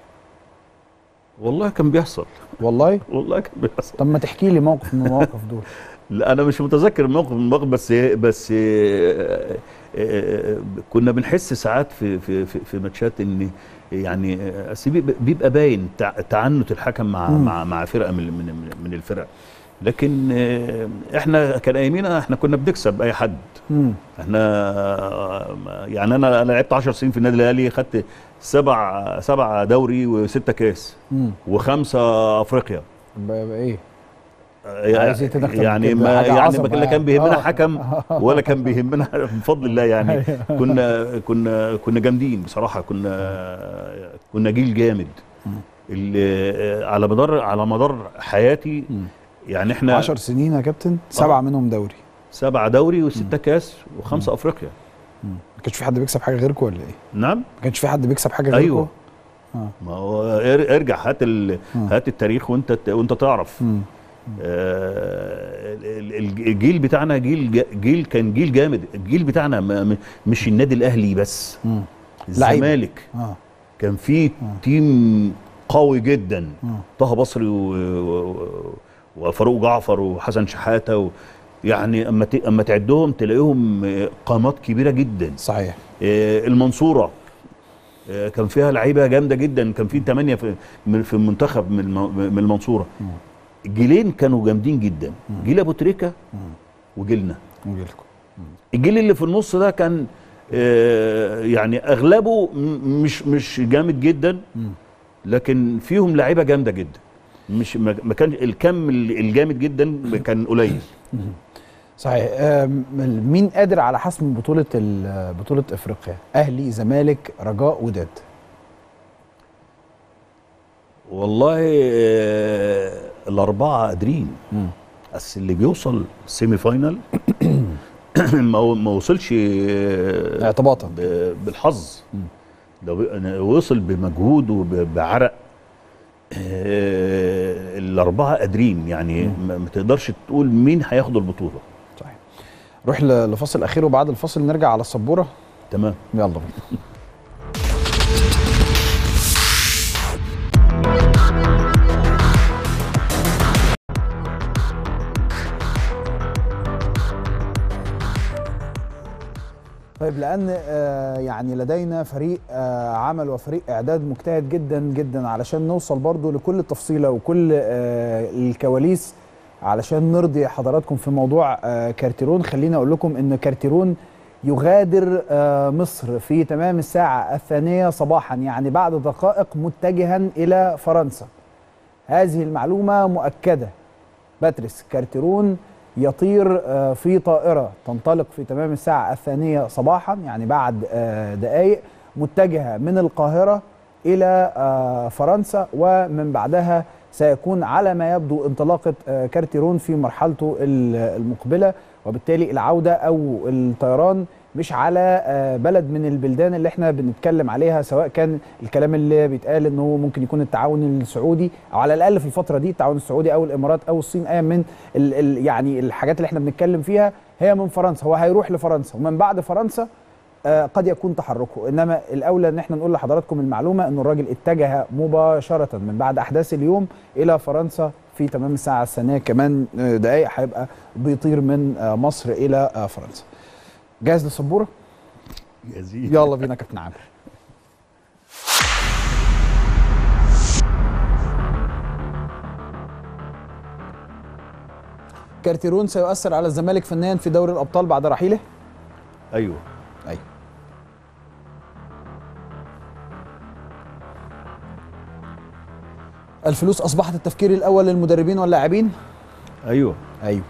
والله كان بيحصل والله والله كان بيحصل طب ما تحكي لي موقف من المواقف دول لا انا مش متذكر الموقف من الموقف بس بس آه، آه، كنا بنحس ساعات في في في, في ماتشات ان يعني آه، أصل بيبقى- بيبقى باين تع- تعنت الحكم مع مم. مع مع فرقه من من من الفرق لكن آه، احنا كان ايامينا احنا كنا بنكسب اي حد مم. احنا آه، يعني انا انا لعبت 10 سنين في النادي الاهلي خدت سبع سبع دوري وسته كاس مم. وخمسه افريقيا ب- ب- ايه يعني عايز إيه تدخل يعني كده؟ ما حاجة يعني عظمة لا كان يعني. بيهمنا آه. حكم ولا كان بيهمنا بفضل الله يعني كنا كنا كنا جامدين بصراحه كنا كنا جيل جامد اللي على مدار على مدار حياتي يعني احنا 10 سنين يا كابتن سبعه منهم دوري سبعة دوري وستة كاس وخمسة افريقيا ما كانش في حد بيكسب حاجه غيركم ولا ايه؟ نعم ما كانش في حد بيكسب حاجه غيركم؟ ايوه ما هو ار- ارجع هات ال... هات التاريخ وانت ت- وانت تعرف مم. آه، ال- ال- الجيل بتاعنا جيل جا- جيل كان جيل جامد الجيل بتاعنا ما- م- مش النادي الاهلي بس مم. لعيبة. الزمالك اه كان في تيم قوي جدا طه بصري و... و- وفاروق جعفر وحسن شحاته و... يعني اما ت... اما تعدهم تلاقيهم آه، قامات كبيره جدا صحيح آه، المنصوره آه، كان فيها لعيبه جامده جدا كان في ثمانيه في من- في المنتخب من الم- من المنصوره جيلين كانوا جامدين جدا جيل ابو تريكه وجيلنا وجيلكم الجيل اللي في النص ده كان آه، يعني اغلبه م- مش مش جامد جدا لكن فيهم لعيبه جامده جدا مش ما ما كان الكم الجامد جدا كان قليل صحيح آم، مين قادر على حسم بطوله ال- بطوله افريقيا؟ اهلي زمالك رجاء وداد والله آه، الاربعه قادرين بس اللي بيوصل سيمي فاينال ما هو- ما وصلش آه، اعتباطا ب- بالحظ ده بي- وصل بمجهود وبعرق آه، الاربعه قادرين يعني ما ما تقدرش تقول مين هياخد البطوله صحيح نروح ل- لفاصل اخير وبعد الفاصل نرجع على السبوره تمام يلا بينا طيب لان آه، يعني لدينا فريق آه، عمل وفريق اعداد مجتهد جدا جدا علشان نوصل برضو لكل تفصيله وكل آه، الكواليس علشان نرضي حضراتكم في موضوع آه، كارتيرون خليني اقول لكم ان كارتيرون يغادر آه، مصر في تمام الساعه الثانيه صباحا يعني بعد دقائق متجها الى فرنسا هذه المعلومه مؤكده باتريس كارتيرون يطير آه، في طائرة تنطلق في تمام الساعة الثانية صباحا يعني بعد آه، دقائق متجهة من القاهرة إلى آه، فرنسا ومن بعدها سيكون على ما يبدو انطلاقة آه، كارتيرون في مرحلته ال- المقبلة وبالتالي العودة أو الطيران مش على آه، بلد من البلدان اللي احنا بنتكلم عليها سواء كان الكلام اللي بيتقال ان هو ممكن يكون التعاون السعودي او على الاقل في الفتره دي التعاون السعودي او الامارات او الصين ايا من ال ال يعني الحاجات اللي احنا بنتكلم فيها هي من فرنسا هو هيروح لفرنسا ومن بعد فرنسا آه، قد يكون تحركه انما الاولى ان احنا نقول لحضراتكم المعلومه ان الراجل اتجه مباشره من بعد احداث اليوم الى فرنسا في تمام الساعه الثانيه كمان آه، دقائق هيبقى بيطير من آه، مصر الى آه، فرنسا جاهز للسبوره يزيد يلا بينا كابتن عامر كارتيرون سيؤثر على الزمالك فنيا في دوري الابطال بعد رحيله ايوه ايوه الفلوس اصبحت التفكير الاول للمدربين واللاعبين ايوه ايوه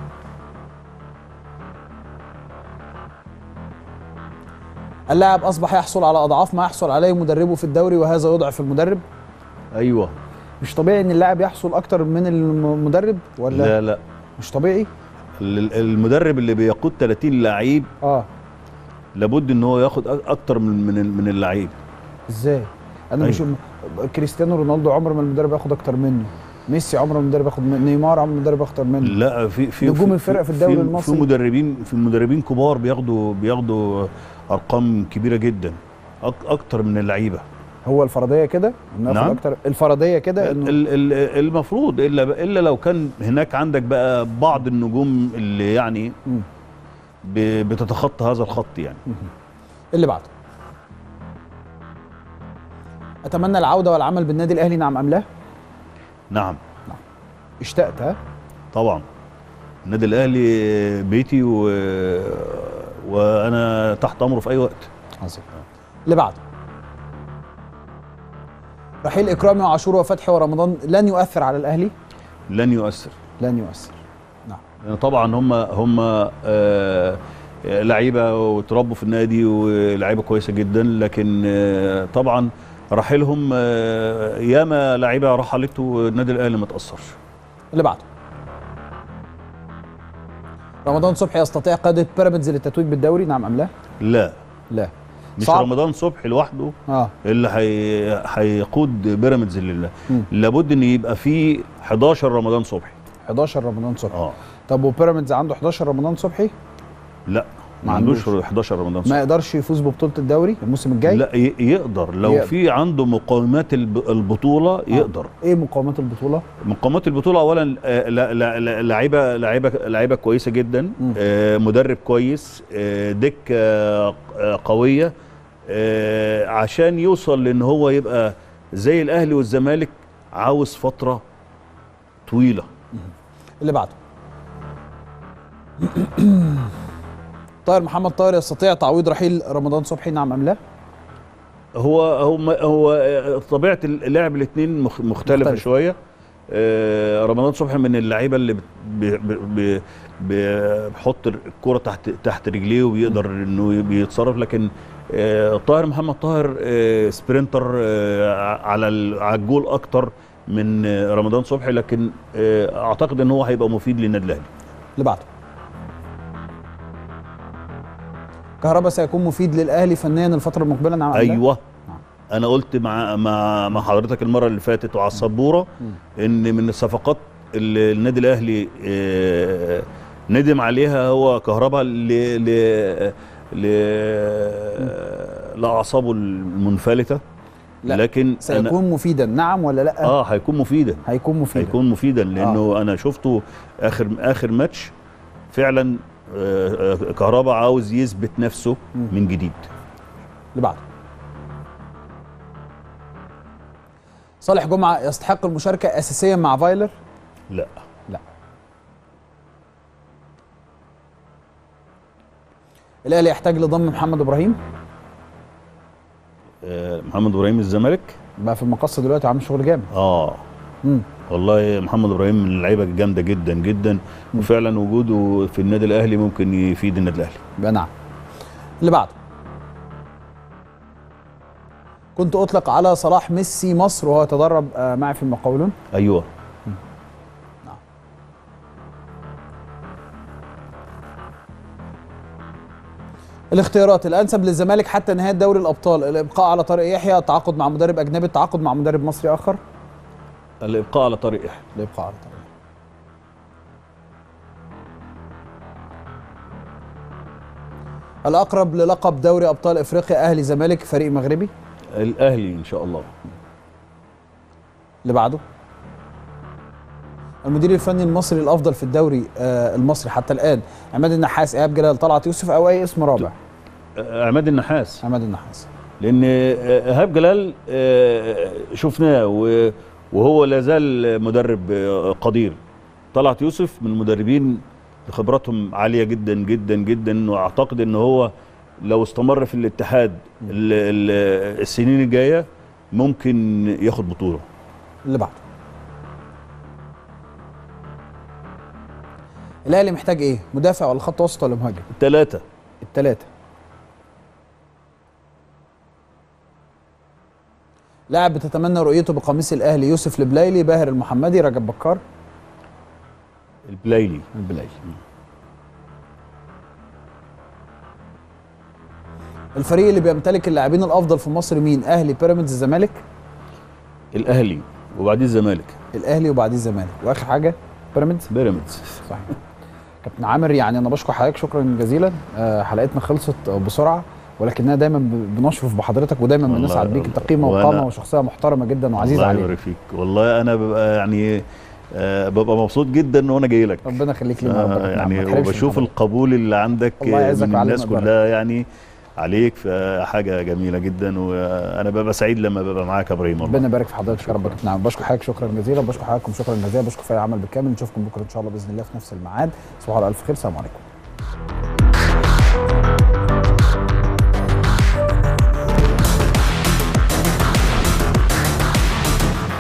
اللاعب اصبح يحصل على اضعاف ما يحصل عليه مدربه في الدوري وهذا يضعف المدرب ايوه مش طبيعي ان اللاعب يحصل اكتر من المدرب ولا لا لا مش طبيعي ال- المدرب اللي بيقود 30 لعيب اه لابد ان هو ياخد أ- اكتر من من ال- من اللعيب ازاي انا مش كريستيانو رونالدو عمر ما المدرب ياخد اكتر منه ميسي عمر ما المدرب ياخد منه نيمار عمر ما المدرب ياخد اكتر منه لا في في نجوم في- الفرق في الدوري في المصري. في مدربين في مدربين كبار بياخدوا بياخدوا ارقام كبيره جدا أك اكتر من اللعيبه هو الفرضيه كده انه ياخد نعم. اكتر الفرضيه كده ال- انه ال- ال- المفروض الا الا لو كان هناك عندك بقى بعض النجوم اللي يعني مم. ب- بتتخطى هذا الخط يعني اللي بعده اتمنى العوده والعمل بالنادي الاهلي نعم ام لا نعم اشتقت ها طبعا النادي الاهلي بيتي و... وانا تحت امره في اي وقت عظيم اللي بعده رحيل اكرامي وعاشور وفتحي ورمضان لن يؤثر على الاهلي لن يؤثر لن يؤثر نعم لأن طبعا هم هم آه، لعيبه وتربوا في النادي ولعيبه كويسه جدا لكن آه، طبعا رحيلهم آه، ياما لعيبه رحلت والنادي الاهلي ما تاثرش اللي بعده رمضان صبحي يستطيع قياده بيراميدز للتتويج بالدوري نعم ام لا لا لا مش صعب. رمضان صبحي لوحده اه اللي هي- هيقود بيراميدز لله مم. لابد ان يبقى في 11 رمضان صبحي 11 رمضان صبحي اه طب وبيراميدز عنده 11 رمضان صبحي لا ما ما عندوش عندوش. 11 رمضان ما صبحي يقدرش يفوز ببطوله الدوري الموسم الجاي لا ي- يقدر لو يقدر. في عنده مقومات الب- البطوله يقدر ايه مقاومات البطوله مقومات البطوله اولا آه، لا- لا- لا- لعيبه لعيبه لعيبه كويسه جدا آه، مدرب كويس آه، دكه آه، قويه آه، عشان يوصل لان هو يبقى زي الاهلي والزمالك عاوز فتره طويله اللي بعده طاهر محمد طاهر يستطيع تعويض رحيل رمضان صبحي نعم ام لا هو هو هو آه، طبيعه اللعب الاثنين مختلفه مختلف. شويه آه، رمضان صبحي من اللعيبه اللي بت- بي- بي- بي- بي- بيحط الكره تحت تحت رجليه وبيقدر انه بيتصرف لكن آه، طاهر محمد طاهر آه، سبرينتر آه، على ال- على الجول اكتر من آه، رمضان صبحي لكن آه، اعتقد ان هو هيبقى مفيد للنادي الاهلي اللي بعده كهربا سيكون مفيد للاهلي فنيا الفتره المقبله نعم أم لا؟ ايوه انا قلت مع مع مع حضرتك المره اللي فاتت وعلى السبوره ان من الصفقات اللي النادي الاهلي آه، ندم عليها هو كهربا ل ل ل لاعصابه المنفلته لا، لكن سيكون مفيدا نعم ولا لا اه هيكون مفيدا هيكون مفيدا هيكون مفيدا لانه آه. انا شفته اخر اخر ماتش فعلا آه، آه، كهربا عاوز يثبت نفسه من جديد اللي بعده صالح جمعه يستحق المشاركه اساسيا مع فايلر لا لا الاهلي يحتاج لضم محمد ابراهيم آه، محمد ابراهيم الزمالك بقى في المقصه دلوقتي عامل شغل جامد اه مم. والله محمد ابراهيم من اللعيبه الجامده جدا جدا وفعلا وجوده في النادي الاهلي ممكن يفيد النادي الاهلي يبقى نعم اللي بعده كنت اطلق على صلاح ميسي مصر وهو يتدرب آه، معي في المقاولون ايوه الاختيارات الانسب للزمالك حتى نهايه دوري الابطال الابقاء على طارق يحيى التعاقد مع مدرب اجنبي التعاقد مع مدرب مصري اخر الابقاء على طريق يحيى الابقاء على طارق الاقرب للقب دوري ابطال افريقيا اهلي زمالك فريق مغربي الاهلي ان شاء الله اللي بعده المدير الفني المصري الافضل في الدوري آه المصري حتى الان عماد النحاس ايهاب جلال طلعت يوسف او اي اسم رابع آه، عماد النحاس عماد النحاس لان آه، ايهاب جلال آه، شفناه و- وهو لا زال مدرب آه، قدير طلعت يوسف من المدربين خبراتهم عاليه جدا جدا جدا واعتقد ان هو لو استمر في الاتحاد ال- ال- السنين الجايه ممكن ياخد بطوله اللي بعده الاهلي محتاج ايه مدافع ولا خط وسط ولا مهاجم ثلاثه الثلاثه لاعب بتتمنى رؤيته بقميص الاهلي يوسف البلايلي باهر المحمدي رجب بكار البلايلي البلايلي الفريق اللي بيمتلك اللاعبين الافضل في مصر مين اهلي بيراميدز الزمالك الاهلي وبعدين الزمالك الاهلي وبعديه الزمالك واخر حاجه بيراميدز بيراميدز صحيح كابتن عامر يعني انا بشكر حضرتك شكرا جزيلا آه، حلقتنا خلصت بسرعه ولكننا دايما ب- بنشرف بحضرتك ودايما والله- بنسعد بيك انت قيمه وأنا- وقامه وشخصيه محترمه جدا وعزيزه الله علينا يبارك فيك والله انا ببقى يعني آه ببقى مبسوط جدا وانا جاي لك ربنا يخليك لينا آه ربنا يعني ما تحرمش من وبشوف حضرتك. القبول اللي عندك الله يعزك من ويعلمك الناس بركة. كلها يعني عليك فحاجه جميله جدا وانا ببقى سعيد لما ببقى معاك يا ابراهيم والله ربنا يبارك في حضرتك يا رب كابتن عامر بشكر حضرتك شكرا جزيلا بشكر حضراتكم شكرا جزيلا بشكر فريق العمل بالكامل نشوفكم بكره ان شاء الله باذن الله في نفس الميعاد صباح الف خير السلام عليكم